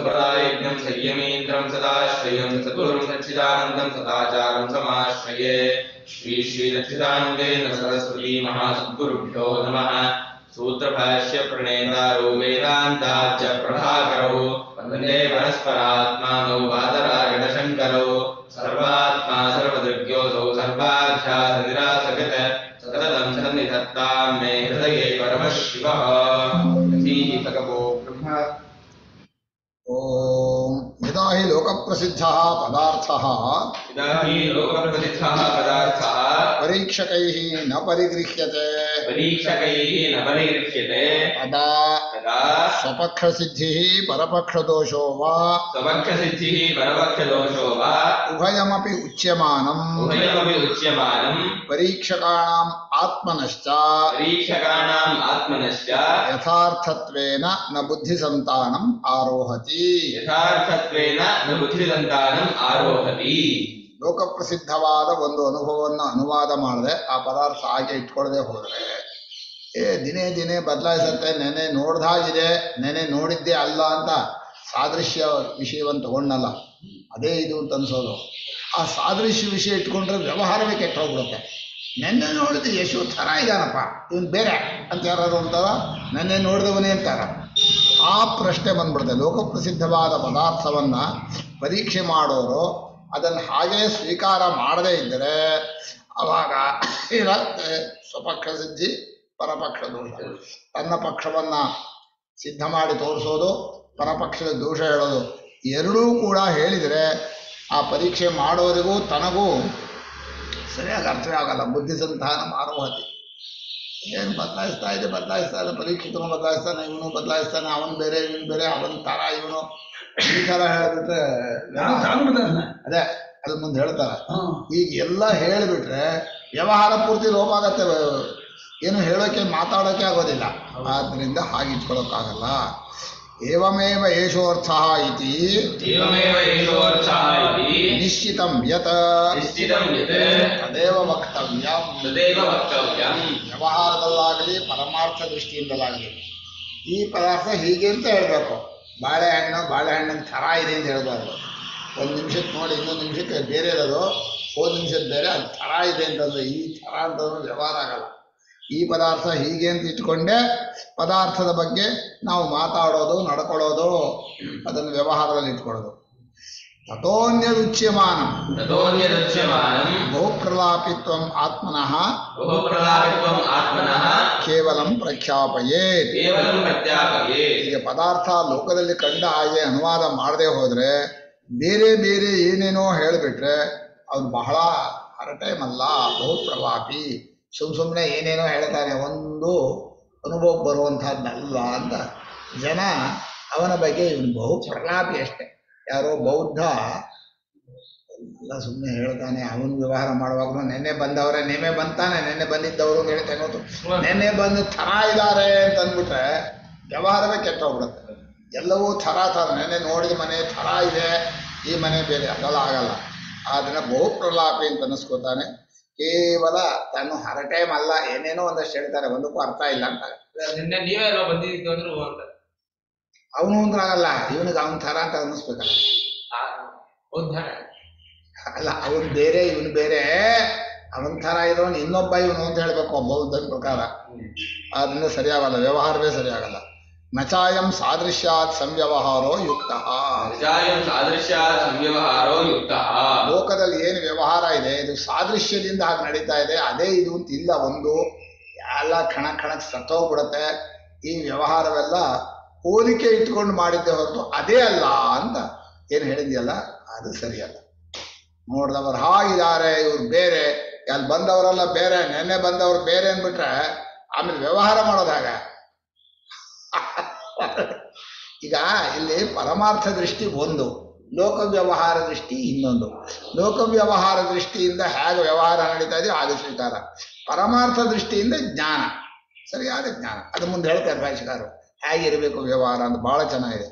सम्प्रदायज्ञं संयमेन्द्रं सदाश्रयं चतुरं सच्चिदानन्दं सदाचारं समाश्रये श्री श्री रक्षितानन्देन सरस्वती महासद्गुरुभ्यो नमः सूत्रभाष्य प्रणेतारो वेदान्ताच्च प्रभाकरो वन्दे परस्परात्मानौ बादरायणशङ्करौ सर्वात्मा सर्वदृग्योऽसौ सर्वाध्यासनिरासगत सततं सन्निधत्तां मे हृदये परमः शिवः प्रसीदकवो ब्रह्म ಓಂ ಯದಾ ಹಿ ಲೋಕಪ್ರಸಿದ್ಧ ಪದಾರ್ಥ इदा हि लोकप्रसिद्धः पदार्थः ಪರೀಕ್ಷಕೈ ನ ಪರಿಗೃಹ್ಯತೆ परीक्षकैः न परिगृह्यते ತದಾ तदा ಸ್ವಪಕ್ಷಸಿದ್ಧಿ ಪರಪಕ್ಷದೋಷೋ ವಾ स्वपक्षसिद्धिः परपक्षदोषो वा ಉಭಯಮಪಿ ಉಚ್ಯಮಾನಂ उभयमपि उच्यमानम् ಪರೀಕ್ಷಕಾಣಾಂ ಆತ್ಮನಶ್ಚ परीक्षकाणाम् आत्मनश्च ಯಥಾರ್ಥತ್ವೇನ ನ ಬುದ್ಧಿಸಂತಾನಂ ಆರೋಹತಿ ಯಥಾರ್ಥತ್ವೇನ ನ ಬುದ್ಧಿಸಂತಾನಂ ಆರೋಹತಿ ಲೋಕಪ್ರಸಿದ್ಧವಾದ ಒಂದು ಅನುಭವವನ್ನು ಅನುವಾದ ಮಾಡದೆ ಆ ಪದಾರ್ಥ ಹಾಗೆ ಇಟ್ಕೊಳ್ಳದೆ ಹೋದರೆ ಏ ದಿನೇ ದಿನೇ ಬದಲಾಯಿಸುತ್ತೆ ನೆನೆ ನೋಡ್ದಾಗಿದೆ ನೆನೆ ನೋಡಿದ್ದೇ ಅಲ್ಲ ಅಂತ ಸಾದೃಶ್ಯ ವಿಷಯವನ್ನು ತಗೊಂಡಲ್ಲ ಅದೇ ಇದು ಅಂತ ಅನ್ಸೋದು ಆ ಸಾದೃಶ್ಯ ವಿಷಯ ಇಟ್ಕೊಂಡ್ರೆ ವ್ಯವಹಾರವೇ ಕೆಟ್ಟ ಹೋಗ್ಬಿಡುತ್ತೆ ನೆನ್ನೆ ನೋಡಿದ ಯಶು ಥರ ಇದಾನಪ್ಪ ಇವನು ಬೇರೆ ಅಂತ ಯಾರು ಅಂತಾರ ನೆನ್ನೆ ನೋಡಿದವನೇ ಅಂತಾರ ಆ ಪ್ರಶ್ನೆ ಬಂದ್ಬಿಡುತ್ತೆ ಲೋಕಪ್ರಸಿದ್ಧವಾದ ಪದಾರ್ಥವನ್ನ ಪರೀಕ್ಷೆ ಮಾಡೋರು ಅದನ್ನು ಹಾಗೇ ಸ್ವೀಕಾರ ಮಾಡದೇ ಇದ್ದರೆ ಅವಾಗ ಇರತ್ತೆ ಸ್ವಪಕ್ಷ ಸಿದ್ಧಿ ಪರಪಕ್ಷ ದೋಷ ತನ್ನ ಪಕ್ಷವನ್ನ ಸಿದ್ಧ ಮಾಡಿ ತೋರಿಸೋದು ಪರಪಕ್ಷದ ದೋಷ ಹೇಳೋದು ಎರಡೂ ಕೂಡ ಹೇಳಿದರೆ ಆ ಪರೀಕ್ಷೆ ಮಾಡೋರಿಗೂ ತನಗೂ ಸರಿಯಾಗಿ ಅರ್ಥವೇ ಆಗಲ್ಲ ಬುದ್ಧಿ ಸಂತಾನ ಆರೋಹತಿ ಏನು ಬದಲಾಯಿಸ್ತಾ ಇದೆ ಬದಲಾಯಿಸ್ತಾ ಇದೆ ಪರೀಕ್ಷಿತನು ಬದಲಾಯಿಸ್ತಾನೆ ಇವನು ಬದಲಾಯಿಸ್ತಾನೆ ಅವನು ಬೇರೆ ಇವನು ಬೇರೆ ಅವನ ಥರ ಇವನು ಈ ಥರ ಹೇಳಿಬಿಟ್ರೆ ನಾನು ತಾನು ಬದಲಾಯಿಸ್ನ. ಅದೇ ಅದ್ರ ಮುಂದೆ ಹೇಳ್ತಾರೆ ಹ್ಮ್. ಈಗ ಎಲ್ಲ ಹೇಳಿಬಿಟ್ರೆ ವ್ಯವಹಾರ ಪೂರ್ತಿ ಲೋಪ ಆಗತ್ತೆ ಏನು ಹೇಳೋಕೆ ಮಾತಾಡೋಕೆ ಆಗೋದಿಲ್ಲ ಆದ್ರಿಂದ ಹಾಗೆ ಇಟ್ಕೊಳ್ಳೋಕ್ಕಾಗಲ್ಲ ಏವಮೇವ ಏಷೋರ್ಥ ಇತಿ ಏವಮೇವ ಏಷೋರ್ಥಃ ಇತಿ ನಿಶ್ಚಿತಂ ಯತ್ ನಿಶ್ಚಿತಂ ಯತ್ ತದೇವ ವಕ್ತವ್ಯಂ ತದೇವ ವಕ್ತವ್ಯಂ ವ್ಯವಹಾರದಲ್ಲಾಗಲಿ ಪರಮಾರ್ಥ ದೃಷ್ಟಿಯಿಂದಲಾಗಲಿ ಈ ಪದಾರ್ಥ ಹೀಗೆ ಅಂತ ಹೇಳಬೇಕು ಬಾಳೆಹಣ್ಣು ಬಾಳೆಹಣ್ಣಿನ ಥರ ಇದೆ ಅಂತ ಹೇಳ್ಬಾರ್ದು ಒಂದು ನಿಮಿಷಕ್ಕೆ ನೋಡಿ ಇನ್ನೊಂದು ನಿಮಿಷಕ್ಕೆ ಬೇರೆ ಇರೋದು ಹೋದ ನಿಮಿಷದ ಬೇರೆ ಅದು ಥರ ಇದೆ ಅಂತಂದ್ರೆ ಈ ಥರ ಅಂತಂದ್ರೆ ವ್ಯವಹಾರ ಆಗಲ್ಲ ಈ ಪದಾರ್ಥ ಹೀಗೆ ಅಂತ ಇಟ್ಕೊಂಡೇ ಪದಾರ್ಥದ ಬಗ್ಗೆ ನಾವು ಮಾತಾಡೋದು ನಡ್ಕೊಳ್ಳೋದು ಅದನ್ನು ವ್ಯವಹಾರದಲ್ಲಿ ಇಟ್ಕೊಳ್ಳೋದು ತಥೋನ್ಯದುಚ್ಯಮಾನ ತಥೋನ್ಯದೃಶ್ಯಮಾನಂ ಬಹುಪ್ರಲಾಪಿತ್ವಂ ಆತ್ಮನಃ ಬಹುಪ್ರಲಾಪಿತ್ವಂ ಆತ್ಮನಃ ಕೇವಲಂ ಪ್ರಖ್ಯಾಪಯೇತ್ ಕೇವಲಂ ಪ್ರತ್ಯಾಪಯೇ ಈಗ ಪದಾರ್ಥ ಲೋಕದಲ್ಲಿ ಕಂಡ ಹಾಗೆ ಅನುವಾದ ಮಾಡದೆ ಹೋದ್ರೆ ಬೇರೆ ಬೇರೆ ಏನೇನೋ ಹೇಳಿಬಿಟ್ರೆ ಅದು ಬಹಳ ಹರಟೈಮಲ್ಲ ಬಹುಪ್ರವಾಪಿ ಸುಮ್ ಸುಮ್ಮನೆ ಏನೇನೋ ಹೇಳ್ತಾನೆ ಒಂದು ಅನುಭವ ಬರುವಂತಹದ್ದಲ್ಲ ಅಂತ ಜನ ಅವನ ಬಗ್ಗೆ ಇವನು ಬಹು ಪ್ರಲಾಪಿ ಅಷ್ಟೆ ಯಾರೋ ಬೌದ್ಧ ಎಲ್ಲ ಸುಮ್ಮನೆ ಹೇಳ್ತಾನೆ ಅವನು ವ್ಯವಹಾರ ಮಾಡುವಾಗಲೂ ನೆನ್ನೆ ಬಂದವರೇ ನೆನ್ನೆ ಬಂತಾನೆ ನೆನ್ನೆ ಬಂದಿದ್ದವರು ಅಂತ ಹೇಳ್ತಾನೆ ಹೊರ್ತು ನೆನ್ನೆ ಬಂದು ಥರ ಇದ್ದಾರೆ ಅಂತ ಅಂದ್ಬಿಟ್ರೆ ವ್ಯವಹಾರವೇ ಕೆಟ್ಟೋಗ್ಬಿಡುತ್ತೆ ಎಲ್ಲವೂ ಥರ ಥರ ನೆನ್ನೆ ನೋಡಿದ ಮನೆ ಥರ ಇದೆ ಈ ಮನೆ ಬೇರೆ ಅದೆಲ್ಲ ಆಗಲ್ಲ ಅದನ್ನ ಬಹು ಪ್ರಲಾಪಿ ಅಂತ ಅನ್ನಿಸ್ಕೋತಾನೆ ಕೇವಲ ತಾನು ಹರಟೈಮ್ ಅಲ್ಲ ಏನೇನೋ ಒಂದಷ್ಟು ಹೇಳ್ತಾರೆ ಒಂದಕ್ಕೂ ಅರ್ಥ ಇಲ್ಲ ಅಂತ ನಿನ್ನೆ ನೀವೇ ಅಲ್ವಾ ಬಂದಿದ್ದು ಅಂದ್ರು ಅಂತ ಅವನು ಅಂದ್ರಾಗಲ್ಲ ಇವನಿಗೆ ಅವನ ಥರ ಅಂತ ಅನ್ನಿಸ್ಬೇಕಲ್ಲ ಬೌದ್ಧ ಅಲ್ಲ ಅವನು ಬೇರೆ ಇವನು ಬೇರೆ ಅವನ ಥರ ಇರೋನು ಇನ್ನೊಬ್ಬ ಇವನು ಅಂತ ಹೇಳ್ಬೇಕು ಬೌದ್ಧನ ಪ್ರಕಾರ ಅದರಿಂದ ಸರಿಯಾಗಲ್ಲ ವ್ಯವಹಾರವೇ ಸರಿಯಾಗಲ್ಲ ನಚಾಯಂ ಸಾದೃಶ್ಯಾತ್ ಸಂವ್ಯವಹಾರೋ ಯುಕ್ತ ನಿಜಾಯಂ ಸಾದೃಶ್ಯ ಸಂವ್ಯವಹಾರೋ ಯುಕ್ತಃ ಲೋಕದಲ್ಲಿ ಏನು ವ್ಯವಹಾರ ಇದೆ ಇದು ಸಾದೃಶ್ಯದಿಂದ ಹಾಗೆ ನಡೀತಾ ಇದೆ ಅದೇ ಇದು ಅಂತ ಇಲ್ಲ ಒಂದು ಎಲ್ಲ ಕಣ ಕಣಕ್ಕೆ ಸತ್ತೋಗ್ಬಿಡುತ್ತೆ ಈ ವ್ಯವಹಾರವೆಲ್ಲ ಹೋಲಿಕೆ ಇಟ್ಕೊಂಡು ಮಾಡಿದ್ದೆ ಹೊರತು ಅದೇ ಅಲ್ಲ ಅಂತ ಏನು ಹೇಳಿದ್ಯಲ್ಲ ಅದು ಸರಿಯಲ್ಲ ನೋಡಿದವರು ಹಾಗಿದ್ದಾರೆ ಇವ್ರು ಬೇರೆ ಅಲ್ಲಿ ಬಂದವರೆಲ್ಲ ಬೇರೆ ನೆನ್ನೆ ಬಂದವ್ರು ಬೇರೆ ಅಂದ್ಬಿಟ್ರೆ ಆಮೇಲೆ ವ್ಯವಹಾರ ಮಾಡೋದು ಹಾಗೆ ಈಗ ಇಲ್ಲಿ ಪರಮಾರ್ಥ ದೃಷ್ಟಿ ಒಂದು ಲೋಕ ವ್ಯವಹಾರ ದೃಷ್ಟಿ ಇನ್ನೊಂದು ಲೋಕ ವ್ಯವಹಾರ ದೃಷ್ಟಿಯಿಂದ ಹೇಗೆ ವ್ಯವಹಾರ ನಡೀತಾ ಇದೆ ಹಾಗೆ ಸ್ವೀಕಾರ ಪರಮಾರ್ಥ ದೃಷ್ಟಿಯಿಂದ ಜ್ಞಾನ ಸರಿಯಾದ ಜ್ಞಾನ ಅದು ಮುಂದೆ ಹೇಳ್ತಾರೆ ಭಾಷೆಕಾರರು ಹೇಗಿರಬೇಕು ವ್ಯವಹಾರ ಅಂತ ಬಹಳ ಚೆನ್ನಾಗಿದೆ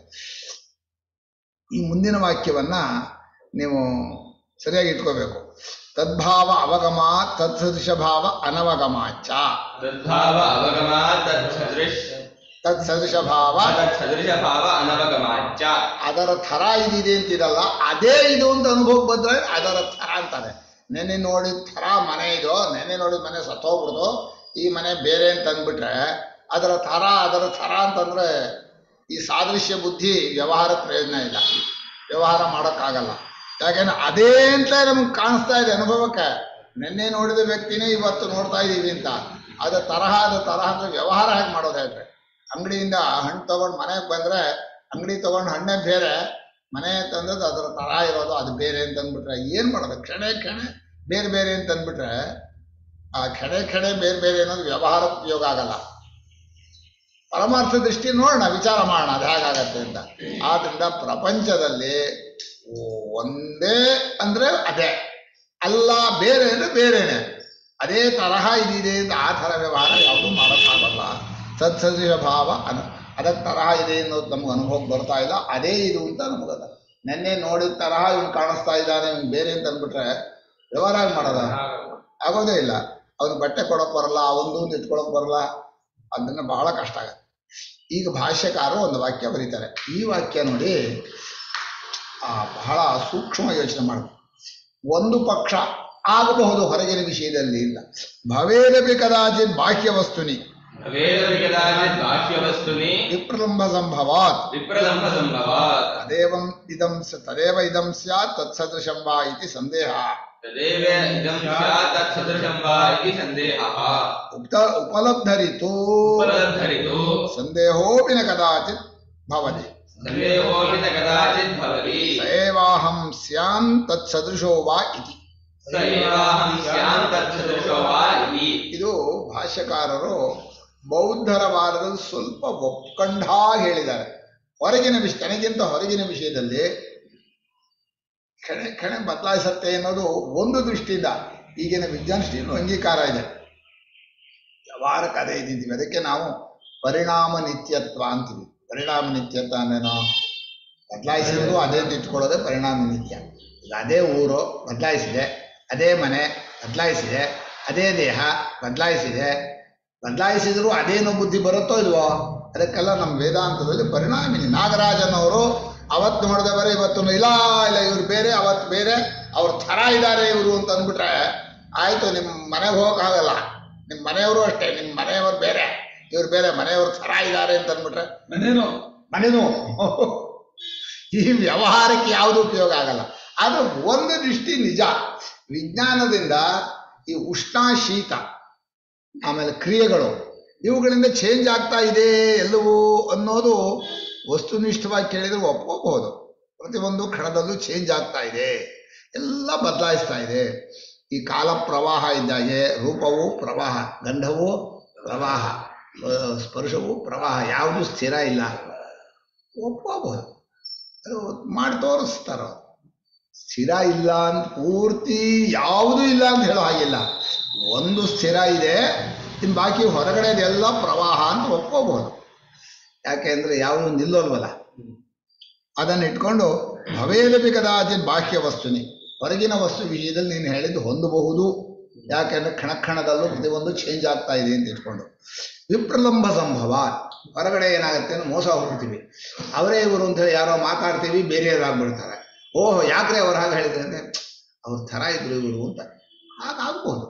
ಈ ಮುಂದಿನ ವಾಕ್ಯವನ್ನ ನೀವು ಸರಿಯಾಗಿ ಇಟ್ಕೋಬೇಕು ತದ್ಭಾವ ಅವಗಮ ತತ್ಸದೃಶ ಭಾವ ಅನವಗಮಾಚ ತದ್ಭಾವ ಅವಗಮ ತತ್ಸದೃಶ್ ತತ್ ಸದೃಶ ಭಾವ ಸದೃಶ ಭಾವ ಅನವಗಮಾಚ ಅದರ ಥರ ಇದಿದೆ ಅಂತಿರಲ್ಲ ಅದೇ ಇದು ಅಂತ ಅನುಭವ ಬಂದ್ರೆ ಅದರ ಥರ ಅಂತಾರೆ ನೆನೆ ನೋಡಿದ ಥರ ಮನೆ ಇದು ನೆನೆ ನೋಡಿದ ಮನೆ ಸತ್ತೋಗ್ಬಿಡ್ದು ಈ ಮನೆ ಬೇರೆ ಅಂತ ಅಂದ್ಬಿಟ್ರೆ ಅದರ ಥರ ಅದರ ಥರ ಅಂತಂದ್ರೆ ಈ ಸಾದೃಶ್ಯ ಬುದ್ಧಿ ವ್ಯವಹಾರ ಪ್ರಯೋಜನ ಇಲ್ಲ ವ್ಯವಹಾರ ಮಾಡೋಕ್ಕಾಗಲ್ಲ ಯಾಕೆಂದ್ರೆ ಅದೇ ಅಂತ ನಮ್ಗೆ ಕಾಣಿಸ್ತಾ ಇದೆ ಅನುಭವಕ್ಕೆ ನಿನ್ನೆ ನೋಡಿದ ವ್ಯಕ್ತಿನೇ ಇವತ್ತು ನೋಡ್ತಾ ಇದ್ದೀವಿ ಅಂತ ಅದ ತರಹ ಅದ ತರಹ ಅಂದ್ರೆ ವ್ಯವಹಾರ ಹೇಗೆ ಮಾಡೋದು ಹೇಳ್ರಿ ಅಂಗಡಿಯಿಂದ ಹಣ್ಣು ತಗೊಂಡು ಮನೆಗೆ ಬಂದ್ರೆ ಅಂಗಡಿ ತಗೊಂಡು ಹಣ್ಣೇ ಬೇರೆ ಮನೆ ತಂದದ್ದು ಅದರ ತರ ಇರೋದು ಅದು ಬೇರೆ ಅಂತ ಅಂದ್ಬಿಟ್ರೆ ಏನ್ ಮಾಡೋದು ಕ್ಷಣೆ ಕ್ಷಣೆ ಬೇರೆ ಬೇರೆ ಅಂತ ಅಂದ್ಬಿಟ್ರೆ ಆ ಕ್ಷಣೆ ಕ್ಷಣೆ ಬೇರೆ ಬೇರೆ ಅನ್ನೋದು ವ್ಯವಹಾರ ಉಪಯೋಗ ಆಗಲ್ಲ ಪರಮಾರ್ಥ ದೃಷ್ಟಿ ನೋಡೋಣ ವಿಚಾರ ಮಾಡೋಣ ಅದು ಹೇಗಾಗತ್ತೆ ಅಂತ ಆದ್ರಿಂದ ಪ್ರಪಂಚದಲ್ಲಿ ಒಂದೇ ಅಂದ್ರೆ ಅದೇ ಅಲ್ಲ ಬೇರೆ ಅಂದ್ರೆ ಬೇರೆನೆ ಅದೇ ತರಹ ಇದಿದೆ ಅಂತ ಆ ಥರ ವ್ಯವಹಾರ ಯಾವುದೂ ಮಾಡೋಕ್ಕಾಗಲ್ಲ ಸತ್ಸದೃಶ ಭಾವ ಅನು ಅದಕ್ಕೆ ತರಹ ಇದೆ ಅನ್ನೋದು ನಮ್ಗೆ ಅನುಭವ ಬರ್ತಾ ಇಲ್ಲ ಅದೇ ಇದು ಅಂತ ನಮಗದ ನೆನ್ನೆ ನೋಡಿದ ತರಹ ಇವ್ನು ಕಾಣಿಸ್ತಾ ಇದ್ದಾನೆ ಇವ್ನು ಬೇರೆ ಅಂತ ಅಂದ್ಬಿಟ್ರೆ ವ್ಯವಹಾರ ಹೇಗ್ ಮಾಡೋದ ಆಗೋದೇ ಇಲ್ಲ ಅವ್ನು ಬಟ್ಟೆ ಕೊಡೋಕ್ ಬರಲ್ಲ ಅವೊಂದು ಅಂತ ಇಟ್ಕೊಳಕ್ ಬರಲ್ಲ ಅದನ್ನ ಬಹಳ ಕಷ್ಟ ಆಗತ್ತೆ ಈಗ ಭಾಷ್ಯಕಾರರು ಒಂದು ವಾಕ್ಯ ಬರೀತಾರೆ ಈ ವಾಕ್ಯ ನೋಡಿ ಆ, ಬಹಳ ಸೂಕ್ಷ್ಮ ಯೋಚನೆ ಮಾಡಬೇಕು ಒಂದು ಪಕ್ಷ ಆಗಬಹುದು ಹೊರಗಿನ ವಿಷಯದಲ್ಲಿ ಇಲ್ಲ ಭವೇದಪಿ ಕದಾಚಿತ್ ಬಾಹ್ಯ ವಸ್ತುನಿ ವೇದ ಕದಾಚಿತ್ ಬಾಹ್ಯ ವಸ್ತುನಿ ವಿಪ್ರಲಂಬ ಸಂಭವಾತ್ ವಿಪ್ರಲಂಬ ಸಂಭವಾತ್ ತದೇವಂ ಇದಂ ಸ- ತದೇವ ಇದಂ ಸ್ಯಾತ್ ತತ್ಸದೃಶಂ ವಾ ಇತಿ ಸಂದೇಹ ತದೇವ ಇದಂ ಸ್ಯಾತ್ ತತ್ ಸದೃಶಂ ವಾ ಇತಿ ಸಂದೇಹಃ ಉಕ್ತ ಉಪಲಬ್ಧರಿತು ಉಪಲಬ್ಧರಿತು ಸಂದೇಹೋಪಿ ನ ಕದಾಚಿತ್ ಭವತಿ ಸಂದೇಹೋಪಿ ನ ಕದಾಚಿತ್ ಭವತಿ ಸ ಏವಾಹಂ ಸ್ಯಾನ್ ತತ್ಸದೃಶೋ ವಾ ಇತಿ ಸ ಏವಾಹಂ ಸ್ಯಾಂ ತತ್ ಸದೃಶೋ ವಾ ಇತಿ ಇದು ಭಾಷ್ಯಕಾರರು ಬೌದ್ಧರ ವಾದದಲ್ಲಿ ಸ್ವಲ್ಪ ಒಪ್ಕೊಂಡಾ ಹೇಳಿದ್ದಾರೆ ಹೊರಗಿನ ವಿಷಯ ತನಗಿಂತ ಹೊರಗಿನ ವಿಷಯದಲ್ಲಿ ಕ್ಷಣೆ ಕ್ಷಣೆ ಬದಲಾಯಿಸತ್ತೆ ಅನ್ನೋದು ಒಂದು ದೃಷ್ಟಿಯಿಂದ ಈಗಿನ ವಿಜ್ಞಾನ ದೃಷ್ಟಿಯಲ್ಲೂ ಅಂಗೀಕಾರ ಇದೆ ವ್ಯವಹಾರಕ್ಕೆ ಅದೇ ಇದ್ದಿದ್ದೀವಿ ಅದಕ್ಕೆ ನಾವು ಪರಿಣಾಮ ನಿತ್ಯತ್ವ ಅಂತೀವಿ ಪರಿಣಾಮ ನಿತ್ಯತ್ವ ಅಂದ್ರೇನು ಬದಲಾಯಿಸಿದ್ರು ಅದೇ ಅಂತ ಇಟ್ಕೊಳ್ಳೋದೇ ಪರಿಣಾಮ ನಿತ್ಯ ಈಗ ಅದೇ ಊರು ಬದಲಾಯಿಸಿದೆ ಅದೇ ಮನೆ ಬದಲಾಯಿಸಿದೆ ಅದೇ ದೇಹ ಬದಲಾಯಿಸಿದೆ ಬದಲಾಯಿಸಿದ್ರು ಅದೇನೋ ಬುದ್ಧಿ ಬರುತ್ತೋ ಇಲ್ವೋ ಅದಕ್ಕೆಲ್ಲ ನಮ್ಮ ವೇದಾಂತದಲ್ಲಿ ಪರಿಣಾಮಿನಿ ನಾಗರಾಜನ್ ಅವರು ಅವತ್ತು ನೋಡಿದವರೇ ಇವತ್ತು ಇಲ್ಲ ಇಲ್ಲ ಇವ್ರು ಬೇರೆ ಅವತ್ತು ಬೇರೆ ಅವ್ರ ಥರ ಇದ್ದಾರೆ ಇವರು ಅಂತ ಅಂದ್ಬಿಟ್ರೆ ಆಯ್ತು ನಿಮ್ಮ ಮನೆಗೆ ಹೋಗಕ್ಕಾಗಲ್ಲ ನಿಮ್ಮ ಮನೆಯವರು ಅಷ್ಟೇ ನಿಮ್ಮ ಮನೆಯವರು ಬೇರೆ ಇವ್ರು ಬೇರೆ ಮನೆಯವ್ರ ಥರ ಇದ್ದಾರೆ ಅಂತ ಅಂದ್ಬಿಟ್ರೆ ಮನೇನು ಮನೆನೂ ಈ ವ್ಯವಹಾರಕ್ಕೆ ಯಾವುದು ಉಪಯೋಗ ಆಗಲ್ಲ ಆದ್ರೆ ಒಂದು ದೃಷ್ಟಿ ನಿಜ ವಿಜ್ಞಾನದಿಂದ ಈ ಉಷ್ಣ ಶೀತ ಆಮೇಲೆ ಕ್ರಿಯೆಗಳು ಇವುಗಳಿಂದ ಚೇಂಜ್ ಆಗ್ತಾ ಇದೆ ಎಲ್ಲವೂ ಅನ್ನೋದು ವಸ್ತುನಿಷ್ಠವಾಗಿ ಕೇಳಿದ್ರೆ ಒಪ್ಕೋಬಹುದು ಪ್ರತಿಯೊಂದು ಕ್ಷಣದಲ್ಲೂ ಚೇಂಜ್ ಆಗ್ತಾ ಇದೆ ಎಲ್ಲ ಬದಲಾಯಿಸ್ತಾ ಇದೆ ಈ ಕಾಲ ಪ್ರವಾಹ ಇದ್ದಾಗೆ ರೂಪವು ಪ್ರವಾಹ ಗಂಧವು ಪ್ರವಾಹ ಆ, ಸ್ಪರ್ಶವು ಪ್ರವಾಹ ಯಾವುದು ಸ್ಥಿರ ಇಲ್ಲ ಒಪ್ಕೋಬಹುದು ಅದು ಮಾಡಿ ತೋರಿಸ್ತಾರ ಸ್ಥಿರ ಇಲ್ಲ ಅಂತ ಪೂರ್ತಿ ಯಾವುದೂ ಇಲ್ಲ ಅಂತ ಹೇಳೋ ಹಾಗಿಲ್ಲ ಒಂದು ಸ್ಥಿರ ಇದೆ ಇನ್ನು ಬಾಕಿ ಹೊರಗಡೆದೆಲ್ಲ ಪ್ರವಾಹ ಅಂತ ಒಪ್ಕೋಬಹುದು ಯಾಕೆಂದ್ರೆ ಯಾವುದು ನಿಲ್ಲೋಲ್ವಲ್ಲ ಅದನ್ನ ಇಟ್ಕೊಂಡು ಭವೇದಪಿ ಕದಾಚಿತ್ ಬಾಹ್ಯ ವಸ್ತುನಿ ಹೊರಗಿನ ವಸ್ತು ವಿಷಯದಲ್ಲಿ ನೀನು ಹೇಳಿದ್ದು ಹೊಂದಬಹುದು ಯಾಕೆಂದ್ರೆ ಕ್ಷಣ ಕ್ಷಣದಲ್ಲೂ ಪ್ರತಿಯೊಂದು ಚೇಂಜ್ ಆಗ್ತಾ ಇದೆ ಅಂತ ಇಟ್ಕೊಂಡು ವಿಪ್ರಲಂಬ ಸಂಭವ ಹೊರಗಡೆ ಏನಾಗುತ್ತೆ ಅಂದ್ರೆ ಮೋಸ ಹೋಗ್ತೀವಿ ಅವರೇ ಇವರು ಅಂತ ಹೇಳಿ ಯಾರೋ ಮಾತಾಡ್ತೀವಿ ಬೇರೆಯವರಾಗ್ಬಿಡ್ತಾರೆ ಓಹ್ ಯಾಕ್ರೆ ಅವ್ರು ಹಾಗೆ ಹೇಳಿದ್ರೆ ಅಂದ್ರೆ ಅವ್ರ ಥರ ಇದ್ರು ಇವರು ಅಂತ ಹಾಗಾಗ್ಬೋದು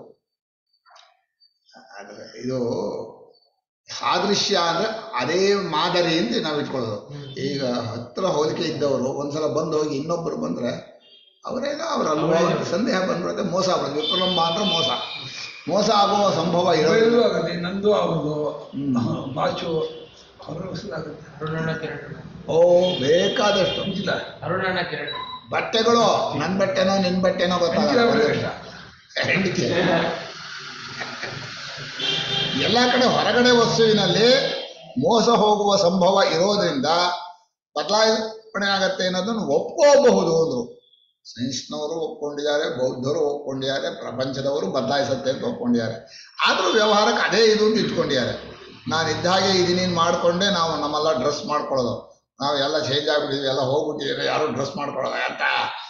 ಆದ್ರೆ ಇದು ಸಾದೃಶ್ಯ ಅಂದ್ರೆ ಅದೇ ಮಾದರಿ ಅಂತ ನಾವು ಇಟ್ಕೊಳ್ಳೋದು ಈಗ ಹತ್ರ ಹೋಲಿಕೆ ಇದ್ದವರು ಒಂದ್ಸಲ ಬಂದು ಹೋಗಿ ಇನ್ನೊಬ್ಬರು ಬಂದ್ರೆ ಅವರೇನೋ ಅವ್ರ ಅಲ್ವೋ ಅಂತ ಸಂದೇಹ ಬಂದ್ಬಿಡುತ್ತೆ ಮೋಸ ಆಗ್ಬಿಡುತ್ತೆ ವಿಪ್ರಲಂಬ ಅಂದ್ರೆ ಮೋಸ ಮೋಸ ಆಗುವ ಸಂಭವ ಎಲ್ಲರೂ ಇರೋದಿಲ್ಲ ಆಗುತ್ತೆ ನಂದು ಅವ್ರದ್ದು ಹ್ಮ್. ಬಾಚು ಅವ್ರ ಆಗುತ್ತೆ ಅರುಣಣ್ಣ ಕಿರಣ್ ಓ ಬೇಕಾದಷ್ಟು ಹಂಚಿಲ್ಲ ಅರುಣಣ್ಣ ಕಿರಣ್ ಬಟ್ಟೆಗಳು ನನ್ ಬಟ್ಟೆನೋ ನಿನ್ ಬಟ್ಟೆನೋ ಹಂಚಿಲ್ಲ ಗೊತ್ತಾಗಲ್ಲ ಬಿಡಿ ಕಷ್ಟ. ಹೆಂಡತಿ ಎಲ್ಲ ಕಡೆ ಹೊರಗಡೆ ವಸ್ತುವಿನಲ್ಲಿ ಮೋಸ ಹೋಗುವ ಸಂಭವ ಇರೋದ್ರಿಂದ ಬದಲಾವಣೆ ಆಗತ್ತೆ ಅನ್ನೋದನ್ನು ಒಪ್ಕೋಬಹುದು ಅಂದ್ರು ಸೈನ್ಸ್ನವರು ಒಪ್ಕೊಂಡಿದ್ದಾರೆ ಬೌದ್ಧರು ಒಪ್ಕೊಂಡಿದ್ದಾರೆ ಪ್ರಪಂಚದವರು ಬದಲಾಯಿಸುತ್ತೆ ಅಂತ ಒಪ್ಕೊಂಡಿದ್ದಾರೆ ಆದರೂ ವ್ಯವಹಾರಕ್ಕೆ ಅದೇ ಇದು ಅಂತ ಇಟ್ಕೊಂಡಿದ್ದಾರೆ ನಾನು ಇದ್ದ ಹಾಗೆ ಇದನ್ನೇನು ಮಾಡಿಕೊಂಡೆ ನಾವು ನಮ್ಮೆಲ್ಲ ಡ್ರೆಸ್ ಮಾಡ್ಕೊಳ್ಳೋದು ನಾವು ಎಲ್ಲ ಚೇಂಜ್ ಆಗ್ಬಿಟ್ಟಿದ್ವಿ ಎಲ್ಲ ಹೋಗ್ಬಿಟ್ಟಿದ್ರೆ ಯಾರು ಡ್ರೆಸ್ ಮಾಡ್ಕೊಳ್ಳೋದು ಅಂತ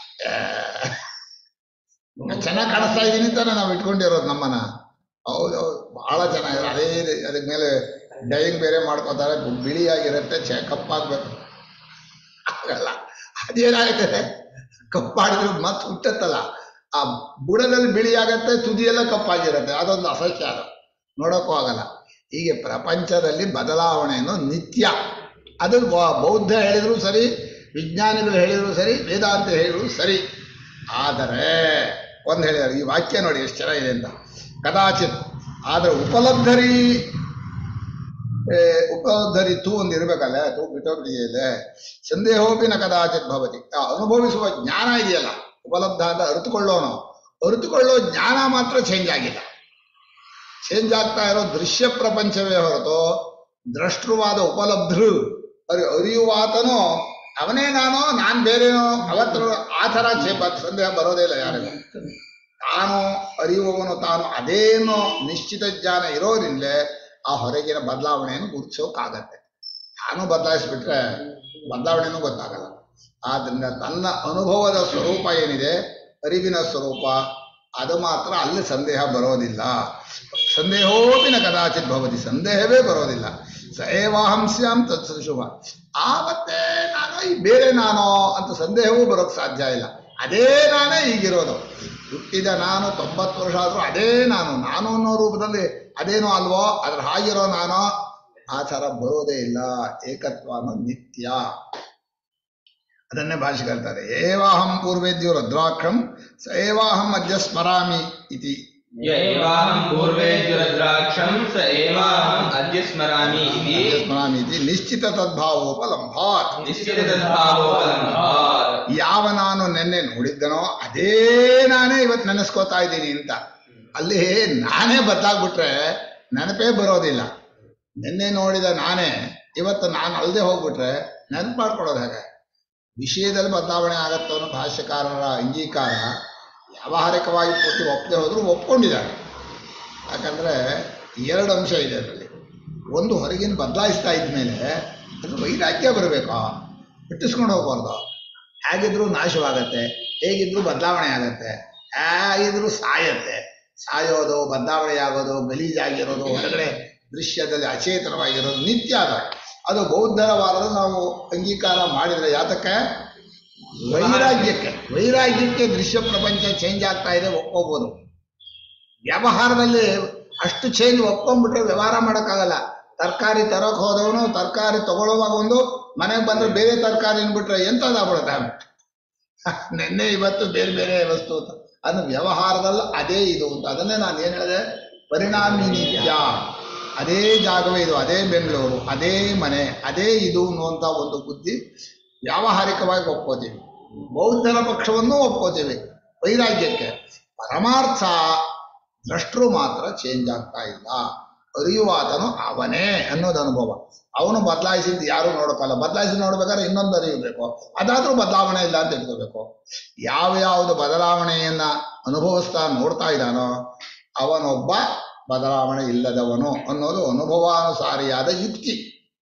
ಚೆನ್ನಾಗಿ ಕಾಣಿಸ್ತಾ ಇದ್ದೀನಿ ಅಂತಾನೆ ನಾವು ಇಟ್ಕೊಂಡಿರೋದು ನಮ್ಮನ್ನ ಹೌದೌದು ಬಹಳ ಚೆನ್ನಾಗಿದೆ ಅದೇ ರೀ- ಅದಕ್ಕೆ ಮೇಲೆ ಡೈಯಿಂಗ್ ಬೇರೆ ಮಾಡ್ಕೋತಾರೆ ಬಿಳಿಯಾಗಿರುತ್ತೆ ಚೆ ಕಪ್ಪಾಗ್ಬೇಕು ಆಗಲ್ಲ ಅದೇನಾಗುತ್ತೆ ಕಪ್ಪಾಡಿದ್ರೆ ಮತ್ತೆ ಹುಟ್ಟತ್ತಲ್ಲ ಆ ಬುಡದಲ್ಲಿ ಬಿಳಿ ಆಗತ್ತೆ ತುದಿಯೆಲ್ಲ ಕಪ್ಪಾಗಿರುತ್ತೆ ಅದೊಂದು ಅಸಹ್ಯ ಅದು ನೋಡೋಕ್ಕೂ ಆಗಲ್ಲ ಹೀಗೆ ಪ್ರಪಂಚದಲ್ಲಿ ಬದಲಾವಣೆಯನ್ನು ನಿತ್ಯ ಅದು ಬ- ಬೌದ್ಧ ಹೇಳಿದ್ರು ಸರಿ ವಿಜ್ಞಾನಿಗಳು ಹೇಳಿದ್ರು ಸರಿ ವೇದಾಂತ ಹೇಳಿದ್ರು ಸರಿ ಆದರೆ ಒಂದು ಹೇಳಿದ್ದಾರೆ ಈ ವಾಕ್ಯ ನೋಡಿ ಎಷ್ಟು ಚೆನ್ನಾಗಿದೆ ಅಂತ ಕದಾಚಿತ್ ಆದರೆ ಉಪಲಬ್ಧರಿ ಏ, ಉಪಲಬ್ಧರಿ ತೂ ಒಂದು ಇರಬೇಕಲ್ಲ ತೂ ಬಿಟ್ಟೋಗ್ಬಿಟ್ಟಿದೆ ಸಂದೇಹೋಪಿ ನ ಕದಾಚಿತ್ ಭವತಿ ಆ ಅನುಭವಿಸುವ ಜ್ಞಾನ ಇದೆಯಲ್ಲ ಉಪಲಬ್ಧ ಅಂತ ಅರಿತುಕೊಳ್ಳೋನು ಅರಿತುಕೊಳ್ಳೋ ಜ್ಞಾನ ಮಾತ್ರ ಚೇಂಜ್ ಆಗಿಲ್ಲ ಚೇಂಜ್ ಆಗ್ತಾ ಇರೋ ದೃಶ್ಯ ಪ್ರಪಂಚವೇ ಹೊರತು ದ್ರಷ್ಟೃವಾದ ಉಪಲಬ್ಧರು ಅರಿ ಅರಿಯುವಾತನು ಅವನೇ ನಾನು ನಾನ್ ಬೇರೆನೋ ಅವತ್ತು ಆ ಥರ ಚೇ ಬ- ಸಂದೇಹ ಬರೋದೇ ಇಲ್ಲ ಯಾರಿಗೂ ತಾನು ಅರಿಯುವವನು ತಾನು ಅದೇನೋ ನಿಶ್ಚಿತ ಜ್ಞಾನ ಇರೋದ್ರಿಂದಲೇ ಆ ಹೊರಗಿನ ಬದಲಾವಣೆಯನ್ನು ಗುರುತಿಸೋಕ್ಕಾಗತ್ತೆ ತಾನು ಬದಲಾಯಿಸ್ಬಿಟ್ರೆ ಬದಲಾವಣೆನೂ ಗೊತ್ತಾಗಲ್ಲ ಆದ್ರಿಂದ ತನ್ನ ಅನುಭವದ ಸ್ವರೂಪ ಏನಿದೆ ಅರಿವಿನ ಸ್ವರೂಪ ಅದು ಮಾತ್ರ ಅಲ್ಲಿ ಸಂದೇಹ ಬರೋದಿಲ್ಲ ಸಂದೇಹೋಪಿನ ಕದಾಚಿತ್ ಭವತಿ ಸಂದೇಹವೇ ಬರೋದಿಲ್ಲ ಸ ಏವಾಹಂಸ್ಯಾಂ ತತ್ಸ ಶುಭ ಆವತ್ತೇ ನಾನು ಈ ಬೇರೆ ನಾನು ಅಂತ ಸಂದೇಹವೂ ಬರೋಕ್ ಸಾಧ್ಯ ಇಲ್ಲ ಅದೇ ನಾನೇ ಈಗಿರೋದು ಹುಟ್ಟಿದ ನಾನು ತೊಂಬತ್ತು ವರ್ಷ ಆದ್ರೂ ಅದೇ ನಾನು ನಾನು ಅನ್ನೋ ರೂಪದಲ್ಲಿ ಅದೇನೋ ಅಲ್ವೋ ಅದ್ರ ಹಾಗಿರೋ ನಾನು ಆ ಥರ ಬರೋದೇ ಇಲ್ಲ ಏಕತ್ವ ಅನ್ನೋ ನಿತ್ಯ ಅದನ್ನೇ ಭಾಷೆ ಕರ್ತಾರೆ ಏವಾಹಂ ಪೂರ್ವೇದ್ಯೋ ರುದ್ರಾಕ್ಷಂ ಸ ಏವಾಹಂ ಅದ್ಯ ಸ್ಮರಾಮಿ ಇತಿ ಯ ಏವಾಹಂ ಪೂರ್ವೇ ದುರದ್ರಾಕ್ಷಂ ಸ ಏವಾಹಂ ಅದ್ಯ ಸ್ಮರಾಮಿ ಇತಿ ಅದ್ಯ ಸ್ಮರಾಮಿ ಇತಿ ನಿಶ್ಚಿತ ತದ್ಭಾವೋಪಲಂಭಾತ್ ನಿಶ್ಚಿತತದ್ಭಾವೋಪಲಂಭಾತ್ ಯಾವ ನಾನು ನಿನ್ನೆ ನೋಡಿದ್ದನೋ ಅದೇ ನಾನೇ ಇವತ್ತು ನೆನೆಸ್ಕೋತಾ ಇದ್ದೀನಿ ಅಂತ ಅಲ್ಲಿ ನಾನೇ ಬದಲಾಗ್ಬಿಟ್ರೆ ನೆನಪೇ ಬರೋದಿಲ್ಲ ನಿನ್ನೆ ನೋಡಿದ ನಾನೇ ಇವತ್ತು ನಾನು ಅಲ್ಲದೆ ಹೋಗ್ಬಿಟ್ರೆ ನೆನಪು ಮಾಡ್ಕೊಳ್ಳೋದು ಹೇಗೆ ವಿಷಯದಲ್ಲಿ ಬದಲಾವಣೆ ಆಗತ್ತೋ ಅನ್ನೋ ಭಾಷ್ಯಕಾರರ ಅಂಗೀಕಾರ ವ್ಯಾವಹಾರಿಕವಾಗಿ ಪೂರ್ತಿ ಒಪ್ಪದೆ ಹೋದ್ರು ಒಪ್ಕೊಂಡಿದ್ದಾರೆ ಯಾಕಂದ್ರೆ ಎರಡು ಅಂಶ ಇದೆ ಅದರಲ್ಲಿ ಒಂದು ಹೊರಗಿನ ಬದಲಾಯಿಸ್ತಾ ಇದ್ಮೇಲೆ ಅದು ವೈರಾಗ್ಯ ಬರಬೇಕಾ ಬಿಟ್ಟಿಸ್ಕೊಂಡು ಹೋಗ್ಬಾರ್ದು ಹೇಗಿದ್ರು ನಾಶವಾಗತ್ತೆ ಹೇಗಿದ್ರು ಬದಲಾವಣೆ ಆಗತ್ತೆ ಹೇಗಿದ್ರು ಸಾಯತ್ತೆ ಸಾಯೋದು ಬದಲಾವಣೆ ಆಗೋದು ಗಲೀಜಾಗಿರೋದು ಹೊರಗಡೆ ದೃಶ್ಯದಲ್ಲಿ ಅಚೇತನವಾಗಿರೋದು ನಿತ್ಯ ಅದು ಅದು ಬೌದ್ಧರ ವಾರದಲ್ಲಿ ನಾವು ಅಂಗೀಕಾರ ಮಾಡಿದ್ರೆ ಯಾತಕ್ಕೆ ವೈರಾಗ್ಯಕ್ಕೆ ವೈರಾಗ್ಯಕ್ಕೆ ದೃಶ್ಯ ಪ್ರಪಂಚ ಚೇಂಜ್ ಆಗ್ತಾ ಇದೆ ಒಪ್ಕೋಬೋದು ವ್ಯವಹಾರದಲ್ಲಿ ಅಷ್ಟು ಚೇಂಜ್ ಒಪ್ಕೊಂಡ್ಬಿಟ್ರೆ ವ್ಯವಹಾರ ಮಾಡೋಕ್ಕಾಗಲ್ಲ ತರಕಾರಿ ತರೋಕ್ ಹೋದವನು ತರಕಾರಿ ತಗೊಳ್ಳುವಾಗ ಒಂದು ಮನೆಗೆ ಬಂದ್ರೆ ಬೇರೆ ತರಕಾರಿ ಬಿಟ್ರೆ ಎಂಥದ್ದಾಗ್ಬಿಡುತ್ತೆ ನಿನ್ನೆ ಇವತ್ತು ಬೇರೆ ಬೇರೆ ವಸ್ತು ಅಂತ ಅದು ವ್ಯವಹಾರದಲ್ಲಿ ಅದೇ ಇದು ಅಂತ ಅದನ್ನೇ ನಾನು ಏನು ಹೇಳಿದೆ ಪರಿಣಾಮಿ ನಿತ್ಯ ಅದೇ ಜಾಗವೇ ಇದು ಅದೇ ಬೆಂಗಳೂರು ಅದೇ ಮನೆ ಅದೇ ಇದು ಅನ್ನುವಂಥ ಒಂದು ಬುದ್ಧಿ ವ್ಯಾವಹಾರಿಕವಾಗಿ ಒಪ್ಕೋತೀವಿ ಬೌದ್ಧರ ಪಕ್ಷವನ್ನು ಒಪ್ಕೋತೀವಿ ವೈರಾಗ್ಯಕ್ಕೆ ಪರಮಾರ್ಥ ದ್ರಷ್ಟರು ಮಾತ್ರ ಚೇಂಜ್ ಆಗ್ತಾ ಇಲ್ಲ ಅರಿಯುವಾತನು ಅವನೇ ಅನ್ನೋದು ಅನುಭವ ಅವನು ಬದಲಾಯಿಸಿದ್ದು ಯಾರು ನೋಡೋಕ್ಕಲ್ಲ ಬದಲಾಯಿಸಿ ನೋಡ್ಬೇಕಾದ್ರೆ ಇನ್ನೊಂದು ಅರಿಯಬೇಕು ಅದಾದ್ರೂ ಬದಲಾವಣೆ ಇಲ್ಲ ಅಂತ ಇಟ್ಕೋಬೇಕು ಯಾವ ಯಾವುದು ಬದಲಾವಣೆಯನ್ನ ಅನುಭವಿಸ್ತಾ ನೋಡ್ತಾ ಇದ್ದಾನೋ ಅವನೊಬ್ಬ ಬದಲಾವಣೆ ಇಲ್ಲದವನು ಅನ್ನೋದು ಅನುಭವಾನುಸಾರಿಯಾದ ಯುಕ್ತಿ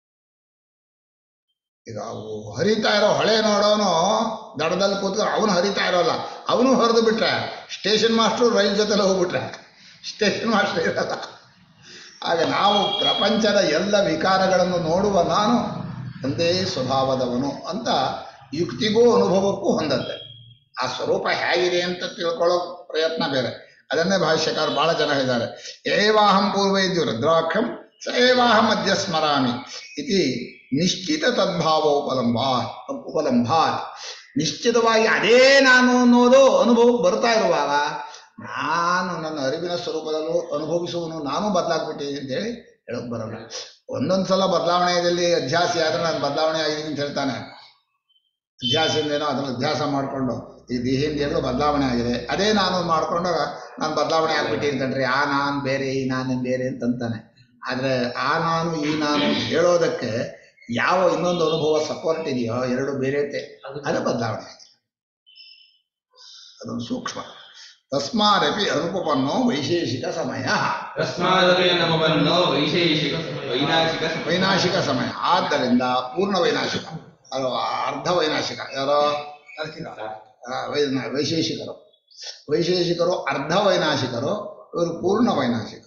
ಈಗ ಅವು ಹರಿತಾ ಇರೋ ಹೊಳೆ ನೋಡೋನು ದಡದಲ್ಲಿ ಕೂತ್ಕೊಂಡು ಅವನು ಹರಿತಾ ಇರೋಲ್ಲ ಅವನು ಹೊರದು ಬಿಟ್ರೆ ಸ್ಟೇಷನ್ ಮಾಸ್ಟ್ರು ರೈಲ್ ಜೊತೆಲಿ ಹೋಗ್ಬಿಟ್ರೆ ಸ್ಟೇಷನ್ ಮಾಸ್ಟರ್ ಇರಲ್ಲ ಆಗ ನಾವು ಪ್ರಪಂಚದ ಎಲ್ಲ ವಿಕಾರಗಳನ್ನು ನೋಡುವ ನಾನು ಒಂದೇ ಸ್ವಭಾವದವನು ಅಂತ ಯುಕ್ತಿಗೂ ಅನುಭವಕ್ಕೂ ಹೊಂದತ್ತೆ ಆ ಸ್ವರೂಪ ಹೇಗಿದೆ ಅಂತ ತಿಳ್ಕೊಳ್ಳೋ ಪ್ರಯತ್ನ ಬೇರೆ ಅದನ್ನೇ ಭಾಷ್ಯಕಾರ ಬಹಳ ಜನ ಹೇಳಿದ್ದಾರೆ ಏವಾಹಂ ಪೂರ್ವೈದ್ಯು ರುದ್ರಾಕ್ಷಂ ಸ ಏವಾಹಂ ಅದ್ಯ ಸ್ಮರಾಮಿ ಇತಿ ನಿಶ್ಚಿತ ತದ್ಭಾವ ಉಪಲಂಬಾ ಉಪಲಂಭಾತ್ ನಿಶ್ಚಿತವಾಗಿ ಅದೇ ನಾನು ಅನ್ನೋದು ಅನುಭವಕ್ಕೆ ಬರ್ತಾ ಇರುವಾಗ ನಾನು ನನ್ನ ಅರಿವಿನ ಸ್ವರೂಪದಲ್ಲೂ ಅನುಭವಿಸುವನು ನಾನು ಬದಲಾಗ್ಬಿಟ್ಟಿದ್ದೀನಿ ಅಂತ ಹೇಳಿ ಹೇಳಕ್ ಬರಲ್ಲ ಒಂದೊಂದು ಸಲ ಬದಲಾವಣೆಯಲ್ಲಿ ಅಧ್ಯಾಸಿ ಆದ್ರೆ ನಾನು ಬದಲಾವಣೆ ಆಗಿದ್ದೀನಿ ಅಂತ ಹೇಳ್ತಾನೆ ಅಧ್ಯಾಸದಿಂದೇನೋ ಅದನ್ನು ಅಭ್ಯಾಸ ಮಾಡಿಕೊಂಡು ಈ ದೇಹಿಂದ್ರಿಯಗಳು ಬದಲಾವಣೆ ಆಗಿದೆ ಅದೇ ನಾನು ಮಾಡ್ಕೊಂಡಾಗ ನಾನು ಬದಲಾವಣೆ ಆಗ್ಬಿಟ್ಟಿದ್ದೀನಿ ಕಣ್ರಿ ಆ ನಾನು ಬೇರೆ ಈ ನಾನು ಬೇರೆ ಅಂತ ಅಂತಾನೆ ಆದರೆ ಆ ನಾನು ಈ ನಾನು ಹೇಳೋದಕ್ಕೆ ಯಾವ ಇನ್ನೊಂದು ಅನುಭವ ಸಪೋರ್ಟ್ ಇದೆಯೋ ಎರಡು ಬೇರೆ ಅದು ಬದಲಾವಣೆ ಆಗಿದೆ ಅದೊಂದು ಸೂಕ್ಷ್ಮ ತಸ್ಮಾರಪಿ ಅನುಪಪನ್ನೋ ವೈಶೇಷಿಕ ಸಮಯ ತಸ್ಮಾದಪಿ ನಮವನ್ನೋ ವೈಶೇಷಿಕ ವೈನಾಶಿಕ ವೈನಾಶಿಕ ಸಮಯ ಆದ್ದರಿಂದ ಪೂರ್ಣ ವೈನಾಶಿಕ ಅದು ಅರ್ಧ ವೈನಾಶಿಕ ಯಾರೋ ಆ, ವೈನ- ವೈಶೇಷಿಕರು ವೈಶೇಷಿಕರು ಅರ್ಧ ವೈನಾಶಿಕರು ಇವರು ಪೂರ್ಣ ವೈನಾಶಿಕರು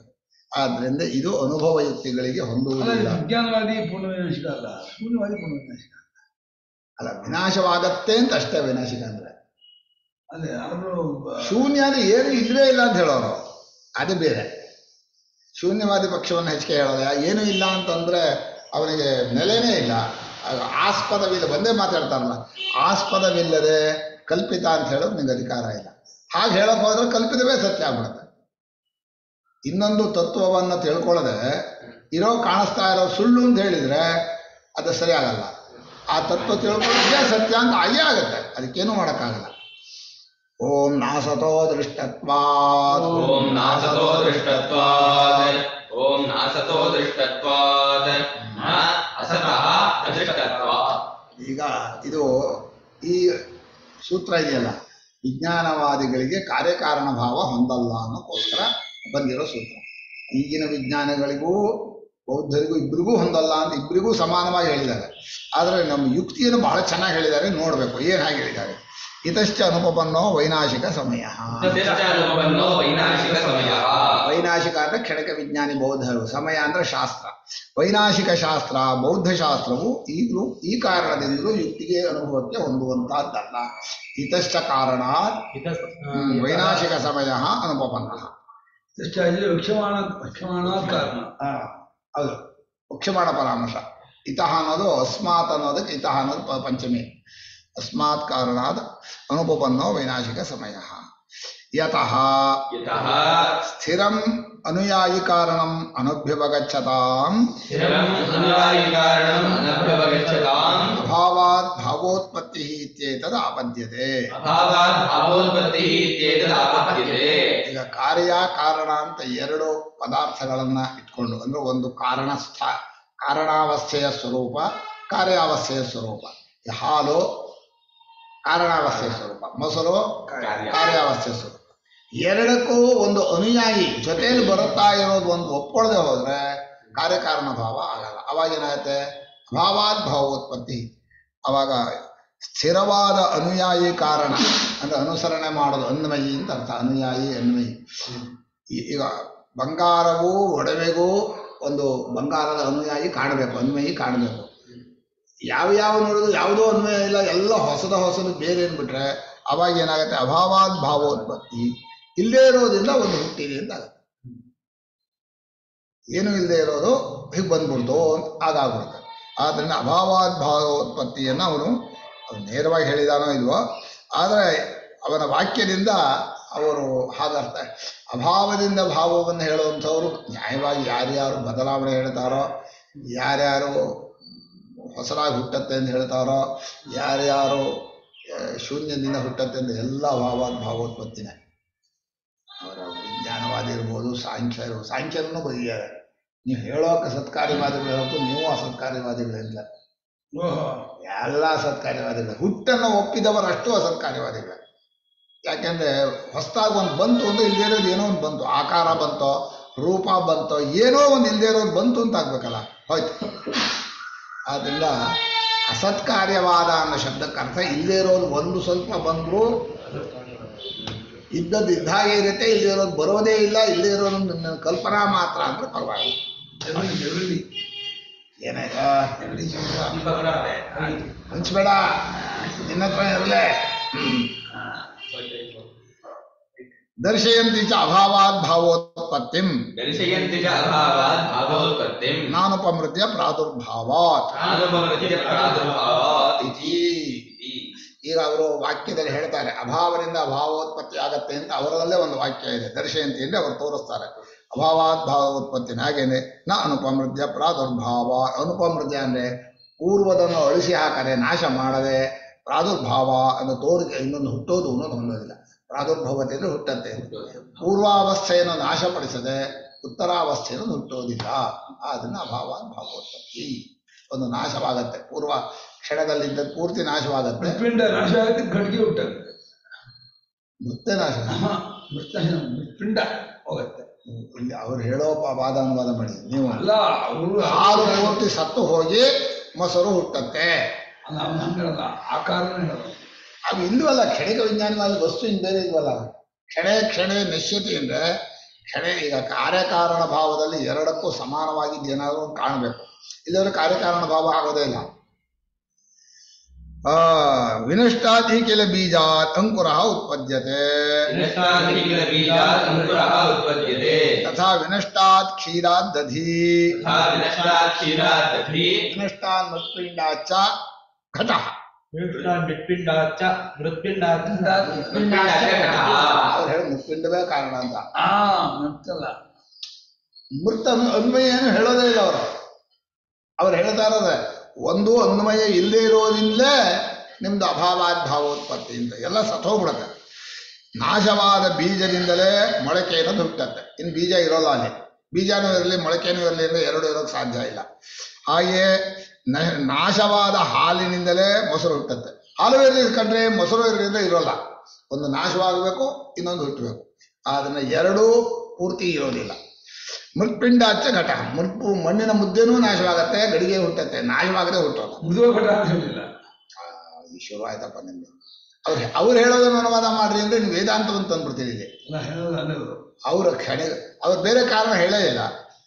ಆದ್ರಿಂದ ಇದು ಅನುಭವ ಯುಕ್ತಿಗಳಿಗೆ ಅಲ್ಲ ಹೊಂದುವುದಿಲ್ಲ ವಿಜ್ಞಾನವಾದಿ ಪೂರ್ಣವಿನಾಶಕ ಅಲ್ಲ ಶೂನ್ಯವಾದಿ ಪೂರ್ಣವಿನಾಶಕ ಅಲ್ಲ ವಿನಾಶವಾಗತ್ತೆ ಅಂತ ಅಷ್ಟೇ ವಿನಾಶಿಕ ಅಂದ್ರೆ ಅದೇ ಅವರು ಶೂನ್ಯ ಅಂದ್ರೆ ಏನು ಇಲ್ಲವೇ ಇಲ್ಲ ಅಂತ ಹೇಳೋರು ಅದು ಬೇರೆ ಶೂನ್ಯವಾದಿ ಪಕ್ಷವನ್ನು ಹೆಚ್ಚಿಗೆ ಹೇಳೋದು ಯಾ- ಏನೂ ಇಲ್ಲ ಅಂತಂದ್ರೆ ಅವನಿಗೆ ನೆಲೆನೇ ಇಲ್ಲ ಆಗ ಆಸ್ಪದವಿಲ್ಲ ಒಂದೇ ಮಾತಾಡ್ತಾರಲ್ಲ ಆಸ್ಪದವಿಲ್ಲದೆ ಕಲ್ಪಿತ ಅಂತ ಹೇಳೋದು ನಿಂಗೆ ಅಧಿಕಾರ ಇಲ್ಲ ಹಾಗೆ ಹೇಳಕ್ ಹೋದ್ರೆ ಕಲ್ಪಿತವೇ ಸತ್ಯ ಆಗ್ಬಿಡುತ್ತೆ ಇನ್ನೊಂದು ತತ್ವವನ್ನು ತಿಳ್ಕೊಳ್ಳದೆ ಇರೋ ಕಾಣಿಸ್ತಾ ಇರೋ ಸುಳ್ಳು ಅಂತ ಹೇಳಿದ್ರೆ ಅದು ಸರಿ ಆಗಲ್ಲ ಆ ತತ್ವ ತಿಳ್ಕೊಳ್ಳೋದೇ ಸತ್ಯ ಅಂತ ಅಯ್ಯೇ ಆಗುತ್ತೆ ಅದಕ್ಕೇನು ಮಾಡೋಕ್ಕಾಗಲ್ಲ ಓಂ ನಾಸತೋ ದೃಷ್ಟತ್ವಾತ್ ಓಂ ನಾಸತೋ ದೃಷ್ಟತ್ವಾದ್ ಓಂ ನಾಸತೋ ದೃಷ್ಟತ್ವಾದ್ ನ ಅಸತಃ ಅದೃಷ್ಟತ್ವಾತ್ ಈಗ ಇದು ಈ ಸೂತ್ರ ಇದೆಯಲ್ಲ ವಿಜ್ಞಾನವಾದಿಗಳಿಗೆ ಕಾರ್ಯಕಾರಣ ಭಾವ ಹೊಂದಲ್ಲ ಅನ್ನೋಕ್ಕೋಸ್ಕರ ಬಂದಿರೋ ಸೂತ್ರ ಈಗಿನ ವಿಜ್ಞಾನಿಗಳಿಗೂ ಬೌದ್ಧರಿಗೂ ಇಬ್ಬರಿಗೂ ಹೊಂದಲ್ಲ ಅಂತ ಇಬ್ಬರಿಗೂ ಸಮಾನವಾಗಿ ಹೇಳಿದ್ದಾರೆ ಆದರೆ ನಮ್ಮ ಯುಕ್ತಿಯನ್ನು ಬಹಳ ಚೆನ್ನಾಗಿ ಹೇಳಿದ್ದಾರೆ ನೋಡಬೇಕು ಏನು ಹಾಗೆ ಹೇಳಿದ್ದಾರೆ ಇತಶ್ಚ ಅನುಪಪನ್ನೋ ವೈನಾಶಿಕ ಸಮಯ ತಸ್ಯಾನುಪನ್ನೋ ವೈನಾಶಿಕ ಸಮಯಃ ವೈನಾಶಿಕ ಅಂದ್ರೆ ಕ್ಷಣಿಕ ವಿಜ್ಞಾನಿ ಬೌದ್ಧರು ಸಮಯ ಅಂದ್ರೆ ಶಾಸ್ತ್ರ ವೈನಾಶಿಕ ಶಾಸ್ತ್ರ ಬೌದ್ಧ ಶಾಸ್ತ್ರವು ಈಗಲೂ ಈ ಕಾರಣದಿಂದಲೂ ಯುಕ್ತಿಗೆ ಅನುಭವಕ್ಕೆ ಹೊಂದುವಂತಹದ್ದಲ್ಲ ಇತಶ್ಚ ಕಾರಣ ವೈನಾಶಿಕ ಸಮಯ ಅನುಪಪನ್ನ ಹೆಚ್ಚಾಗಿ ವಕ್ಷಮಾಣ ವಕ್ಷಮಾಣ ಕಾರಣ ಹೌದು ಪಕ್ಷಮಾಣ ಪರಾಮರ್ಶ ಇತಃ ಅನ್ನೋದು ಅಸ್ಮಾತ್ ಅನ್ನೋದಕ್ಕೆ ಇತಃ ಅನ್ನೋದು ಪ- ಪಂಚಮಿ ಅಸ್ಮಾತ್ ಕಾರಣಾದ ಅನುಪಪನ್ನೋ ವೈನಾಶಿಕ ಸಮಯ ಯತಃ ಯತಃ ಸ್ಥಿರಂ ಅನುಯಾಯಿ ಕಾರಣಂ ಅನಭ್ಯುಪಗಚ್ಚತಾಂ ಸ್ಥಿರಂ ಅನುಯಾಯಿ ಕಾರಣಂ ಅನಭ್ಯವಗಚ್ಚತಾಂ ಅಭಾವಾತ್ ಭಾವೋತ್ಪತ್ತಿ ಇತ್ಯೇತದ್ ಆಪದ್ಯತೆ ಅಭಾವಾತ್ ಭಾವೋತ್ಪತ್ತಿ ಇತ್ಯೇತದಾಪದ್ಯತೆ ಈಗ ಕಾರ್ಯ ಕಾರಣ ಅಂತ ಎರಡು ಪದಾರ್ಥಗಳನ್ನ ಇಟ್ಕೊಂಡು ಅಂದ್ರೆ ಒಂದು ಕಾರಣ ಸ್ಥಾ ಕಾರಣಾವಸ್ಥೆಯ ಸ್ವರೂಪ ಕಾರ್ಯಾವಸ್ಥೆಯ ಸ್ವರೂಪ ಈ ಹಾಲು ಕಾರಣಾವಸ್ಥೆಯ ಸ್ವರೂಪ ಮೊಸರು ಕಾರ್ಯಾವಸ್ಥೆಯ ಸ್ವರೂಪ ಎರಡಕ್ಕೂ ಒಂದು ಅನುಯಾಯಿ ಜೊತೆಯಲ್ಲಿ ಬರುತ್ತಾ ಇರೋದು ಒಂದು ಒಪ್ಕೊಳ್ಳದೆ ಹೋದ್ರೆ ಕಾರ್ಯಕಾರಣ ಭಾವ ಆಗಲ್ಲ ಅವಾಗ ಏನಾಗುತ್ತೆ ಅಭಾವಾತ್ ಭಾವೋತ್ಪತ್ತಿ ಅವಾಗ ಸ್ಥಿರವಾದ ಅನುಯಾಯಿ ಕಾರಣ ಅಂದ್ರೆ ಅನುಸರಣೆ ಮಾಡೋದು ಅನ್ವಯಿ ಅಂತ ಅರ್ಥ ಅನುಯಾಯಿ ಅನ್ವಯಿ ಈ- ಈಗ ಬಂಗಾರವು ಒಡವೆಗೂ ಒಂದು ಬಂಗಾರದ ಅನುಯಾಯಿ ಕಾಣಬೇಕು ಅನ್ವಯಿ ಕಾಣಬೇಕು ಯಾವ ಯಾವ ನೋಡಿದ್ರು ಯಾವುದೋ ಅನ್ವಯ ಇಲ್ಲ ಎಲ್ಲ ಹೊಸದ ಹೊಸದು ಬೇರೆ ಅಂದ್ಬಿಟ್ರೆ ಅವಾಗ ಏನಾಗುತ್ತೆ ಅಭಾವಾದ್ ಭಾವೋತ್ಪತ್ತಿ ಇಲ್ಲೇ ಇರೋದ್ರಿಂದ ಒಂದು ಹುಟ್ಟಿದೆ ಅಂತ ಆಗುತ್ತೆ ಏನು ಇಲ್ಲದೆ ಇರೋದು ಹೀಗೆ ಬಂದ್ಬಿಡ್ತು ಅಂತ ಆಗಾಗ್ಬಿಡುತ್ತೆ ಆದ್ರಿಂದ ಅಭಾವಾದ್ ಭಾವೋತ್ಪತ್ತಿಯನ್ನು ಅವನು ಅವನು ನೇರವಾಗಿ ಹೇಳಿದಾನೋ ಇಲ್ವೋ ಆದರೆ ಅವನ ವಾಕ್ಯದಿಂದ ಅವರು ಹಾಗರ್ಥ ಅಭಾವದಿಂದ ಭಾವವನ್ನು ಹೇಳುವಂಥವ್ರು ನ್ಯಾಯವಾಗಿ ಯಾರ್ಯಾರು ಬದಲಾವಣೆ ಹೇಳ್ತಾರೋ ಯಾರ್ಯಾರು ಹೊಸರಾಗಿ ಹುಟ್ಟತ್ತೆ ಅಂತ ಹೇಳ್ತಾರೋ ಯಾರ್ಯಾರು ಆ, ಶೂನ್ಯದಿಂದ ಹುಟ್ಟತ್ತೆ ಅಂತ ಎಲ್ಲ ಭಾವಾದ ಭಾವೋತ್ಪತ್ತಿನೇ ಅವರ ವಿಜ್ಞಾನವಾದಿ ಇರ್ಬೋದು ಸಾಂಖ್ಯ ಇರ್ಬೋದು ಸಾಂಖ್ಯರನ್ನು ಬಗೆಯಾರೆ ನೀವು ಹೇಳೋಕೆ ಸತ್ಕಾರ್ಯವಾದಿಗಳು ಹೊರತು ನೀವು ಅಸತ್ಕಾರ್ಯವಾದಿಗಳಿಲ್ಲ ಓಹೋ ಎಲ್ಲ ಅಸತ್ಕಾರ್ಯವಾದಿಗಳು ಹುಟ್ಟನ್ನು ಒಪ್ಪಿದವರಷ್ಟು ಅಸತ್ಕಾರ್ಯವಾದಿಗಳು ಯಾಕೆಂದ್ರೆ ಹೊಸದಾಗಿ ಒಂದು ಬಂತು ಅಂದ್ರೆ ಇಲ್ಲದೇ ಇರೋದು ಏನೋ ಒಂದು ಬಂತು ಆಕಾರ ಬಂತೋ ರೂಪ ಬಂತೋ ಏನೋ ಒಂದು ಇಲ್ಲದೆ ಇರೋದು ಬಂತು ಅಂತ ಆಗ್ಬೇಕಲ್ಲ ಹೋಯ್ತು ಆದ್ರಿಂದ ಅಸತ್ಕಾರ್ಯವಾದ ಅನ್ನೋ ಶಬ್ದಕ್ಕೆ ಅರ್ಥ ಇಲ್ಲದೆ ಇರೋದು ಒಂದು ಸ್ವಲ್ಪ ಬಂದರೂ ಇದ್ದದ್ದು ಇದ್ದ ಹಾಗೆ ಇರುತ್ತೆ ಇಲ್ಲದೆ ಇರೋದು ಬರೋದೇ ಇಲ್ಲ ಇಲ್ಲದೆ ಇರೋದು ನನ್ನ ಕಲ್ಪನಾ ಮಾತ್ರ ಅಂದ್ರೆ ಪರವಾಗಿಲ್ಲ ಜವಳಿ ಜವಳಿ ಏನಾಯ್ತಾ ಜವಳಿ ಜೀವ ಹಂಚ್ಬೇಡ ನಿನ್ನ ಹತ್ರ ಇರಲೇ ದರ್ಶಯಂತಿ ಚ ಅಭಾವಾತ್ ಭಾವೋತ್ಪತ್ತಿಂ ದರ್ಶಯಂತಿ ಚ ಅಭಾವಾತ್ ಭಾವೋತ್ಪತ್ತಿಂ ನಾನುಪಮೃತ್ಯ ಪ್ರಾದುರ್ಭಾವಾತ್ ನಾನುಪಮೃತ್ಯ ಪ್ರಾದುರ್ಭಾವಾತ್ ಇತಿ ಇತಿ. ಈಗ ಅವರು ವಾಕ್ಯದಲ್ಲಿ ಹೇಳ್ತಾರೆ ಅಭಾವದಿಂದ ಅಭಾವೋತ್ಪತ್ತಿ ಆಗತ್ತೆ ಅಂತ ಅವರಲ್ಲೇ ಒಂದು ವಾಕ್ಯ ಇದೆ ದರ್ಶಯಂತಿ ಅಂದ್ರೆ ಅವರು ತೋರಿಸ್ತಾರೆ ಅಭಾವಾತ್ ಭಾವೋತ್ಪತ್ತಿ ಹಾಗೇನೆ ನ ಅನುಪಮೃತ್ಯ ಪ್ರಾದುರ್ಭಾವ ಅನುಪಮೃತ್ಯ ಅಂದ್ರೆ ಪೂರ್ವದನ್ನು ಅಳಿಸಿ ಹಾಕದೆ ನಾಶ ಮಾಡದೆ ಪ್ರಾದುರ್ಭಾವ ಅನ್ನೋ ತೋರಿಕೆ ಇನ್ನೊಂದು ಹುಟ್ಟೋದು ಅನ್ನೋದು ಹೊಂದೋದಿಲ್ಲ ಪ್ರಾದುರ್ಭವತೆ ಅಂದ್ರೆ ಹುಟ್ಟತ್ತೆ ಪೂರ್ವಾವಸ್ಥೆಯನ್ನು ನಾಶಪಡಿಸದೆ ಉತ್ತರಾವಸ್ಥೆಯನ್ನು ಹುಟ್ಟೋದಿಲ್ಲ ಅದನ್ನ ಅಭಾವ ಭಾವೋತ್ಪತ್ತಿ ಒಂದು ನಾಶವಾಗತ್ತೆ ಪೂರ್ವ ಕ್ಷಣದಲ್ಲಿದ್ದದ್ದು ಪೂರ್ತಿ ನಾಶವಾಗತ್ತೆ ಮೃತ್ಪಿಂಡ ನಾಶ ಆಗುತ್ತೆ ಗಡಿಗೆ ಹುಟ್ಟಾಗುತ್ತೆ ಮತ್ತೆ ನಾಶ ಮೃತ ಮೃತ್ಪಿಂಡ ಹೋಗುತ್ತೆ ಇಲ್ಲಿ ಅವ್ರು ಹೇಳೋ ಪ- ವಾದ ಅನುವಾದ ಮಾಡಿ ನೀವು ಅಲ್ಲ ಅವರು ಹಾಲು ಪೂರ್ತಿ ಸತ್ತು ಹೋಗಿ ಮೊಸರು ಹುಟ್ಟತ್ತೆ ಅಲ್ಲ ಅವ್ನು ಹಂಗ್ ಹೇಳಲ್ಲ ಆಕಾರನೇ ಹೇಳೋದು ಅದು ಇಲ್ವಲ್ಲ ಕ್ಷಣಿಕ ವಿಜ್ಞಾನವಾದ ವಸ್ತು ಇನ್ ಬೇರೆ ಇಲ್ವಲ್ಲ ಕ್ಷಣೆ ಕ್ಷಣೆ ನಶ್ಯತೆ ಅಂದ್ರೆ ಕೆರೆ ಈಗ ಕಾರ್ಯಕಾರಣ ಭಾವದಲ್ಲಿ ಎರಡಕ್ಕೂ ಸಮಾನವಾಗಿದ್ದು ಏನಾದರೂ ಒಂದು ಕಾಣಬೇಕು ಇದರಲ್ಲಿ ಕಾರ್ಯಕಾರಣ ಭಾವ ಆಗೋದೇ ಇಲ್ಲ ಆ ವಿನಷ್ಟಾತಿ ಕೆಲ ಬೀಜಾತ್ ಅಂಕುರ ಉತ್ಪದ್ಯತೆ ವಿನಷ್ಟಾಧಿಕಿಲ ಬೀಜಾತ್ ಅಂಕುರಃ ಉತ್ಪದ್ಯತೆ ತಥಾ ವಿನಷ್ಟಾತ್ ಕ್ಷೀರಾತ್ ದಧಿ ತಥಾ ವಿನಷ್ಟಾತ್ ಕ್ಷೀರಾತ್ ದಧಿ ವಿನಷ್ಟಾನ್ ಮೃತ್ಪಿಂಡಾಚ್ಚ ಘಟ ಮೃತ್ಪಿಂಡಾಚ ಮೃತ್ಪಿಂಡಾಚ ಮೃತ್ಪಿಂಡಾಚ ಘಟಃ. ಅವ್ರು ಹೇಳಿ ಮೃತ್ಪಿಂಡವೇ ಕಾರಣ ಅಂತ ಆ ಮತ್ತಲ್ಲ ಮೃತ ಅನ್- ಅನ್ವಯ ಏನು ಹೇಳೋದೇ ಇಲ್ಲ ಅವರು ಅವ್ರು ಹೇಳ್ತಾ ಇರೋದೆ ಒಂದು ಅನ್ವಯ ಇಲ್ಲದೆ ಇರೋದ್ರಿಂದಲೇ ನಿಮ್ದು ಅಭಾವಾದ್ ಭಾವೋತ್ಪತ್ತಿ ಅಂತ ಎಲ್ಲ ಸತ್ತೋಗ್ಬಿಡುತ್ತೆ ನಾಶವಾದ ಬೀಜದಿಂದಲೇ ಮೊಳಕೆ ಅನ್ನೋದು ಹುಟ್ಟತ್ತೆ ಇನ್ನು ಬೀಜ ಇರೋಲ್ಲ ಅಲ್ಲಿ ಬೀಜನೂ ಇರಲಿ ಮೊಳಕೆನೂ ಇರಲಿ ಅಂದ್ರೆ ಎರಡು ಇರೋಕ್ಕೆ ಸಾಧ್ಯ ಇಲ್ಲ ಹಾಗೆಯೇ ನ- ನಾಶವಾದ ಹಾಲಿನಿಂದಲೇ ಮೊಸರು ಹುಟ್ಟತ್ತೆ ಹಾಲು ಇರಲಿ ಕಂಡ್ರೆ ಮೊಸರು ಇರಲಿಂದ ಇರೋಲ್ಲ ಒಂದು ನಾಶವಾಗಬೇಕು ಇನ್ನೊಂದು ಹುಟ್ಟಬೇಕು ಅದನ್ನ ಎರಡೂ ಪೂರ್ತಿ ಇರೋದಿಲ್ಲ ಮೃತ್ಪಿಂಡ ಹಚ್ಚ ಘಟ ಮೃತ್ಪು ಮಣ್ಣಿನ ಮುದ್ದೆನೂ ನಾಶವಾಗತ್ತೆ ಗಡಿಗೆ ಹುಟ್ಟತ್ತೆ ನಾಶವಾಗದೆ ಹುಟ್ಟೋಲ್ಲ ಮೃದುವ ಘಟ ಅಂತ ಹೇಳಿಲ್ಲ ಆ, ಈ ಶುರು ಆಯ್ತಪ್ಪ ನಿಮ್ದು ಅವ್ರು ಅವ್ರು ಹೇಳೋದನ್ನ ಅನುವಾದ ಮಾಡ್ರಿ ಅಂದ್ರೆ ನೀವು ವೇದಾಂತವನ್ನು ತಂದ್ಬಿಡ್ತೀರಿ ಇಲ್ಲಿ ಅಲ್ಲ ಹೇಳೋದು ಅನ್ನೋದು ಅವರ ಖಡೆ ಅವ್ರು ಬೇರೆ ಕಾರಣ ಹೇಳೇ ಇಲ್ಲ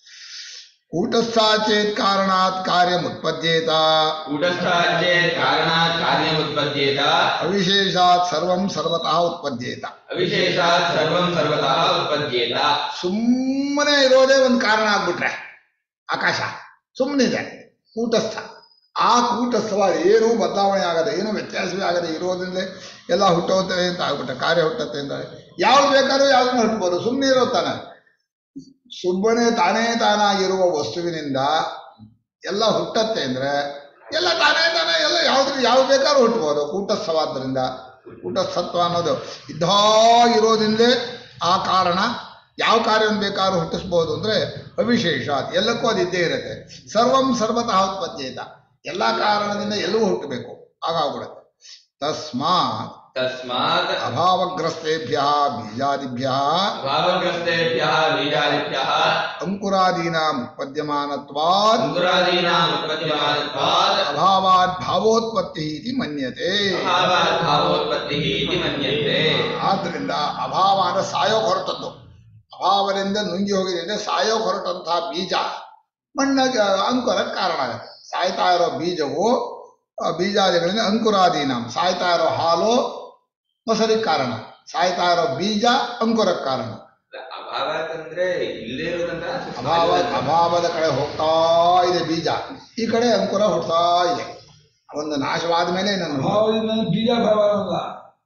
ಕೂಟಸ್ಥಾಚೇತ್ ಕಾರಣಾತ್ ಕಾರ್ಯ ಉತ್ಪದ್ಯೇತ ಕೂಟಸ್ಥಾಚೇತ್ ಕಾರಣಾತ್ ಕಾರ್ಯಮುತ್ಪದ್ಯೇತ ಅವಿಶೇಷಾತ್ ಸರ್ವಂ ಸರ್ವತಃ ಉತ್ಪದ್ಯೇತ ಅವಿಶೇಷಾತ್ ಸರ್ವಂ ಸರ್ವತಃ ಉತ್ಪದ್ಯೇತ ಸುಮ್ಮನೆ ಇರೋದೇ ಒಂದು ಕಾರಣ ಆಗ್ಬಿಟ್ರೆ ಆಕಾಶ ಸುಮ್ಮನಿದೆ ಕೂಟಸ್ಥ ಆ ಕೂಟಸ್ಥವಾಗಿ ಏನೂ ಬದಲಾವಣೆ ಆಗದೆ ಏನೂ ವ್ಯತ್ಯಾಸವೇ ಆಗದೆ ಇರೋದ್ರಿಂದ ಎಲ್ಲ ಹುಟ್ಟುತ್ತೆ ಅಂತ ಆಗ್ಬಿಟ್ಟೆ ಕಾರ್ಯ ಹುಟ್ಟತ್ತೆ ಅಂತ ಯಾವ್ದು ಬೇಕಾದ್ರೂ ಯಾವ್ದನ್ನ ಹುಟ್ಟಬೋದು ಸುಮ್ಮನೆ ಇರೋ ತಾನೆ ಸುಮ್ಮನೆ ತಾನೇ ತಾನಾಗಿರುವ ವಸ್ತುವಿನಿಂದ ಎಲ್ಲ ಹುಟ್ಟತ್ತೆ ಅಂದ್ರೆ ಎಲ್ಲ ತಾನೇ ತಾನೇ ಎಲ್ಲ ಯಾವ್ದು ಯಾವ್ದು ಬೇಕಾದ್ರೂ ಹುಟ್ಟಬಹುದು ಕೂಟಸ್ಥವಾದ್ದರಿಂದ ಕೂಟಸ್ಥತ್ವ ಅನ್ನೋದು ಇದ್ದಾಗಿರೋದ್ರಿಂದಲೇ ಆ ಕಾರಣ ಯಾವ ಕಾರ್ಯವನ್ನು ಬೇಕಾದ್ರೂ ಹುಟ್ಟಿಸ್ಬೋದು ಅಂದ್ರೆ ಅವಿಶೇಷ ಎಲ್ಲಕ್ಕೂ ಅದು ಇದ್ದೇ ಇರುತ್ತೆ ಸರ್ವಂ ಸರ್ವತಃ ಉತ್ಪತ್ತಿಯಿತ ಎಲ್ಲ ಕಾರಣದಿಂದ ಎಲ್ಲವೂ ಹುಟ್ಟಬೇಕು ಆಗಾಗ್ಬಿಡುತ್ತೆ ತಸ್ಮಾತ್ ತಸ್ಮಾತ್ ಅಭಾವಗ್ರಸ್ತೇಭ್ಯ ಬೀಜಾದಿಭ್ಯ ಭಾವಗ್ರಸ್ತೇಭ್ಯಃ ಬೀಜಾದಿಭ್ಯಃ ಅಂಕುರಾದೀನಾಂ ಉತ್ಪದ್ಯಮಾನತ್ವಾತ್ ಅಂಕುರಾದೀನಾಂ ಉತ್ಪದ್ಯಮಾನತ್ವಾತ್ ಅಭಾವಾತ್ ಭಾವೋತ್ಪತ್ತಿ ಇತಿ ಮನ್ಯತೆ ಅಭಾವಾತ್ ಭಾವೋತ್ಪತ್ತಿಃ ಇತಿ ಮನ್ಯತೆ ಆದ್ರಿಂದ ಅಭಾವ ಅಂದ್ರೆ ಸಾಯೋಕ್ ಹೊರಟದ್ದು ಅಭಾವದಿಂದ ನುಂಗಿ ಹೋಗಿದೆ ಅಂದ್ರೆ ಸಾಯೋಕ್ ಹೊರಟಂತಹ ಬೀಜ ಮಣ್ಣಾಗ ಅಂಕುರಕ್ಕೆ ಕಾರಣ ಆಗುತ್ತೆ ಸಾಯ್ತಾ ಇರೋ ಬೀಜವು ಆ ಬೀಜಾದಿಗಳಿಂದ ಅಂಕುರಾದೀನ ಸಾಯ್ತಾ ಇರೋ ಹಾಲು ಮೊಸರಿಗೆ ಕಾರಣ ಸಾಯ್ತಾ ಇರೋ ಬೀಜ ಅಂಕುರಕ್ಕೆ ಕಾರಣ ಅಭಾವ ಅಂತಂದ್ರೆ ಇಲ್ಲೇ ಇರೋದಂತ ಅಭಾವ ಅಭಾವದ ಕಡೆ ಹೋಗ್ತಾ ಇದೆ ಬೀಜ ಈ ಕಡೆ ಅಂಕುರ ಹುಡ್ತಾ ಇದೆ ಒಂದು ನಾಶವಾದ ಮೇಲೆ ಇನ್ನೊಂದು ಭಾವದಿಂದ ಬೀಜ ಭಾವ ಅಲ್ಲ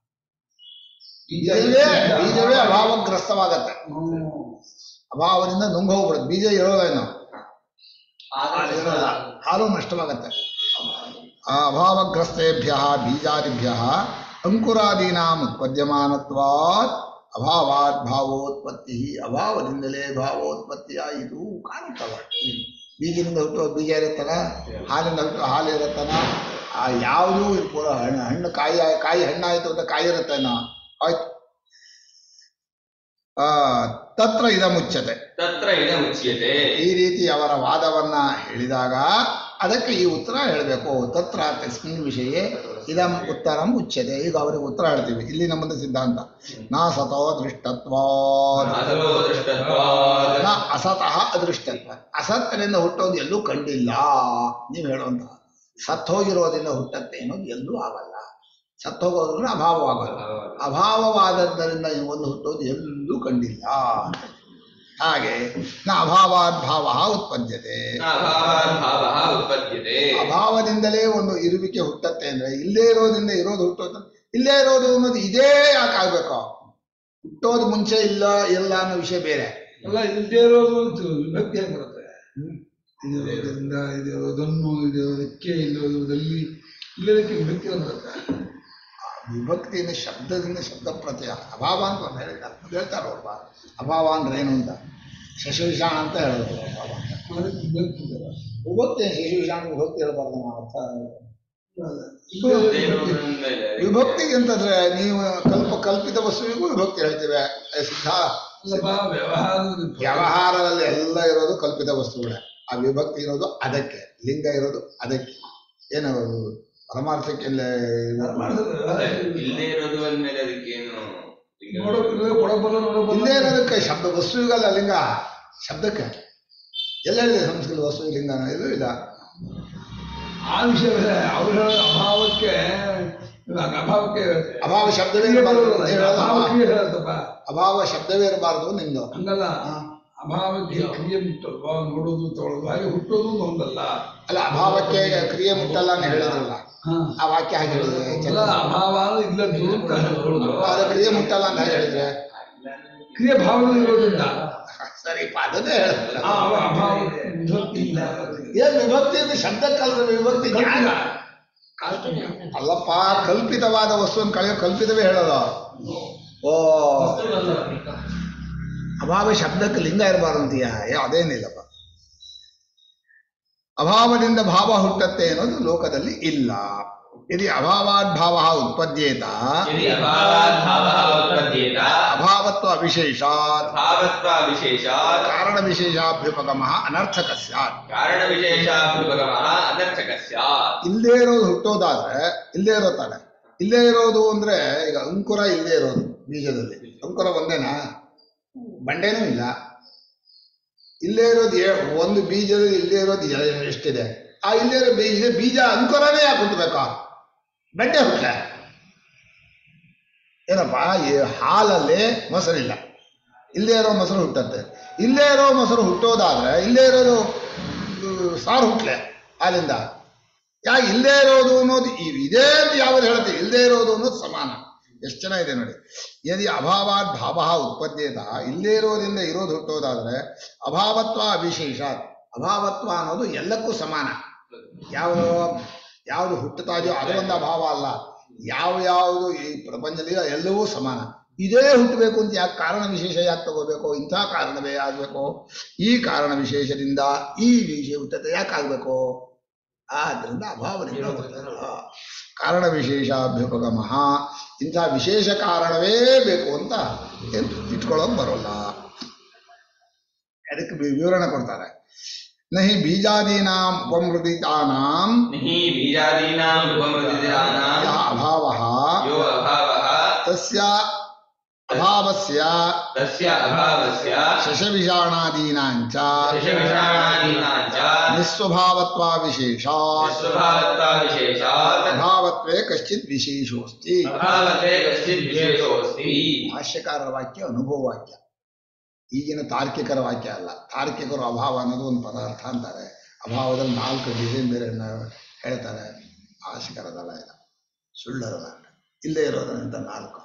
ಬೀಜವೇ ಬೀಜವೇ ಅಭಾವಗ್ರಸ್ತವಾಗತ್ತೆ ಹ್ಮ್. ಅಭಾವದಿಂದ ನುಂಗ್ ಹೋಗ್ಬಿಡುತ್ತೆ ಬೀಜ ಇರೋದೇನು ಇರೋಲ್ಲ ಹಾಲು ನಷ್ಟವಾಗತ್ತೆ ಆ ಅಭಾವಗ್ರಸ್ತೇಭ್ಯ ಬೀಜಾದಿಭ್ಯ ಅಂಕುರಾದೀನಾಂ ಉತ್ಪದ್ಯಮಾನತ್ವಾತ್ ಅಭಾವಾತ್ ಭಾವೋತ್ಪತ್ತಿ ಅಭಾವದಿಂದಲೇ ಭಾವೋತ್ಪತ್ತಿಯಾಯಿತು ಕಾಣುತ್ತವ ಬೀಜದಿಂದ ಹುಟ್ಟುವ ಬೀಜ ಇರುತ್ತಲ್ಲ ಹಾಲಿಂದ ಹುಟ್ಟುವ ಹಾಲು ಇರುತ್ತನ ಆ ಯಾವುದೂ ಪೂರ ಹಣ್ಣು ಹಣ್ಣು ಕಾಯಿ ಕಾಯಿ ಹಣ್ಣಾಯಿತು ಅಂತ ಕಾಯಿ ಇರುತ್ತೇನೋ ಆಯ್ತು ಆ, ತತ್ರ ಇದ ಮುಚ್ಚತೆ ತತ್ರ ಇದ ಮುಚ್ಯತೆ ಈ ರೀತಿ ಅವರ ವಾದವನ್ನ ಹೇಳಿದಾಗ ಅದಕ್ಕೆ ಈ ಉತ್ತರ ಹೇಳಬೇಕು ತತ್ರ ತಸ್ಮಿನ್ ವಿಷಯ ಇದಂ ಉತ್ತರಂ ಉಚ್ಯತೆ ಈಗ ಅವರಿಗೆ ಉತ್ತರ ಹೇಳ್ತೀವಿ ಇಲ್ಲಿ ನಮ್ಮದು ಸಿದ್ಧಾಂತ ನಾ ಸತೋ ದೃಷ್ಟತ್ವಾತ್ ಅಸಲೋ ದೃಷ್ಟತ್ವಾತ್ ನ ಅಸತಃ ಅದೃಷ್ಟತ್ವ ಅಸತ್ತರಿಂದ ಹುಟ್ಟೋದು ಎಲ್ಲೂ ಕಂಡಿಲ್ಲ ನೀವು ಹೇಳುವಂತ ಸತ್ ಹೋಗಿರೋದ್ರಿಂದ ಹುಟ್ಟತ್ತೆ ಅನ್ನೋದು ಎಲ್ಲೂ ಆಗಲ್ಲ ಸತ್ ಹೋಗೋದ್ರಿಂದ ಅಭಾವವಾಗಲ್ಲ ಅಭಾವವಾದದ್ದರಿಂದ ಒಂದು ಹುಟ್ಟೋದು ಎಲ್ಲೂ ಕಂಡಿಲ್ಲ ಹಾಗೆ ನ ಅಭಾವಾದ್ ಭಾವ ಉತ್ಪದ್ಯತೆ ಅಭಾವಾತ್ ಭಾವಃ ಉತ್ಪದ್ಯತೆ ಅಭಾವದಿಂದಲೇ ಒಂದು ಇರುವಿಕೆ ಹುಟ್ಟತ್ತೆ ಅಂದ್ರೆ ಇಲ್ಲೇ ಇರೋದ್ರಿಂದ ಇರೋದು ಹುಟ್ಟೋದು ಇಲ್ಲೇ ಇರೋದು ಅನ್ನೋದು ಇದೇ ಯಾಕೆ ಆಗ್ಬೇಕು ಹುಟ್ಟೋದು ಮುಂಚೆ ಇಲ್ಲ ಇಲ್ಲ ಅನ್ನೋ ವಿಷಯ ಬೇರೆ ಅಲ್ಲ ಇಲ್ಲದೆ ಇರೋದು ಅಂತ ವಿಭಕ್ತಿ ಹೇಗೆ ಬರುತ್ತೆ ಇದಿರೋದ್ರಿಂದ ಇದಿರೋದನ್ನು ಇದಿರೋದಕ್ಕೆ ಇಲ್ಲಿರೋದಲ್ಲಿ ಇಲ್ಲದಕ್ಕೆ ವಿಭಕ್ತಿ ಅಂತ ಬರುತ್ತೆ ವಿಭಕ್ತಿಯಿಂದ ಶಬ್ದದಿಂದ ಶಬ್ದ ಪ್ರತ್ಯಯ ಅಭಾವ ಅಂತ ಒಂದು ಹೇಳಿದ್ದಾರೆ ಅದು ಹೇಳ್ತಾರೆ ಅವ್ರು ಅಭಾವ ಅಂದ್ರೆ ಏನು ಅಂತ ಶಶಿವಿಷಾಣ ಅಂತ ಹೇಳೋದು ಅಭಾವ ಅಂತ. ಅದಕ್ಕೆ ವಿಭಕ್ತಿ ಇದೆಯಲ್ಲ. ವಿಭಕ್ತಿ ಶಶಿವಿಷಾಣ ವಿಭಕ್ತಿ ಹೇಳ್ಬಾರ್ದು ನಾವು ಅರ್ಥ ಇಲ್ಲದೆ ಇರೋದಕ್ಕೆ ವಿಭಕ್ತಿಗೆ ಅಂತಂದ್ರೆ ನೀವು ಕಲ್ಪ ಕಲ್ಪಿತ ವಸ್ತುವಿಗೂ ವಿಭಕ್ತಿ ಹೇಳ್ತೇವೆ ಏ ಸಿದ್ಧ ಅಲ್ಲಪ್ಪ ವ್ಯವಹಾರದ ವ್ಯವಹಾರದಲ್ಲಿ ಎಲ್ಲ ಇರೋದು ಕಲ್ಪಿತ ವಸ್ತುಗಳೇ ಆ ವಿಭಕ್ತಿ ಇರೋದು ಅದಕ್ಕೆ ಲಿಂಗ ಇರೋದು ಅದಕ್ಕೆ ಏನು ಪರಮಾರ್ಥಕ್ಕೆ ಇಲ್ಲ ಇದು- ಮಾಡಿದ್ರೆ ವ್ಯವಹಾರ ಇಲ್ಲೇ ಇರೋದು ಅಂದ್ಮೇಲೆ ಅದಕ್ಕೇನು ನೋಡೋಕ್ ಕೊಡಕ್ ಬಲ್ಲ ನೋಡಕ್ ಬಲ್ಲ ಇಲ್ಲೇ ಇರೋದಕ್ಕೆ ಶಬ್ದ ವಸ್ತುವಿಗಲ್ಲ ಲಿಂಗ ಶಬ್ದಕ್ಕೆ ಎಲ್ಲ ಹೇಳಿದೆ ಸಂಸ್ಕೃತ ವಸ್ತು ಲಿಂಗನ ಇದು ಇಲ್ಲ ಆ ವಿಷಯ ಬೇರೆ ಅವ್ರು ಹೇಳೋ ಅಭಾವಕ್ಕೆ ಇವಾಗ ಅಭಾವಕ್ಕೆ ಅಭಾವ ಶಬ್ದವೇ ಕ್ರಿಯೆ ಇರಬಾರ್ದು ಬರೋಲ್ಲ. ಅಂತ ಹೇಳೋದು ಅಭಾವ ಅಭಾವ. ಕ್ರಿಯೆ ಹೇಳತ್ತಪ್ಪ ಅಭಾವ ಶಬ್ದವೇ ಇರಬಾರ್ದು ನಿಂದು ಹಂಗಲ್ಲ ಅಭಾವಕ್ಕೆ ಕ್ರಿಯೆ ಮುಟ್ಟಲ್ವಾ ನೋಡೋದು ತಗೊಳ್ಳೋದು ಹಾಗೆ ಹುಟ್ಟೋದು ಒಂದು ಒಂದಲ್ಲ ಅಲ್ಲ ಅಭಾವಕ್ಕೆ ಕ್ರಿಯೆ ಮುಟ್ಟಲ್ಲ ಅಂತ ಹೇಳಿದ್ರಲ್ಲ ಹಾ. ಆ ವಾಕ್ಯ ಹಾಗೆ ಹೇಳಿದ್ರೆ ಅಲ್ಲ ಅಭಾವ ಇಲ್ಲದ್ದು ಅಂತ ಹೇಳ್ಕೊಳ್ಳೋದು ಅದು ಕ್ರಿಯೆ ಮುಟ್ಟಲ್ಲ ಅಂತ ಹಾಗೆ ಹೇಳಿದ್ರೆ ಕ್ರಿಯೆ ಭಾವದಲ್ಲಿ ಇರೋದ್ರಿಂದ ಸರಿಪ್ಪ ಅದನ್ನೇ ಹೇಳಿದ್ರಲ್ಲ ಆ ಅಭಾವ ವಿಭಕ್ತಿ ಇಲ್ಲ ಏನ್ ವಿಭಕ್ತಿ ಅಂದ್ರೆ ಶಬ್ದಕ್ಕಲ್ರ ವಿಭಕ್ತಿ ಜ್ಞಾನ ಕಾಲ್ಪನಿಕ. ಅಲ್ಲಪ್ಪ ಕಲ್ಪಿತವಾದ ವಸ್ತುವನ್ನು ಕಳೆಯೋ ಕಲ್ಪಿತವೇ ಹೇಳೋದು ಓ ಅಭಾವ ಶಬ್ದಕ್ಕೆ ಲಿಂಗ ಇರಬಾರ್ದು ಅಂತೀಯ ಏ ಅದೇನಿಲ್ಲಪ್ಪ ಅಭಾವದಿಂದ ಭಾವ ಹುಟ್ಟತ್ತೆ ಅನ್ನೋದು ಲೋಕದಲ್ಲಿ ಇಲ್ಲ ಯದಿ ಅಭಾವಾದ್ ಭಾವ ಉತ್ಪದ್ಯೇತ यदि अभावात् भावः उत्पद्येत ಅಭಾವತ್ವ ಅವಿಶೇಷಾತ್ भावत्वा विशेषात् ಕಾರಣ ವಿಶೇಷಾಭ್ಯುಪಗಮ ಅನರ್ಥಕ ಸ್ಯಾತ್ कारणविशेषाभ्युपगमः अनर्थकः स्यात् ಇಲ್ಲೇ ಇರೋದು ಹುಟ್ಟೋದಾದ್ರೆ ಇಲ್ಲೇ ಇರೋ ತಾನೆ ಇಲ್ಲೇ ಇರೋದು ಅಂದ್ರೆ ಈಗ ಅಂಕುರ ಇಲ್ಲೇ ಇರೋದು ಬೀಜದಲ್ಲಿ ಅಂಕುರ ಒಂದೇನಾ ಬಂಡೆನೂ ಇಲ್ಲ ಇಲ್ಲೇ ಇರೋದು ಏ- ಒಂದು ಬೀಜದಲ್ಲಿ ಇಲ್ಲೇ ಇರೋದು ಎ- ಎಷ್ಟಿದೆ ಆ ಇಲ್ಲೇ ಇರೋ ಬೀಜ ಬೀಜ ಅಂಕುರನೇ ಯಾಕೆ ಹುಟ್ಟಬೇಕಾ ಬಂಡೆ ಹುಟ್ಟ ಏನಪ್ಪ ಈ ಹಾಲಲ್ಲಿ ಮೊಸರಿಲ್ಲ ಇಲ್ಲೇ ಇರೋ ಮೊಸರು ಹುಟ್ಟತ್ತೆ ಇಲ್ಲೇ ಇರೋ ಮೊಸರು ಹುಟ್ಟೋದಾದ್ರೆ ಇಲ್ಲೇ ಇರೋದು ಉಮ್, ಸಾರು ಹುಟ್ಲೆ ಹಾಲಿಂದ ಯಾ ಇಲ್ಲೇ ಇರೋದು ಅನ್ನೋದು ಈ- ಇದೇ ಅಂತ ಯಾವ್ದು ಹೇಳುತ್ತೆ ಇಲ್ಲೇ ಇರೋದು ಅನ್ನೋದು ಸಮಾನ ಎಷ್ಟು ಚೆನ್ನಾಗಿದೆ ನೋಡಿ ಯದಿ ಅಭಾವಾತ್ ಭಾವ ಉತ್ಪದ್ಯೇತ ಇಲ್ಲೇ ಇರೋದ್ರಿಂದ ಇರೋದು ಹುಟ್ಟೋದಾದ್ರೆ ಅಭಾವತ್ವ ಅವಿಶೇಷ ಅಭಾವತ್ವ ಅನ್ನೋದು ಎಲ್ಲಕ್ಕೂ ಸಮಾನ ಯಾವುದು ಯಾವುದು ಹುಟ್ಟುತ್ತಾ ಇದೆಯೋ ಅದು ಒಂದು ಅಭಾವ ಅಲ್ಲ ಯಾವ ಯಾವುದು ಈ ಪ್ರಪಂಚದಲ್ಲಿ ಎಲ್ಲವೂ ಸಮಾನ ಇದೇ ಹುಟ್ಟಬೇಕು ಅಂತ ಯಾಕೆ ಕಾರಣ ವಿಶೇಷ ಯಾಕೆ ತಗೋಬೇಕು ಇಂಥ ಕಾರಣವೇ ಆಗಬೇಕು ಈ ಕಾರಣ ವಿಶೇಷದಿಂದ ಈ ವಿಷಯ ಹುಟ್ಟತೆ ಯಾಕೆ ಆಗಬೇಕು ಆದ್ರಿಂದ ಅಭಾವದಿಂದ ಹುಟ್ಟಲ್ಲ. ಕಾರಣ ವಿಶೇಷಾಭ್ಯುಪಗಮ ಇಂಥ ವಿಶೇಷ ಕಾರಣವೇ ಬೇಕು ಅಂತ ಏನು ಇಟ್ಕೊಳ್ಳೋಕೆ ಬರೋಲ್ಲ ಅದಕ್ಕೆ ವಿ- ವಿವರಣೆ ಕೊಡ್ತಾರೆ ನಹಿ ಬೀಜಾದೀನಾಂ ಉಪಮೃದಿತಾನಾಂ न हि बीजादीनाम् उपमृदितानां ಯಃ ಅಭಾವ यो अभावः ತಸ್ಯ ಅಭಾವಸ್ಯ तस्य अभावस्य ಶಶವಿಷಾಣಾದೀನಾಂಚ दशविषाणादीनां च ನಿಸ್ವಭಾವತ್ವ ವಿಶೇಷಾತ್ स्वभावत्वाविशेषात् ಅಭಾವತ್ವೇ ಕಶ್ಚಿತ್ ವಿಶೇಷೋಸ್ತಿ अभावते कश्चित् विशेषोऽस्ति ಭಾಷ್ಯಕಾರರ ವಾಕ್ಯ ಅನುಭವ ವಾಕ್ಯ ಈಗಿನ ತಾರ್ಕಿಕರ ವಾಕ್ಯ ಅಲ್ಲ ತಾರ್ಕಿಕರು ಅಭಾವ ಅನ್ನೋದು ಒಂದು ಪದಾರ್ಥ ಅಂತಾರೆ ಅಭಾವದಲ್ಲಿ ನಾಲ್ಕು ಡಿಸೈನ್ ಬೇರೆ ಹೇಳ್ತಾರೆ ಭಾಷಿಕರದಲ್ಲ ಇಲ್ಲ ಸುಳ್ಳರಲ್ಲ ಇಲ್ಲೇ ಇರೋದಂತ ನಾಲ್ಕು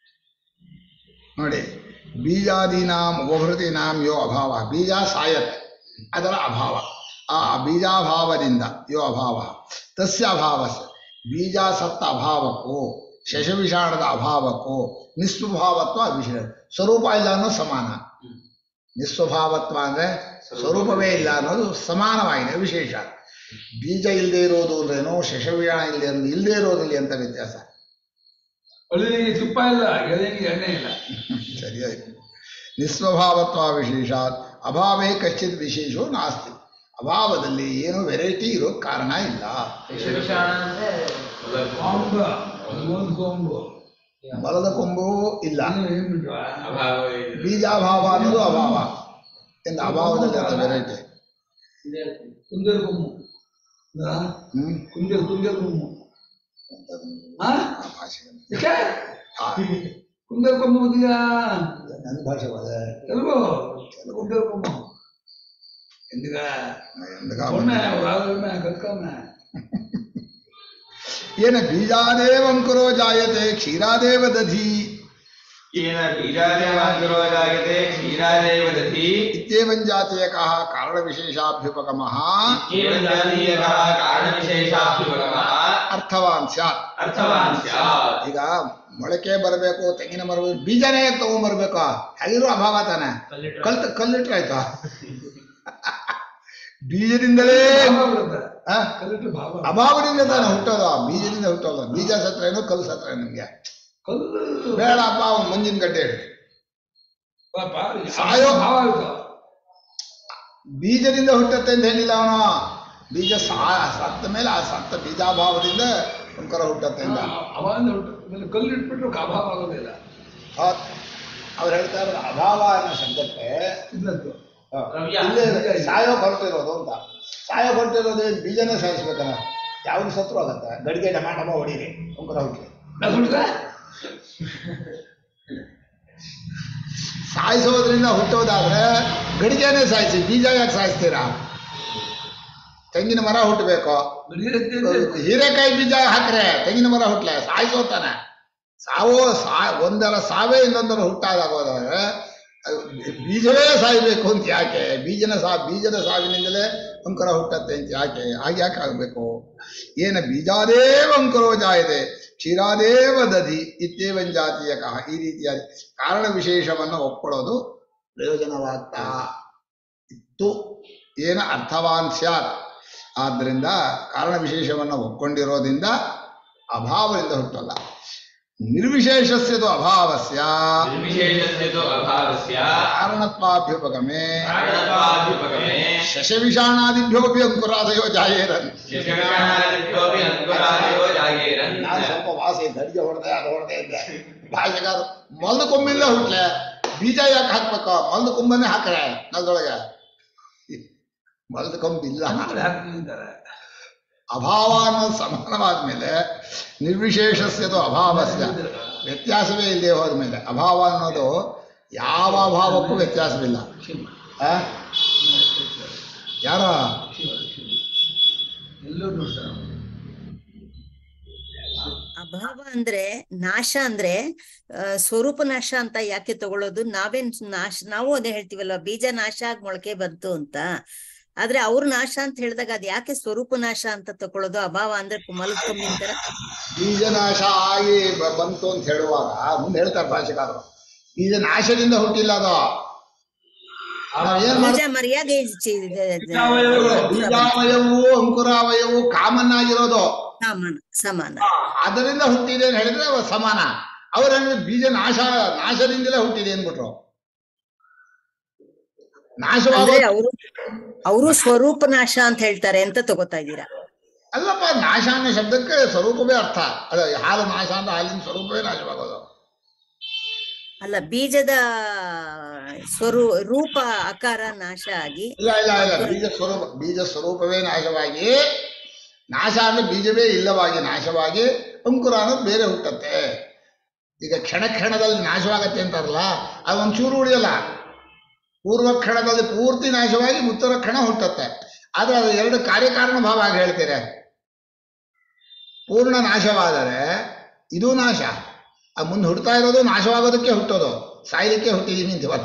ನೋಡಿ ಬೀಜಾದೀನಾಂ ಉಪಭೃತಿನಾಂ ಯೋ ಅಭಾವ ಬೀಜ ಸಾಯತ್ತೆ ಅದರ ಅಭಾವ ಆ ಬೀಜಾಭಾವದಿಂದ ಯೋ ಅಭಾವ ತಸ್ಯ ಅಭಾವಸ್ಯ ಬೀಜ ಸತ್ತ ಅಭಾವಕ್ಕೂ ಶಶವಿಷಾಣದ ಅಭಾವಕ್ಕೂ ನಿಸ್ವಭಾವತ್ವ ವಿಷಯ ಸ್ವರೂಪ ಇಲ್ಲ ಅನ್ನೋದು ಸಮಾನ ನಿಸ್ವಭಾವತ್ವ ಅಂದ್ರೆ ಸ್ವರೂಪವೇ ಇಲ್ಲ ಅನ್ನೋದು ಸಮಾನವಾಗಿದೆ ವಿಶೇಷ ಬೀಜ ಇಲ್ಲದೆ ಇರೋದು ಅಂದ್ರೇನು ಶಶವಿಷಾಣ ಇಲ್ಲದೆ ಇರೋದು ಇಲ್ಲದೆ ಇರೋದ್ರಲ್ಲಿ ಅಂತ ವ್ಯತ್ಯಾಸ ಒಳ್ಳೆಗೆ ತುಪ್ಪ ಇಲ್ಲ ಎಳೆಗೆ ಎಣ್ಣೆ ಇಲ್ಲ ಸರಿಯಾಯ್ತು ನಿಸ್ವಭಾವತ್ವ ವಿಶೇಷಾತ್ ಅಭಾವೇ ಕಶ್ಚಿತ್ ವಿಶೇಷೋ ನಾಸ್ತಿ ಅಭಾವದಲ್ಲಿ ಏನು ವೆರೈಟಿ ಇರೋ ಕಾರಣ ಇಲ್ಲ ಕೊಂಬ ಒಂದು ಕೊಂಬು ಬಲದ ಕೊಂಬು ಇಲ್ಲ ಇನ್ನು ಏನ್ ಬಿಟ್ವಾ? अभावः ಬೀಜಾಭಾವ ಅನ್ನೋದು ಅಭಾವ ಎಂದು ಅಭಾವದಲ್ಲಿ ಅಂತ ವೆರೈಟಿ ಕುಂದರ್ ಕೊಂಬು ಆ? ಹ್ಮ್ ಕುಂದರ್ ಕುಂದರ್ ಕೊಂಬು ಆ? ಆ ಭಾಷೆ ಯಾಕೆ? ಆ, ಕುಂದರ್ ಕೊಂಬು ಗೊತ್ತಿದೆಯಾ ನನ್ನ ಭಾಷೆ ಅದೇ ತೆಲುಗು ಕುಂದರ್ ಕೊಂಬು ಎಂದಿಗ ಎಂದಗ ಒಮ್ಮೆ ಒಮ್ಮೆ ಕಲ್ಕೊಮ್ಮೆ ಏನ ಬೀಜಾದೇವ ಅಂಕುರೋ ಜಾಯತೆ ಕ್ಷೀರಾದೇವ ದಧಿ येन बीजादेवाङ्कुरो जायते क्षीरादेव दधि ಇತ್ಯೇವಂ ಜಾತೀಯಕಃ ಕಾರಣವಿಶೇಷಾಭ್ಯುಪಗಮಃ इत्येवं जातीयकः कारणविशೇಷಾಭ್ಯುಪಗಮಃ ಅರ್ಥವಾನ್ ಸ್ಯಾತ್ ಅರ್ಥವಾನ್ ಸ್ಯಾತ್ ಈಗ ಮೊಳಕೆ ಬರಬೇಕು ತೆಂಗಿನ ಮರ ಬೀಜನೇ ತಗೊಂಡ್ಬರ್ಬೇಕು ಹಾಗಿರೋ ಅಭಾವ ತಾನೆ ಕಲ್ತ್ ಕಲ್ಲಿಟ್ರೆ ಆಯ್ತಾ ಬೀಜದಿಂದಲೇ ಭಾವ ಬರುತ್ತೆ ಆ? ಕಲ್ಲಿಟ್ಟು ಭಾವ ಅಭಾವದಿಂದ ತಾನೆ ಹುಟ್ಟೋದು ಬೀಜದಿಂದ ಹುಟ್ಟೋದು ಬೀಜ ಸತ್ರ ಏನು ಕಲ್ಲು ಸತ್ರ ನಿಮ್ಗೆ ಕಲ್ಲು ಬೇಡಪ್ಪ ಅವ್ನು ಮಂಜಿನ ಗಡ್ಡೆ ಹೇಳಿ ಪಾಪ, ಸಾಯೋ ಭಾವ ಆಯ್ತು ಬೀಜದಿಂದ ಹುಟ್ಟತ್ತೆ ಅಂತ ಹೇಳಿಲ್ಲ ಅವನು ಬೀಜ ಸಾ ಸತ್ತ ಮೇಲೆ ಆ ಸತ್ತ ಬೀಜಾಭಾವದಿಂದ ಅಂಕರ ಹುಟ್ಟತ್ತೆ ಅಂತ ಅವಾಗ ಕಲ್ಲು ಇಟ್ಬಿಟ್ರು ಅಭಾವ ಆಗೋದಿಲ್ಲ ಅವ್ರು ಹೇಳ್ತಾ ಇರೋದು ಅಭಾವ ಅನ್ನೋ ಶಬ್ದಕ್ಕೆ ಇಲ್ಲದ್ದು ಆ, ರವ್ಯ. ಇಲ್ಲೇ ಸಾಯೋ ಹೊರಟಿರೋದು ಅಂತ ಸಾಯೋ ಹೊರಟಿರೋದು ಏನ್ ಬೀಜನೇ ಸಾಯಿಸ್ಬೇಕಲ್ಲ ಯಾವ್ದು ಸತ್ರು ಆಗತ್ತೆ ಗಡಿಗೆ ಡಮ ಡಮ ಹೊಡೀರಿ ಅಂಕುರ ಹುಟ್ಟಿ ಸಾಯಿಸೋದ್ರಿಂದ ಹುಟ್ಟೋದಾದ್ರೆ ಗಡಿಗೆನೇ ಸಾಯಿಸಿ ಬೀಜ ಯಾಕೆ ಸಾಯಿಸ್ತೀರಾ ತೆಂಗಿನ ಮರ ಹುಟ್ಟಬೇಕು ಬರೀರತ್ತೆ ಅಂತ ಹೀರೆಕಾಯಿ ಬೀಜ ಹಾಕ್ರೆ ತೆಂಗಿನ ಮರ ಹುಟ್ಲೆ ಸಾಯಿಸೋತಾನೆ ಸಾವೋ ಸಾ ಒಂದರ ಸಾವೇ ಇನ್ನೊಂದರ ಹುಟ್ಟಾದಾಗೋದಾದ್ರೆ ಅದು ಬೀಜವೇ ಸಾಯ್ಬೇಕು ಅಂತ ಯಾಕೆ ಬೀಜನ ಸಾ ಬೀಜದ ಸಾವಿನಿಂದಲೇ ಅಂಕುರ ಹುಟ್ಟತ್ತೆ ಅಂತ ಯಾಕೆ ಹಾಗೆ ಯಾಕೆ ಆಗಬೇಕು ಏನ ಬೀಜಾದೇವ ಅಂಕುರೋ ಜಾಯದೆ ಕ್ಷೀರಾದೇವ ದಧಿ ಇತ್ಯೇವಂ ಜಾತಿಯ ಕಹ ಈ ರೀತಿಯಾದ ಕಾರಣ ವಿಶೇಷವನ್ನು ಒಪ್ಕೊಳ್ಳೋದು ಪ್ರಯೋಜನವಾಗ್ತಾ ಇತ್ತು ಏನ ಅರ್ಥವಾನ್ ಸ್ಯಾತ್ ಆದ್ದರಿಂದ ಕಾರಣ ವಿಶೇಷವನ್ನು ಒಪ್ಕೊಂಡಿರೋದ್ರಿಂದ ಅಭಾವದಿಂದ ಹುಟ್ಟಲ್ಲ ನಿರ್ವಿಶೇಷಸ್ಯದು ಅಭಾವಸ್ಯ ನಿರ್ವಿಶೇಷಸ್ಯ ತು ಅಭಾವಸ್ಯ ಕಾರಣತ್ವಾಭ್ಯುಪಗಮೆ ಕಾರಣತ್ವಾಭ್ಯುಪಗಮೆ ಶಶವಿಷಾಣಾದಿಭ್ಯೋಪಿ ಅಂಕುರಾದಯೋ ಜಾಯೇರನ್ ಶಿಶುವಿಷಾಣಾದಿಭ್ಯೋಪಿ ಅಂಕುರಾದಯೋ ಜಾಗೇರನ್ ನಾನು ಸ್ವಲ್ಪ ವಾಸಿ ದಡಿಗೆ ಹೊಡೆದೆ ಅದು ಹೊಡೆದೆ ಇದ್ದೆ ಭಾಷೆಗಾರ ಮೊಲದ ಕೊಂಬಿಂದ ಹುಟ್ಲೆ ಬೀಜ ಯಾಕೆ ಹಾಕ್ಬೇಕು ಮೊಲದ ಕೊಂಬನ್ನೇ ಹಾಕ್ರೆ ನಲ್ದೊಳಗೆ ಮೊಲದ ಕೊಂಬಿಲ್ಲ ಹಾಕ್ತಿದ್ದಾರೆ ಅಭಾವ ಅನ್ನೋದು ಸಮಾನವಾದ ಮೇಲೆ ನಿರ್ವಿಶೇಷಸ್ಯದು ಅಭಾವಸ್ಯ ವ್ಯತ್ಯಾಸವೇ ಇಲ್ಲದೆ ಹೋದ ಮೇಲೆ ಅಭಾವ ಅನ್ನೋದು ಯಾವ ಅಭಾವಕ್ಕೂ ವ್ಯತ್ಯಾಸವಿಲ್ಲ ಆ? ಯಾರ ಎಲ್ಲೂ ನೋಡ್ತಾರೆ ಅಭಾವ ಅಂದ್ರೆ ನಾಶ ಅಂದ್ರೆ ಆ, ಸ್ವರೂಪ ನಾಶ ಅಂತ ಯಾಕೆ ತಗೊಳ್ಳೋದು ನಾವೇನ್ ನಾಶ ನಾವು ಅದೇ ಹೇಳ್ತೀವಲ್ವ ಬೀಜ ನಾಶ ಆಗಿ ಮೊಳಕೆ ಬಂತು ಅಂತ ಆದ್ರೆ ಅವ್ರ ನಾಶ ಅಂತ ಹೇಳಿದಾಗ ಅದ್ ಯಾಕೆ ಸ್ವರೂಪ ನಾಶ ಅಂತ ತಗೊಳ್ಳೋದು ಅಭಾವ ಅಂದ್ರೆ ಮಲದ್ಕೊಂಬಿನ ತರ ಬೀಜನಾಶ ಆಗಿ ಬ- ಬಂತು ಅಂತ ಹೇಳುವಾಗ ಮುಂದೆ ಹೇಳ್ತಾರೆ ಭಾಷೆಗಾರರು ಬೀಜ ನಾಶದಿಂದ ಹುಟ್ಟಿಲ್ಲ ಅದು ನಾವ್ ಏನ್ ಬೀಜ ಮಾಡ್ತೀವಿ ಮರ್ಯಾದೆ ಚಿ- ಬೀಜಾವಯವಗಳು. ಬೀಜಾವಯವು ಅಂಕುರಾವಯವು ಕಾಮನ್ ಆಗಿರೋದು ಸಮಾನ ಸಮಾನ ಅದರಿಂದ ಹುಟ್ಟಿದೆ ಅಂತ ಹೇಳಿದ್ರೆ ಅವ ಸಮಾನ ಅವರಂದ್ರೆ ಬೀಜ ನಾಶ ನಾಶದಿಂದಲೇ ಹುಟ್ಟಿದೆ ಅಂದ್ಬಿಟ್ರು ನಾಶವಾಗೋ ಅಂದ್ರೆ ಅವರು ಅವರು ಸ್ವರೂಪ ನಾಶ ಅಂತ ಹೇಳ್ತಾರೆ ಅಂತ ತಗೋತಾ ಇದ್ದೀರಾ ಅಲ್ಲಪ್ಪ ನಾಶ ಅನ್ನೋ ಶಬ್ದಕ್ಕೆ ಸ್ವರೂಪವೇ ಅರ್ಥ ಅದ ಹಾಲು ನಾಶ ಅಂದ್ರೆ ಹಾಲಿನ ಸ್ವರೂಪವೇ ನಾಶವಾಗೋದು ಅಲ್ಲ ಬೀಜದ ಸ್ವರೂ ರೂಪ ಆಕಾರ ನಾಶ ಆಗಿ ಇಲ್ಲ ಇಲ್ಲ ಇಲ್ಲ ಬೀಜ ಸ್ವರೂಪ ಬೀಜ ಸ್ವರೂಪವೇ ನಾಶವಾಗಿ ನಾಶ ಅಂದ್ರೆ ಬೀಜವೇ ಇಲ್ಲವಾಗಿ ನಾಶವಾಗಿ ಅಂಕುರ ಅನ್ನೋದು ಬೇರೆ ಹುಟ್ಟತ್ತೆ ಈಗ ಕ್ಷಣ ಕ್ಷಣದಲ್ಲಿ ನಾಶವಾಗತ್ತೆ ಅಂತಾರಲ್ಲ ಅದು ಒಂಚೂರು ಉಳಿಯಲ್ಲ ಪೂರ್ವ ಕ್ಷಣದಲ್ಲಿ ಪೂರ್ತಿ ನಾಶವಾಗಿ ಉತ್ತರ ಕ್ಷಣ ಹುಟ್ಟತ್ತೆ ಆದ್ರೆ ಅದು ಎರಡು ಕಾರ್ಯಕಾರಣ ಭಾವ ಆಗಿ ಹೇಳ್ತೀರ ಪೂರ್ಣ ನಾಶವಾದರೆ ಇದು ನಾಶ ಆ ಮುಂದೆ ಹುಡ್ತಾ ಇರೋದು ನಾಶವಾಗೋದಕ್ಕೆ ಹುಟ್ಟೋದು ಸಾಯ್ಲಿಕ್ಕೆ ಹುಟ್ಟಿದೀನಿ ಅಂತೀವಲ್ಲ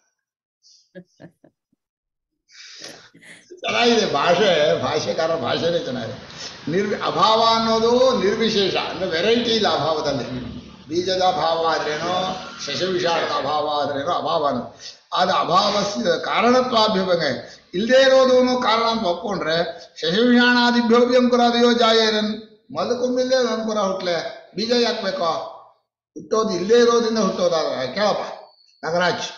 ಚೆನ್ನಾಗಿದೆ ಭಾಷೆ ಭಾಷೆಕಾರ ಭಾಷೆನೇ ಚೆನ್ನಾಗಿದೆ ನಿರ್ವಿ ಅಭಾವ ಅನ್ನೋದು ನಿರ್ವಿಶೇಷ ಅಂದ್ರೆ ವೆರೈಟಿ ಇಲ್ಲ ಅಭಾವದಲ್ಲಿ ಬೀಜದ ಅಭಾವ ಆದ್ರೇನೋ ಶಶವಿಷಾಣದ ಅಭಾವ ಆದ್ರೇನೋ ಅಭಾವ ಅನ್ನೋದು ಅದು ಅಭಾವಸ್ಯ ಕಾರಣತ್ವಾಭ್ಯುಪಂಗ ಇಲ್ಲದೇ ಇರೋದು ಕಾರಣ ಅಂತ ಒಪ್ಕೊಂಡ್ರೆ ಶಶವಿಷಾಣಾದಿಭ್ಯೋಪಿ ಅಂಕುರಾದಿಯೋ ಜಾಯೇರನ್ ಮಲ್ಕೊಂಬಿಲ್ಲದೆ ಅಂಕುರ ಹುಟ್ಲೆ ಬೀಜ ಯಾಕೆ ಬೇಕೋ ಹುಟ್ಟೋದು ಇಲ್ಲೇ ಇರೋದ್ರಿಂದ ಹುಟ್ಟೋದಾದ್ರೆ ಕೇಳಪ್ಪ ನಗರಾಜ್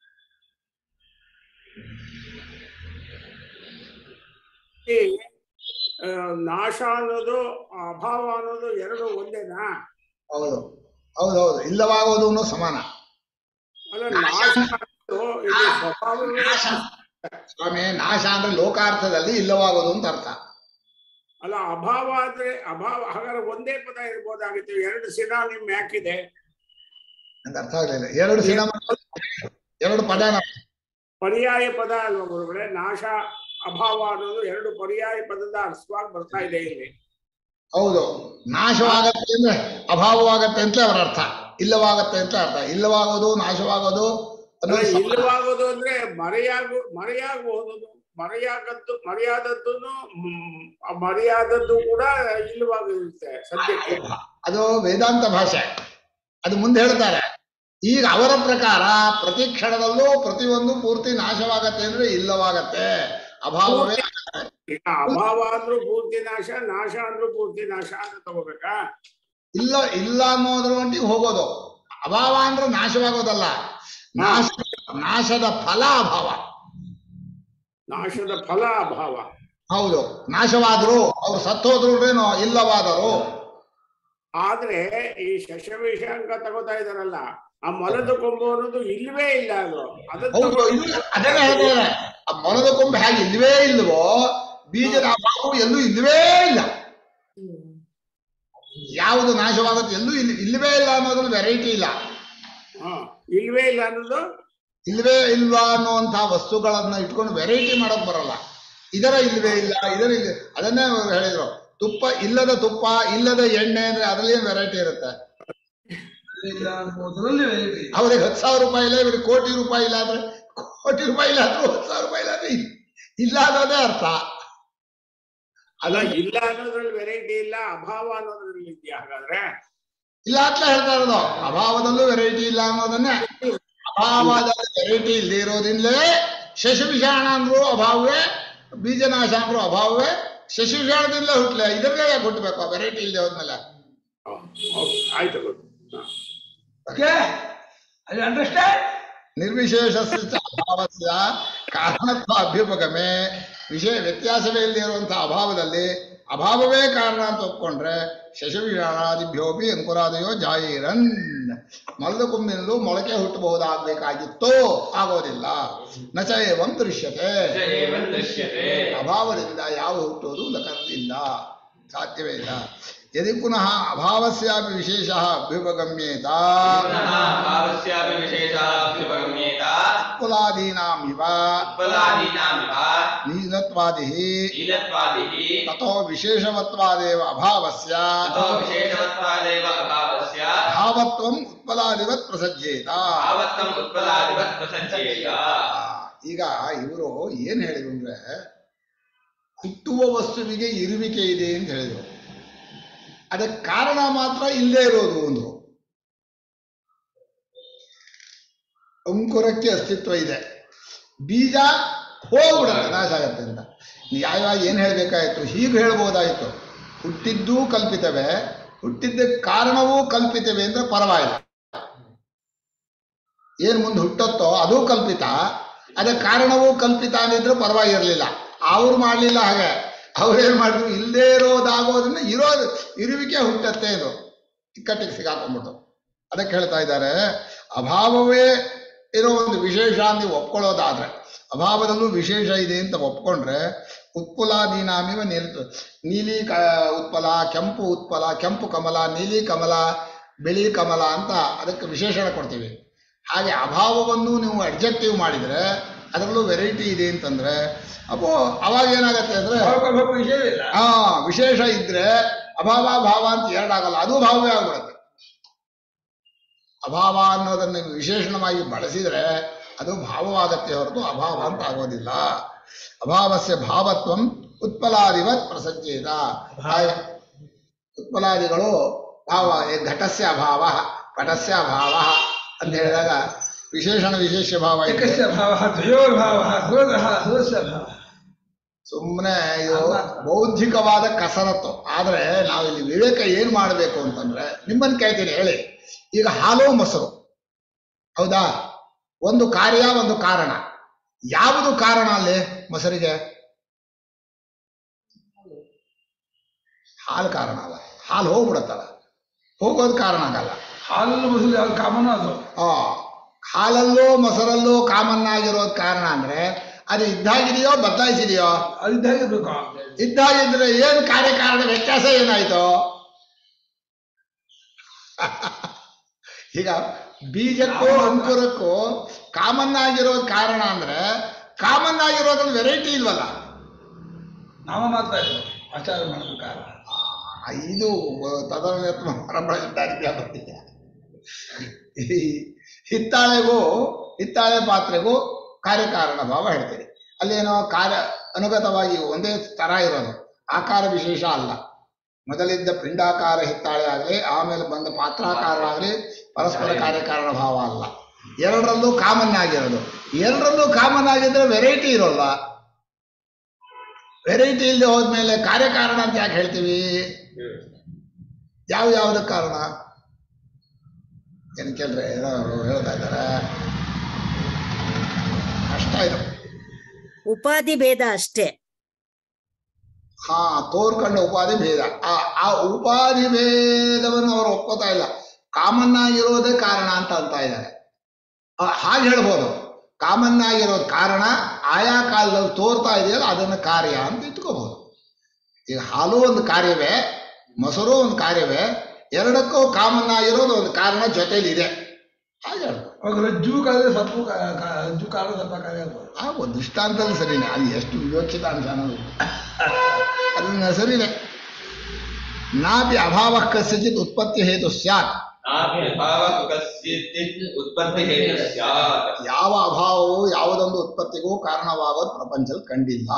ಈ, ಆ, ನಾಶ ಅನ್ನೋದು ಅಭಾವ ಅನ್ನೋದು ಎರಡು ಒಂದೇನಾ ಹೌದು ಹೌದೌದು ಇಲ್ಲವಾಗೋದು ಸಮಾನ ಅಲ್ಲ ನಾಶ ಅನ್ನೋದು ಇದು ಸ್ವಭಾವವೇ ಸ್ವಾಮಿ ನಾಶ ಅಂದ್ರೆ ಲೋಕಾರ್ಥದಲ್ಲಿ ಇಲ್ಲವಾಗೋದು ಅಂತ ಅರ್ಥ ಅಲ್ಲ ಅಭಾವ ಆದ್ರೆ ಅಭಾವ ಹಾಗಾದ್ರೆ ಒಂದೇ ಪದ ಇರ್ಬೋದಾಗಿತ್ತು ಎರಡು ಸಿನಾನಿಮ್ ಯಾಕಿದೆ ನಂಗೆ ಅರ್ಥ ಆಗ್ಲಿಲ್ಲ ಎರಡು ಸಿನಿಮಾ ಎರಡು ಪದನ ಪರ್ಯಾಯ ಪದ ಅಲ್ವಾ ಗುರುಗಳೇ ನಾಶ ಅಭಾವ ಅನ್ನೋದು ಎರಡು ಪರ್ಯಾಯ ಪದದ ಅರ್ಥವಾಗಿ ಬರ್ತಾ ಇದೆ ಇಲ್ಲಿ ಹೌದು ನಾಶವಾಗತ್ತೆ ಅಂದ್ರೆ ಅಭಾವವಾಗತ್ತೆ ಅಂತ ಅವರ ಅರ್ಥ ಇಲ್ಲವಾಗತ್ತೆ ಅಂತ ಅರ್ಥ ಇಲ್ಲವಾಗೋದು ನಾಶವಾಗೋದು ಅಲ್ಲ, ಅನ್ನೋದು ಸಮ- ಇಲ್ಲವಾಗೋದು ಅಂದ್ರೆ ಮರೆಯಾಗು ಮರೆಯಾಗಬಹುದು ಮರೆಯಾಗದ್ದು ಮರೆಯಾದದ್ದು ಮರೆಯಾದದ್ದು ಕೂಡ ಇಲ್ಲವಾಗಿರುತ್ತೆ ಸದ್ಯಕ್ಕೆ ಅದು ವೇದಾಂತ ಭಾಷೆ ಅದು ಮುಂದೆ ಹೇಳ್ತಾರೆ ಈಗ ಅವರ ಪ್ರಕಾರ ಪ್ರತಿ ಕ್ಷಣದಲ್ಲೂ ಪ್ರತಿಯೊಂದು ಪೂರ್ತಿ ನಾಶವಾಗತ್ತೆ ಅಂದ್ರೆ ಇಲ್ಲವಾಗತ್ತೆ ಅಭಾವವೇ ಈಗ ಅಭಾವ ಅಂದ್ರೂ ಪೂರ್ತಿ ನಾಶ ನಾಶ ಅಂದ್ರೂ ಪೂರ್ತಿ ನಾಶ ಅಂತ ತಗೋಬೇಕಾ ಇಲ್ಲ ಇಲ್ಲ ಅನ್ನೋದ್ರ ಮಟ್ಟಿಗೆ ಹೋಗೋದು ಅಭಾವ ಅಂದ್ರೆ ನಾಶವಾಗೋದಲ್ಲ ನಾಶ ನಾಶದ ಫಲ ಅಭಾವ ನಾಶದ ಫಲ ಅಭಾವ ಹೌದು ನಾಶವಾದ್ರು ಅವ್ರು ಸತ್ತೋದ್ರು ಏನೋ ಇಲ್ಲವಾದರು ಆದ್ರೆ ಈ ಶಶವಿಷಾಂಕ ತಗೋತಾ ಇದಾರಲ್ಲ ಆ ಮೊಲದ ಕೊಂಬು ಅನ್ನೋದು ಇಲ್ವೇ ಇಲ್ಲ ಅದು ಅದನ್ನ ಹೌದು ತಗೊಂಡು- ಇದು ಅದನ್ನ ಹೇಳ್ತಾರೆ ಆ ಮೊಲದ ಕೊಂಬು ಹೇಗೆ ಇಲ್ವೇ ಇಲ್ವೋ ಬೀಜದ ಅಭಾವವು ಎಲ್ಲೂ ಇಲ್ವೇ ಇಲ್ಲ ಯಾವುದು ನಾಶವಾಗುತ್ತೆ ಎಲ್ಲೂ ಇಲ್ಲಿ ಇಲ್ವೇ ಇಲ್ಲ ಅನ್ನೋದ್ರಲ್ಲಿ ವೆರೈಟಿ ಇಲ್ಲ ಹಾ, ಇಲ್ವೇ ಇಲ್ಲ ಅನ್ನೋದು ಇಲ್ವೇ ಇಲ್ವಾ ಅನ್ನುವಂಥ ವಸ್ತುಗಳನ್ನ ಇಟ್ಕೊಂಡು ವೆರೈಟಿ ಮಾಡಕ್ ಬರಲ್ಲ ಇದರ ಇಲ್ವೇ ಇಲ್ಲ ಇದರ ಇಲ್ಲ ಅದನ್ನೇ ಅವ್ರು ಹೇಳಿದ್ರು ತುಪ್ಪ ಇಲ್ಲದ ತುಪ್ಪ ಇಲ್ಲದ ಎಣ್ಣೆ ಅಂದ್ರೆ ಅದ್ರಲ್ಲಿ ಏನ್ ವೆರೈಟಿ ಇರುತ್ತೆ ಇಲ್ಲ ಅನ್ನೋದ್ರಲ್ಲಿ variety. ಅವ್ರಿಗೆ ಹತ್ತು ಸಾವಿರ ರೂಪಾಯಿ ಇಲ್ಲ ಇವ್ರಿಗೆ ಕೋಟಿ ರೂಪಾಯಿ ಇಲ್ಲ ಅಂದ್ರೆ ಕೋಟಿ ರೂಪಾಯಿ ಇಲ್ಲ ಅಂದ್ರೆ ಹತ್ತು ಸಾವಿರ ರೂಪಾಯಿ ಇಲ್ಲ ಅಂದ್ರೆ ಇ- ಇಲ್ಲ ಅನ್ನೋದೇ ಅರ್ಥ ಅಲ್ಲ ಇಲ್ಲ ಅನ್ನೋದ್ರಲ್ಲಿ ವೆರೈಟಿ ಇಲ್ಲ ಅಭಾವ ಅನ್ನೋದ್ರಲ್ಲಿ ಇದೆಯಾ ಹಾಗಾದ್ರೆ ಇಲ್ಲ ಅಂತ ಹೇಳ್ತಾ ಇರೋದು ಅಭಾವದಲ್ಲೂ ವೆರೈಟಿ ಇಲ್ಲ ಅನ್ನೋದನ್ನೇ ಅಭಾವದಲ್ಲಿ ವೆರೈಟಿ ಇಲ್ಲದೆ ಇರೋದ್ರಿಂದಲೇ ಶಶಿವಿಷಾಣ ಅಂದ್ರು ಅಭಾವವೇ ಬೀಜನಾಶ ಅಂದ್ರು ಅಭಾವವೇ ಶಶಿವಿಷಾಣದಿಂದಲೇ ಹುಟ್ಲೆ ಇದನ್ನೇ ಯಾಕೆ ಹುಟ್ಟಬೇಕು ವೆರೈಟಿ ಇಲ್ಲದೆ ಹೋದ್ಮೇಲೆ ಹಾ, ಓಕೆ, ಆಯ್ತು ಗೊತ್ತು ಹಾ. Okay? I understand? ನಿರ್ವಿಶೇಷಸ್ಯ ಚ ಅಭಾವಸ್ಯ ಕಾರಣತ್ವ ಅಭ್ಯುಪಗಮೆ ವಿಷಯ ವ್ಯತ್ಯಾಸವೇ ಇಲ್ಲದೆ ಇರುವಂತಹ ಅಭಾವದಲ್ಲಿ ಅಭಾವವೇ ಕಾರಣ ಅಂತ ಒಪ್ಕೊಂಡ್ರೆ ಶಶವಿಷಾಣಾದಿಭ್ಯೋಪಿ ಅಂಕುರಾದಯೋ ಜಾಯಿರನ್ ಮಲ್ದ ಕುಂಬಿನಲ್ಲೂ ಮೊಳಕೆ ಹುಟ್ಟಬಹುದಾಗಬೇಕಾಗಿತ್ತು ಆಗೋದಿಲ್ಲ ನಚ ಏವಂ ದೃಶ್ಯತೆ ಸ ಏವಂ ದೃಶ್ಯತೆ ಅಭಾವದಿಂದ ಯಾವ ಹುಟ್ಟುವುದು ಇಲ್ಲ ಸಾಧ್ಯವೇ ಇಲ್ಲ ಯದಿ ಪುನಃ ಅಭಾವಸ್ಯಾಪಿ ವಿಶೇಷ ಅಭ್ಯುಪಗಮ್ಯೇತ ಪುನಃ ಭಾವಸ್ಯಾಪಿ ವಿಶೇಷಃ ಅಭ್ಯುಪಗಮ್ಯೇತ ಕುಲಾದೀನಾಂ ಇವ ಫಲಾದೀನಾಮಿವ ನೀಲತ್ವಾದಿಃ ನೀಲತ್ವಾದಿಃ ತಥೋ ವಿಶೇಷವತ್ವಾದೇವ ಅಭಾವಸ್ಯ ತಥೋ ವಿಶೇಷವತ್ವಾದೇವ ಅಭಾವಸ್ಯ ಭಾವತ್ವಂ ಉತ್ಪಲಾದಿವತ್ ಪ್ರಸಜ್ಯೇತ ಭಾವತ್ತಂ ಉತ್ಪಲಾದಿವತ್ ಪ್ರಸಜ್ಯೇತ ಈಗ ಇವರು ಏನ್ ಹೇಳಿದ್ರು ಅಂದ್ರೆ ಹುಟ್ಟುವ ವಸ್ತುವಿಗೆ ಇರುವಿಕೆ ಇದೆ ಅಂತ ಹೇಳಿದ್ರು ಅದಕ್ಕೆ ಕಾರಣ ಮಾತ್ರ ಇಲ್ಲದೆ ಇರೋದು ಅಂದ್ರು ಅಂಕುರಕ್ಕೆ ಅಸ್ತಿತ್ವ ಇದೆ ಬೀಜ ಹೋಗ್ಬಿಡುತ್ತೆ ನಾಶ ಆಗತ್ತೆ ಅಂತ ನ್ಯಾಯವಾಗಿ ಏನ್ ಹೇಳ್ಬೇಕಾಯ್ತು ಹೀಗೆ ಹೇಳ್ಬೋದಾಯ್ತು ಹುಟ್ಟಿದ್ದೂ ಕಲ್ಪಿತವೇ ಹುಟ್ಟಿದ್ದಕ್ಕೆ ಕಾರಣವೂ ಕಲ್ಪಿತವೇ ಅಂದ್ರೆ ಪರವಾಗಿಲ್ಲ ಏನ್ ಮುಂದೆ ಹುಟ್ಟತ್ತೋ ಅದು ಕಲ್ಪಿತ ಅದಕ್ಕೆ ಕಾರಣವೂ ಕಲ್ಪಿತ ಅಂದಿದ್ರೆ ಪರವಾಗಿರ್ಲಿಲ್ಲ ಅವ್ರು ಮಾಡ್ಲಿಲ್ಲ ಹಾಗೆ ಅವ್ರೇನ್ ಮಾಡಿದ್ರು ಇಲ್ಲದೇ ಇರೋದಾಗೋದ್ರಿಂದ ಇರೋದು ಇರುವಿಕೆ ಹುಟ್ಟತ್ತೆ ಇದು ಇಕ್ಕಟ್ಟಿಗೆ ಸಿಗಾಕೊಂಡ್ಬಿಟ್ಟು ಅದಕ್ಕೆ ಹೇಳ್ತಾ ಇದ್ದಾರೆ ಅಭಾವವೇ ಇರೋ ಒಂದು ವಿಶೇಷ ಅಂತ ನೀವು ಒಪ್ಕೊಳ್ಳೋದಾದ್ರೆ ಅಭಾವದಲ್ಲೂ ವಿಶೇಷ ಇದೆ ಅಂತ ಒಪ್ಕೊಂಡ್ರೆ ಉತ್ಪಲಾದೀನಾಮಿವ ನಿಲ್ ನೀಲಿ ಕ ಉತ್ಪಲ ಕೆಂಪು ಉತ್ಪಲ ಕೆಂಪು ಕಮಲ ನೀಲಿ ಕಮಲ ಬಿಳಿ ಕಮಲ ಅಂತ ಅದಕ್ಕೆ ವಿಶೇಷಣ ಕೊಡ್ತೀವಿ ಹಾಗೆ ಅಭಾವವನ್ನು ನೀವು ಅಡ್ಜೆಕ್ಟಿವ್ ಮಾಡಿದ್ರೆ ಅದರಲ್ಲೂ ವೆರೈಟಿ ಇದೆ ಅಂತಂದ್ರೆ ಅಪ್ಪೋ ಅವಾಗ ಏನಾಗತ್ತೆ ಅಂದ್ರೆ ಭಾವ ಭಾವ ವಿಷಯವೇ ಇಲ್ಲ ಆ ವಿಶೇಷ ಇದ್ರೆ ಅಭಾವ ಭಾವ ಅಂತ ಎರಡಾಗಲ್ಲ ಅದು ಭಾವವೇ ಆಗ್ಬಿಡುತ್ತೆ ಅಭಾವ ಅನ್ನೋದನ್ನ ನೀವು ವಿಶೇಷಣವಾಗಿ ಬಳಸಿದ್ರೆ ಅದು ಭಾವವಾಗತ್ತೆ ಹೊರತು ಅಭಾವ ಅಂತ ಆಗೋದಿಲ್ಲ ಅಭಾವಸ್ಯ ಭಾವತ್ವಂ ಉತ್ಪಲಾದಿವತ್ ಪ್ರಸಜ್ಜೇತ ಹಾಗೆ ಉತ್ಪಲಾದಿಗಳು ಭಾವ ಏ ಘಟಸ್ಯ ಅಭಾವ ಪಟಸ್ಯ ಅಭಾವ ಅಂತ ಹೇಳಿದಾಗ ವಿಶೇಷಣ ವಿಶೇಷ ಭಾವ ಇದೆ ಏಕಸ್ಯ ಭಾವ ದ್ವಯೋರ್ಭಾವ ಹೃದಯ ಹೃದಯ ಭಾವ ಸುಮ್ಮನೆ ಇದು ಬೌದ್ಧಿಕವಾದ ಕಸರತ್ತು ಆದ್ರೆ ನಾವು ಇಲ್ಲಿ ವಿವೇಕ ಏನ್ ಮಾಡಬೇಕು ಅಂತಂದ್ರೆ ನಿಮ್ಮನ್ನ ಕೇಳ್ತೀನಿ ಹೇಳಿ ಈಗ ಹಾಲು ಮೊಸರು ಹೌದಾ ಒಂದು ಕಾರ್ಯ ಒಂದು ಕಾರಣ ಯಾವುದು ಕಾರಣ ಅಲ್ಲಿ ಮೊಸರಿಗೆ ಹಾಲು ಕಾರಣ ಅಲ್ಲ ಹಾಲು ಹೋಗ್ಬಿಡತ್ತಲ್ಲ ಹೋಗೋದು ಕಾರಣ ಆಗಲ್ಲ ಹಾಲಲ್ಲಿ ಮೊಸರು ಯಾವ ಕಾಮನ ಅದು ಆ ಹಾಲಲ್ಲೂ ಮೊಸರಲ್ಲೂ ಕಾಮನ್ ಆಗಿರೋದ್ ಕಾರಣ ಅಂದ್ರೆ ಅದು ಇದ್ದಾಗಿದೆಯೋ ಬದಲಾಯಿಸಿದೆಯೋ ಅದಿದ್ದಾಗಿರ್ಬೇಕು ಇದ್ದಾಗಿದ್ರೆ ಏನ್ ಕಾರ್ಯಕಾರಣ ವ್ಯತ್ಯಾಸ ಏನಾಯ್ತು ಈಗ ಬೀಜಕ್ಕೂ ಅಂಕುರಕ್ಕೂ ಕಾಮನ್ ಆಗಿರೋ ಕಾರಣ ಅಂದ್ರೆ ಕಾಮನ್ ಆಗಿರೋದ್ರಲ್ಲಿ ವೆರೈಟಿ ಇಲ್ವಲ್ಲ ನಾಮ ಮಾತ್ರ ಇದು ಆಚಾರ ಮಾಡ್ಬೇಕಾರ ಆ, ಇದು ತದನತ್ಮ ಪರಮಳಿದ್ದಾಗಿದೆ ಈ ಹಿತ್ತಾಳೆಗೂ ಹಿತ್ತಾಳೆ ಪಾತ್ರೆಗೂ ಕಾರ್ಯಕಾರಣ ಭಾವ ಹೇಳ್ತೀರಿ ಅಲ್ಲೇನೋ ಕಾರ್ಯ ಅನುಗತವಾಗಿ ಒಂದೇ ತರ ಇರೋದು ಆಕಾರ ವಿಶೇಷ ಅಲ್ಲ ಮೊದಲಿದ್ದ ಪಿಂಡಾಕಾರ ಹಿತ್ತಾಳೆ ಆಗಲಿ ಆಮೇಲೆ ಬಂದ ಪಾತ್ರಾಕಾರ ಆಗಲಿ ಪರಸ್ಪರ ಕಾರ್ಯಕಾರಣ ಭಾವ ಅಲ್ಲ ಎರಡರಲ್ಲೂ ಕಾಮನ್ ಆಗಿರೋದು ಎರಡರಲ್ಲೂ ಕಾಮನ್ ಆಗಿದ್ರೆ ವೆರೈಟಿ ಇರೋಲ್ಲ ವೆರೈಟಿ ಇಲ್ಲದೆ ಹೋದ್ಮೇಲೆ ಕಾರ್ಯಕಾರಣ ಅಂತ ಯಾಕೆ ಹೇಳ್ತೀವಿ ಯಾವ ಯಾವ್ದಕ್ಕೆ ಕಾರಣ ಏನು ಕೇಳ್ರೆ ಏನೋ ಅವ್ರು ಹೇಳ್ತಾ ಇದ್ದಾರೆ ಕಷ್ಟ ಇದು ಉಪಾಧಿ ಭೇದ ಅಷ್ಟೇ ಹಾ ತೋರ್ಕೊಂಡ ಉಪಾಧಿ ಭೇದ ಆ ಆ ಉಪಾಧಿ ಭೇದವನ್ನು ಅವರು ಒಪ್ಕೋತಾ ಇಲ್ಲ ಕಾಮನ್ ಆಗಿರೋದೇ ಕಾರಣ ಅಂತ ಅಂತ ಇದ್ದಾರೆ ಆ, ಹಾಗೆ ಹೇಳ್ಬೋದು ಕಾಮನ್ ಆಗಿರೋದು ಕಾರಣ ಆಯಾ ಕಾಲದಲ್ಲಿ ತೋರ್ತಾ ಇದೆಯಲ್ಲ ಅದನ್ನ ಕಾರ್ಯ ಅಂತ ಇಟ್ಕೋಬಹುದು ಈಗ ಹಾಲು ಒಂದು ಕಾರ್ಯವೇ ಮೊಸರು ಒಂದು ಕಾರ್ಯವೇ ಎರಡಕ್ಕೂ ಕಾಮನ್ ಆಗಿರೋದು ಒಂದು ಕಾರಣ ಜೊತೆಲಿದೆ ಹಾಗೆ ಹೇಳ್ಬೋದು ಅವಾಗ ರಜ್ಜು ಕಾಲದ ಸಪ್ಪು ಕಾ- ಕಾ- ರಜ್ಜು ಕಾಲದ ಸಪ್ಪ ಕಾರ್ಯ ಆಗ್ಬೋದು ಆ ಒಂದು ದೃಷ್ಟಾಂತದಲ್ಲಿ ಸರಿನೇ ಅದು ಎಷ್ಟು ವಿವಕ್ಷಿತ ಅಂಶ ಅನ್ನೋದು ಅದನ್ನ ಸರಿನೇ ನಾಪಿ ಅಭಾವ ಕಸ್ಯಚಿತ್ ಉತ್ಪತ್ತಿ ಹೇತು ಸ್ಯಾತ್ ನಾಪಿ ಅಭಾವ ಕಸ್ಯಚಿತ್ ಉತ್ಪತ್ತಿ ಹೇತು ಸ್ಯಾತ್ ಯಾವ ಅಭಾವವು ಯಾವುದೊಂದು ಉತ್ಪತ್ತಿಗೂ ಕಾರಣವಾಗೋದು ಪ್ರಪಂಚದಲ್ಲಿ ಕಂಡಿಲ್ಲ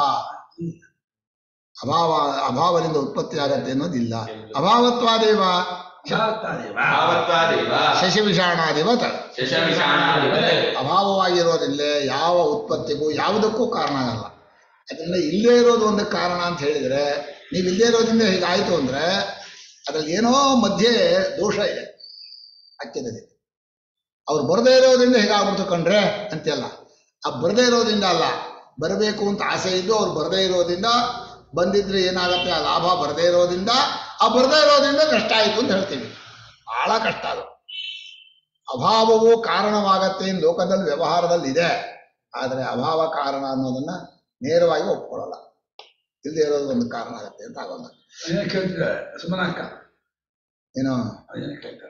ಅಭಾವ ಅಭಾವದಿಂದ ಉತ್ಪತ್ತಿ ಆಗತ್ತೆ ಅನ್ನೋದಿಲ್ಲ ಅಭಾವತ್ವಾದೇವ ಶಾಸ್ತಾದೇವ. ಭಾವತ್ವಾದೇವ ಶಶಿವಿಷಾಣಾದಿವತ್ ಶಶವಿಷಾಣಾದಿವತ್ ಅಭಾವವಾಗಿರೋದಿಲ್ಲೇ ಯಾವ ಉತ್ಪತ್ತಿಗೂ ಯಾವುದಕ್ಕೂ ಕಾರಣ ಆಗಲ್ಲ ಅದರಿಂದ ಇಲ್ಲೇ ಇರೋದು ಒಂದು ಕಾರಣ ಅಂತ ಹೇಳಿದ್ರೆ ನೀವು ಇಲ್ಲೇ ಇರೋದ್ರಿಂದ ಹೀಗಾಯ್ತು ಅಂದ್ರೆ ಅದ್ರಲ್ಲಿ ಏನೋ ಮಧ್ಯೆ ದೋಷ ಇದೆ ಅತ್ಯದಲ್ಲಿ ಅವ್ರು ಬರದೇ ಇರೋದ್ರಿಂದ ಹೇಗಾಗ್ಬಿಡ್ತು ಕಂಡ್ರೆ ಅಂತೆಲ್ಲ ಆ ಬರದೇ ಇರೋದ್ರಿಂದ ಅಲ್ಲ ಬರಬೇಕು ಅಂತ ಆಸೆ ಇದ್ದು ಅವ್ರು ಬರದೇ ಇರೋದ್ರಿಂದ ಬಂದಿದ್ರೆ ಏನಾಗುತ್ತೆ ಆ ಲಾಭ ಬರದೇ ಇರೋದ್ರಿಂದ ಆ ಬರದೇ ಇರೋದ್ರಿಂದ ಕಷ್ಟ ಆಯಿತು ಅಂತ ಹೇಳ್ತೀವಿ ಬಹಳ ಕಷ್ಟ ಅದು ಅಭಾವವು ಕಾರಣವಾಗತ್ತೆ in ಲೋಕದಲ್ಲಿ ವ್ಯವಹಾರದಲ್ಲಿ ಇದೆ ಆದರೆ ಅಭಾವ ಕಾರಣ ಅನ್ನೋದನ್ನ ನೇರವಾಗಿ ಒಪ್ಕೊಳ್ಳಲ್ಲ ಇಲ್ಲದೆ ಇರೋದು ಒಂದು ಕಾರಣ ಆಗತ್ತೆ ಅಂತ ಆಗೋಲ್ಲ ಅದೇನೋ ಕೇಳ್ತಿದ್ದಾರೆ ಸುಮನಕ್ಕ ಏನೋ ಅದೇನೋ ಕೇಳ್ತಾರೆ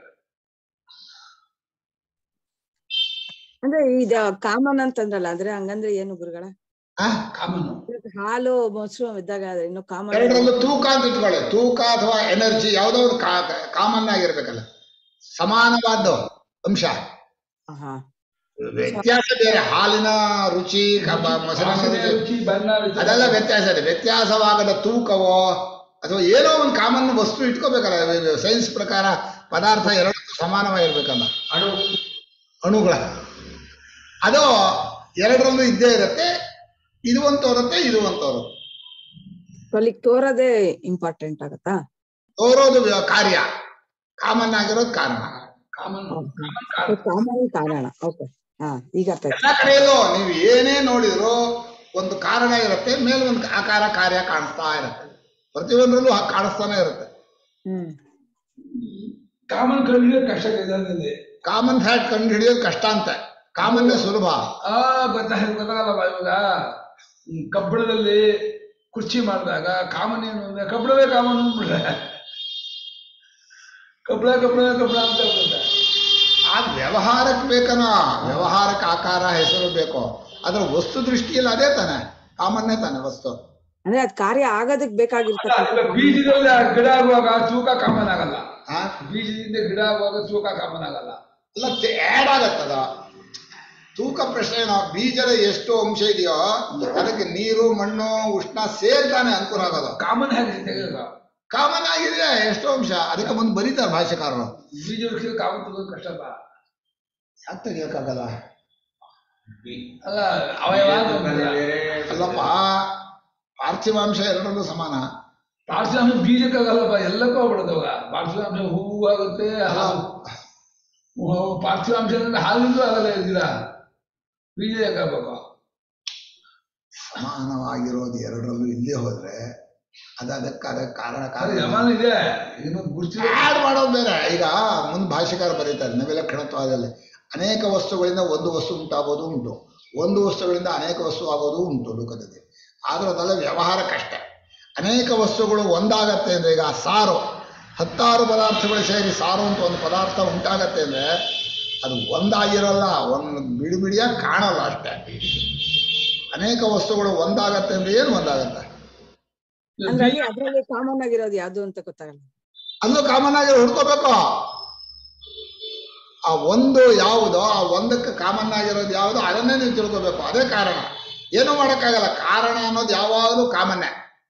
ಅಂದ್ರೆ ಇದ ಕಾಮನ್ ಅಂತಂದ್ರಲ್ಲ ಅಂದ್ರೆ ಹಂಗಂದ್ರೆ ಏನು ಗುರುಗಳ ಆ ಕಾಮನ್ನು ಹಾಲು ಮೊಸರು ಇದ್ದಾಗ ಇನ್ನು ಕಾಮನ್ ಎರಡರಲ್ಲೂ ತೂಕ ಅಂತ ಇಟ್ಕೊಳ್ಳಿ ತೂಕ ಅಥವಾ ಎನರ್ಜಿ ಯಾವುದೋ ಒಂದು ಕಾಮನ್ ಆಗಿರ್ಬೇಕಲ್ಲ ಸಮಾನವಾದ್ದು ಅಂಶ ಹಾ ವ್ಯತ್ಯಾಸ ಬೇರೆ ಹಾಲಿನ ರುಚಿ ಕಬ- ಮೊಸರಿನ ವಾಸನೆ, ರುಚಿ ರುಚಿ ಬಣ್ಣ ರುಚಿ. ಅದೆಲ್ಲ ವ್ಯತ್ಯಾಸ ಇದೆ ವ್ಯತ್ಯಾಸವಾಗದ ತೂಕವೋ ಅಥವಾ ಏನೋ ಒಂದು ಕಾಮನ್ ವಸ್ತು ಇಟ್ಕೋಬೇಕಲ್ಲ ಸೈನ್ಸ್ ಪ್ರಕಾರ ಪದಾರ್ಥ ಎರಡು ಸಮಾನವಾಗಿರ್ಬೇಕಲ್ಲ ಅಣು ಅಣುಗಳ ಅದು ಎರಡರಲ್ಲೂ ಇದ್ದೇ ಇರುತ್ತೆ ಇದು ಒಂದು ತೋರುತ್ತೆ ಇದು ಒಂದು ತೋರುತ್ತೆ ಅಲ್ಲಿಗೆ ತೋರದೇ ಇಂಪಾರ್ಟೆಂಟ್ ಆಗತ್ತಾ ತೋರೋದು ವ್ಯ- ಕಾರ್ಯ ಕಾಮನ್ ಆಗಿರೋದು ಕಾರಣ ಕಾಮನ್ನು ಕಾಮನ್ ಕಾರಣ. ಕಾಮನ್ ಕಾರಣ ಓಕೆ ಹಾ ಈಗ ಅರ್ಥ ಆಯ್ತು ಎಲ್ಲ ಕಡೆಯಲ್ಲೂ ನೀವು ಏನೇ ನೋಡಿದ್ರು ಒಂದು ಕಾರಣ ಇರುತ್ತೆ ಮೇಲೆ ಒಂದು ಆಕಾರ ಕಾರ್ಯ ಕಾಣಿಸ್ತಾ ಇರುತ್ತೆ ಪ್ರತಿಯೊಂದರಲ್ಲೂ ಹಾಗೆ ಕಾಣಿಸ್ತಾನೆ ಇರುತ್ತೆ ಹ್ಮ್ ಕಾಮನ್ ಕಂಡಿದ್ರೆ ಕಷ್ಟ ಇದರಲ್ಲಿ ಕಾಮನ್ ಫ್ಯಾಕ್ಟ್ ಕಂಡು ಹಿಡಿಯೋದು ಕಷ್ಟ ಅಂತ ಕಾಮನ್ನೇ ಸುಲಭ ಆ ಗೊತ್ತಾ ಗೊತ್ತಾಗಲ್ಲಪ್ಪ ಇವಾಗ ಹ್ಮ್, ಕಬ್ಬಣದಲ್ಲಿ ಕುರ್ಚಿ ಮಾಡಿದಾಗ ಕಾಮನ್ ಏನು ಅಂದ್ರೆ ಕಬ್ಬಣವೇ ಕಾಮನ್ ಅಂದ್ಬಿಟ್ರೆ ಕಬ್ಬಣ ಕಬ್ಬಣ ಕಬ್ಬಣ ಅಂತ ಹೇಳ್ಬಿಡುತ್ತೆ ಆ ವ್ಯವಹಾರಕ್ಕೆ ಬೇಕನ ವ್ಯವಹಾರಕ್ಕೆ ಆಕಾರ ಹೆಸರು ಬೇಕು ಅದ್ರ ವಸ್ತು ದೃಷ್ಟಿಯಲ್ಲಿ ಅದೇ ತಾನೆ ಕಾಮನ್ನೇ ತಾನೆ ವಸ್ತು ಅಂದ್ರೆ ಅದ್ ಕಾರ್ಯ ಆಗೋದಕ್ ಅಲ್ಲ, ಬೇಕಾಗಿರ್ತಕ್ಕಂಥ ಬೀಜದಲ್ಲಿ ಆ ಗಿಡ ಆಗುವಾಗ ತೂಕ ಕಾಮನ್ ಆಗಲ್ಲ ಆ ಬೀಜದಿಂದ ಗಿಡ ಆಗುವಾಗ ತೂಕ ಕಾಮನ್ ಆಗಲ್ಲ ಅಲ್ಲ ಆಡ್ ಆಗತ್ತದ ತೂಕ ಪ್ರಶ್ನೆ ಏನೋ ಬೀಜದ ಎಷ್ಟು ಅಂಶ ಇದೆಯೋ ಅದಕ್ಕೆ ನೀರು ಮಣ್ಣು ಉಷ್ಣ ಸೇರ್ತಾನೆ ಅನುಕೂಲ ಆಗೋದು ಕಾಮನ್ ಹೇಗೆ ತೆಗೆದ ಕಾಮನ್ ಆಗಿದೆ ಎಷ್ಟೋ ಅಂಶ ಅದಕ್ಕೆ ಮುಂದೆ ಬರೀತಾರೆ ಭಾಷೆಕಾರರು ಬೀಜ ವೃಕ್ಷದ ಕಾಮನ್ ತೆಗೆದು ಕಷ್ಟ ಅಲ್ಲ ಯಾಕೆ ತೆಗಿಯಕ್ಕಾಗಲ್ಲ ಅಲ್ಲ ಅವಯವ ಅಂತ ಅಂದ್ರೆ ಅಲ್ಲಪ್ಪ ಪಾರ್ಥಿವಾಂಶ ಎರಡರಲ್ಲೂ ಸಮಾನ ಪಾರ್ಶ್ವಾಂಶ ಬೀಜಕ್ಕಾಗಲ್ಲಪ್ಪ ಎಲ್ಲಕ್ಕೂ ಆಗ್ಬಿಡುತ್ತವಾಗ ಪಾರ್ಶ್ವಾಂಶ ಹೂವು ಆಗುತ್ತೆ ಹಾಲು ಹೂ- ಪಾರ್ಶ್ವಾಂಶ ಅಂದ್ರೆ ಹಾಲಿಂದು ಆಗಲ್ಲ ಗಿಡ ಬೀಜ ಯಾಕಾಗಬೇಕು ಸಮಾನವಾಗಿರೋದು ಎರಡರಲ್ಲೂ ಇಲ್ಲೇ ಹೋದ್ರೆ ಅದು ಅದಕ್ಕೆ ಅದಕ್ಕೆ ಕಾರಣ ಅದು ಕಾರಣ ಯಮಾನ ಇದೆ ಇನ್ನೊಂದು ಗುರ್ತಿ ಆಡ್ ಮಾಡೋದು ಬೇರೆ ಈಗ ಮುಂದೆ ಭಾಷೆಕಾರ ಬರೀತಾರೆ ನವಿಲಕ್ಷಣತ್ವದಲ್ಲಿ ಅನೇಕ ವಸ್ತುಗಳಿಂದ ಒಂದು ವಸ್ತು ಉಂಟಾಗೋದು ಉಂಟು ಒಂದು ವಸ್ತುಗಳಿಂದ ಅನೇಕ ವಸ್ತು ಆಗೋದು ಉಂಟು ಲೋಕದಲ್ಲಿ ಆದ್ರೆ ಅದೆಲ್ಲ ವ್ಯವಹಾರಕ್ಕಷ್ಟೇ ಅನೇಕ ವಸ್ತುಗಳು ಒಂದಾಗತ್ತೆ ಅಂದ್ರೆ ಈಗ ಸಾರು ಹತ್ತಾರು ಪದಾರ್ಥಗಳು ಸೇರಿ ಸಾರು ಅಂತ ಒಂದು ಪದಾರ್ಥ ಉಂಟಾಗತ್ತೆ ಅಂದ್ರೆ ಅದು ಒಂದಾಗಿರಲ್ಲ ಒಂದು ಬಿಡಿ ಬಿಡಿಯಾಗಿ ಕಾಣಲ್ಲ ಅಷ್ಟೇ ಅನೇಕ ವಸ್ತುಗಳು ಒಂದಾಗತ್ತೆ ಅಂದ್ರೆ ಏನು ಒಂದಾಗತ್ತೆ ಅಂದ್ರೆ ಅಲ್ಲಿ ಅದ್ರಲ್ಲಿ ಕಾಮನ್ ಆಗಿರೋದು ಯಾವ್ದು ಅಂತ ಗೊತ್ತಾಗಲ್ಲ ಅಲ್ಲೂ ಕಾಮನ್ ಆಗಿ ಹುಡ್ಕೋಬೇಕು ಆ ಒಂದು ಯಾವುದೋ ಆ ಒಂದಕ್ಕೆ ಕಾಮನ್ ಆಗಿರೋದು ಯಾವುದು ಅದನ್ನೇ ನೀವು ತಿಳ್ಕೋಬೇಕು ಅದೇ ಕಾರಣ ಏನು ಮಾಡೋಕ್ಕಾಗಲ್ಲ ಕಾರಣ ಅನ್ನೋದು ಯಾವಾಗಲೂ ಕಾಮನ್ನೇ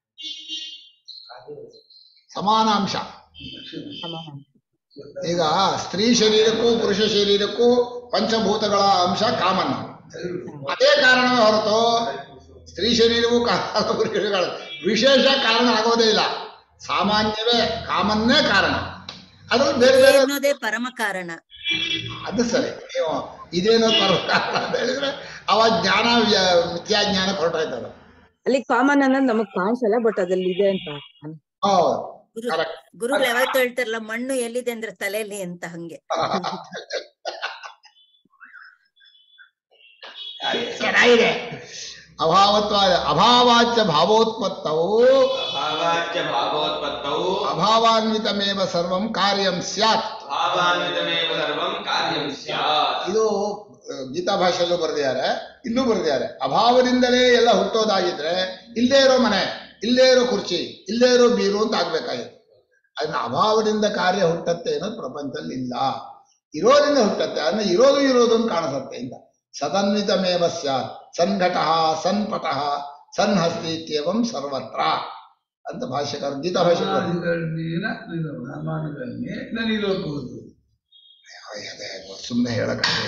ಸಮಾನ ಅಂಶ ಸಮಾನ ಈಗ ಸ್ತ್ರೀ ಶರೀರಕ್ಕೂ ಪುರುಷ ಶರೀರಕ್ಕೂ ಪಂಚಭೂತಗಳ ಅಂಶ ಕಾಮನ್ ಅದೇ ಕಾರಣವೇ ಹೊರತು ಸ್ತ್ರೀ ಶರೀರವೂ ಕಾರಣ ಪುರುಷ ಶರೀರಗಳ ವಿಶೇಷ ಕಾರಣ ಆಗೋದೇ ಇಲ್ಲ ಸಾಮಾನ್ಯವೇ ಕಾಮನ್ನೇ ಕಾರಣ ಅದ್ರಲ್ಲಿ ಬೇರೆ ಬೇರೆ ಅನ್ನೋದೇ ಪರಮ ಕಾರಣ ಅದು ಸರಿ ನೀವು ಇದೇನೋ ಪರ್ವ ಕಾರಣ ಅಂತ ಹೇಳಿದ್ರೆ ಅವಾಗ ಜ್ಞಾನ ವ್ಯ- ಮಿಥ್ಯಾ ಜ್ಞಾನ ಹೊರಟಾಯ್ತದ ಅಲ್ಲಿ ಕಾಮನ್ ಅನ್ನೋದು ನಮಗ್ ಕಾಣಿಸಲ್ಲ ಬಟ್ ಅದ್ರಲ್ಲಿ ಇದೆ ಅಂತ ಹೌದು ಗುರು Correct. ಗುರುಗಳು ಯಾವತ್ತೂ ಹೇಳ್ತಾರಲ್ಲ ಮಣ್ಣು ಎಲ್ಲಿದೆ ಅಂದ್ರೆ ತಲೆಯಲ್ಲಿ ಅಂತ ಹಂಗೆ ಚೆನ್ನಾಗಿದೆ ಅಭಾವತ್ವ ಅಭಾವಾಚ್ಯ ಭಾವೋತ್ಪತ್ತವು ಭಾವಾಚ್ಯ ಭಾವೋತ್ಪತ್ತೌ ಅಭಾವಾನ್ವಿತಮೇವ ಸರ್ವಂ ಕಾರ್ಯಂ ಸ್ಯಾತ್ ಭಾವಾನ್ವಿತಮೇವ ಸರ್ವಂ ಕಾರ್ಯಂ ಸ್ಯಾತ್ ಇದು ಆ, ಗೀತಾ ಭಾಷೆಯಲ್ಲೂ ಬರೆದಿದ್ದಾರೆ ಇಲ್ಲೂ ಬರೆದಿದ್ದಾರೆ ಅಭಾವದಿಂದಲೇ ಎಲ್ಲ ಹುಟ್ಟೋದಾಗಿದ್ರೆ ಇಲ್ಲೇ ಇರೋ ಮನೆ ಇಲ್ಲೇ ಇರೋ ಕುರ್ಚಿ ಇಲ್ಲೇ ಇರೋ ಬೀರು ಅಂತ ಆಗ್ಬೇಕಾಗಿತ್ತು ಅದನ್ನ ಅಭಾವದಿಂದ ಕಾರ್ಯ ಹುಟ್ಟತ್ತೆ ಅನ್ನೋದು ಪ್ರಪಂಚದಲ್ಲಿ ಇಲ್ಲ ಇರೋದ್ರಿಂದ ಹುಟ್ಟತ್ತೆ ಅದನ್ನ ಇರೋದು ಇರೋದು ಅಂತ ಕಾಣಿಸುತ್ತೆ ಅಂತ ಸದನ್ವಿತಮೇವ ಸ್ಯಾತ್ ಸನ್ಘಟ ಸನ್ಪಟ ಸನ್ಹಸ್ತಿ ಇತ್ಯೇವಂ ಸರ್ವತ್ರ ಅಂತ ಭಾಷ್ಯಕಾರ ಗೀತಾ ಭಾಷೆಕಾರ ಅನಾದಿಕರಣೀನ ಅನುಮಾನದಲ್ಲಿ ನನಗಿರೋಬಹುದು ಸುಮ್ಮನೆ ಹೇಳಕ್ಕಾಗಲ್ಲ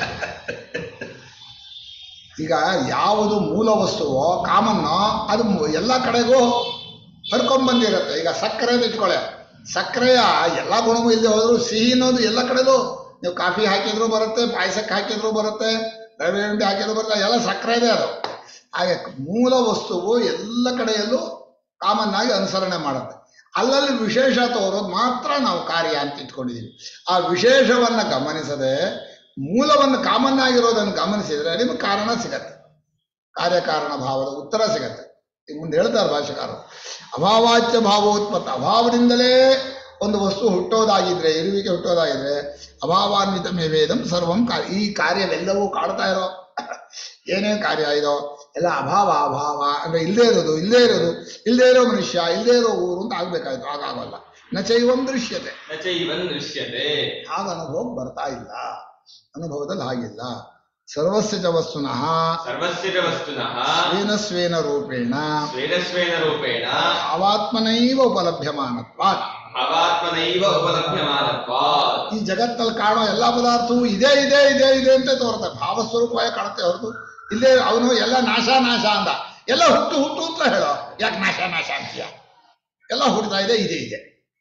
ಈಗ ಯಾವುದು ಮೂಲ ವಸ್ತುವೋ ಕಾಮನ್ನೋ ಅದು ಮು- ಎಲ್ಲ ಕಡೆಗೂ ಹರ್ಕೊಂಡ್ ಬಂದಿರುತ್ತೆ ಈಗ ಸಕ್ಕರೆ ಅಂತ ಇಟ್ಕೊಳ್ಳಿ ಸಕ್ಕರೆಯ ಎಲ್ಲ ಗುಣವೂ ಇಲ್ಲದೆ ಹೋದ್ರು ಸಿಹಿ ಅನ್ನೋದು ಎಲ್ಲ ಕಡೆಗೂ ನೀವು ಕಾಫಿ ಹಾಕಿದ್ರು ಬರುತ್ತೆ ಪಾಯಸಕ್ಕೆ ಹಾಕಿದ್ರು ಬರುತ್ತೆ ರವೆ ಉಂಡೆ ಹಾಕಿದ್ರು ಬರುತ್ತೆ ಎಲ್ಲ ಸಕ್ಕರೆ ಇದೆ ಅದು ಹಾಗೆ ಮೂಲ ವಸ್ತುವು ಎಲ್ಲ ಕಡೆಯಲ್ಲೂ ಕಾಮನ್ ಆಗಿ ಅನುಸರಣೆ ಮಾಡುತ್ತೆ ಅಲ್ಲಲ್ಲಿ ವಿಶೇಷ ತೋರೋದು ಮಾತ್ರ ನಾವು ಕಾರ್ಯ ಅಂತ ಇಟ್ಕೊಂಡಿದ್ದೀವಿ ಆ ವಿಶೇಷವನ್ನ ಗಮನಿಸದೆ ಮೂಲವನ್ನು ಕಾಮನ್ ಆಗಿರೋದನ್ನು ಗಮನಿಸಿದ್ರೆ ನಿಮಗೆ ಕಾರಣ ಸಿಗತ್ತೆ ಕಾರ್ಯಕಾರಣ ಭಾವದ ಉತ್ತರ ಸಿಗತ್ತೆ ಈಗ ಮುಂದೆ ಹೇಳ್ತಾರೆ ಭಾಷೆಕಾರರು ಅಭಾವಾಚ್ಯ ಭಾವೋತ್ಪತ್ತ ಅಭಾವದಿಂದಲೇ ಒಂದು ವಸ್ತು ಹುಟ್ಟೋದಾಗಿದ್ರೆ ಇರುವಿಕೆ ಹುಟ್ಟೋದಾಗಿದ್ರೆ ಅಭಾವಾನ್ವಿತ ಮೇವೇದಂ ಸರ್ವಂ ಕಾರ್ಯ ಈ ಕಾರ್ಯವೆಲ್ಲವೂ ಕಾಡ್ತಾ ಇರೋ ಏನೇ ಕಾರ್ಯ ಇದೋ ಎಲ್ಲ ಅಭಾವ ಅಭಾವ ಅಂದ್ರೆ ಇಲ್ಲೇ ಇರೋದು ಇಲ್ಲೇ ಇರೋದು ಇಲ್ಲೇ ಇರೋ ಮನುಷ್ಯ ಇಲ್ಲೇ ಇರೋ ಊರು ಅಂತ ಆಗ್ಬೇಕಾಯ್ತು ಆಗಾಗಲ್ಲ ನ ಚೈವಂ ದೃಶ್ಯತೆ ನ ಚೈವನ್ ದೃಶ್ಯತೆ ಆಗ ಅನುಭವ ಬರ್ತಾ ಇಲ್ಲ ಅನುಭವದಲ್ಲಿ ಹಾಗಿಲ್ಲ ಸರ್ವಸ್ಯ ಚ ವಸ್ತುನಃ ಸರ್ವಸ್ಯ ಚ ವಸ್ತುನಃ ಸ್ವೇನ ಸ್ವೇನ ರೂಪೇಣ ಸ್ವೇನ ಸ್ವೇನ ರೂಪೇಣ ಭಾವಾತ್ಮನೈವ ಉಪಲಭ್ಯಮಾನತ್ವಾತ್ ಭಾವಾತ್ಮನೈವ ಉಪಲಭ್ಯಮಾನತ್ವಾತ್ ಈ ಜಗತ್ತಲ್ಲಿ ಕಾಣೋ ಎಲ್ಲಾ ಪದಾರ್ಥವೂ ಇದೇ ಇದೆ ಇದೆ ಇದೆ ಅಂತ ತೋರುತ್ತೆ ಭಾವಸ್ವರೂಪವಾಗಿ ಕಾಣುತ್ತೆ ಹೊರತು ಇಲ್ಲೇ ಅವನು ಎಲ್ಲ ನಾಶ ನಾಶ ಅಂದ ಎಲ್ಲ ಹುಟ್ಟು ಹುಟ್ಟು ಅಂತ ಹೇಳೋ ಯಾಕೆ ನಾಶ ನಾಶ ಅಂತೀಯ ಎಲ್ಲ ಹುಡ್ತಾ ಇದೆ ಇದೆ ಇದೆ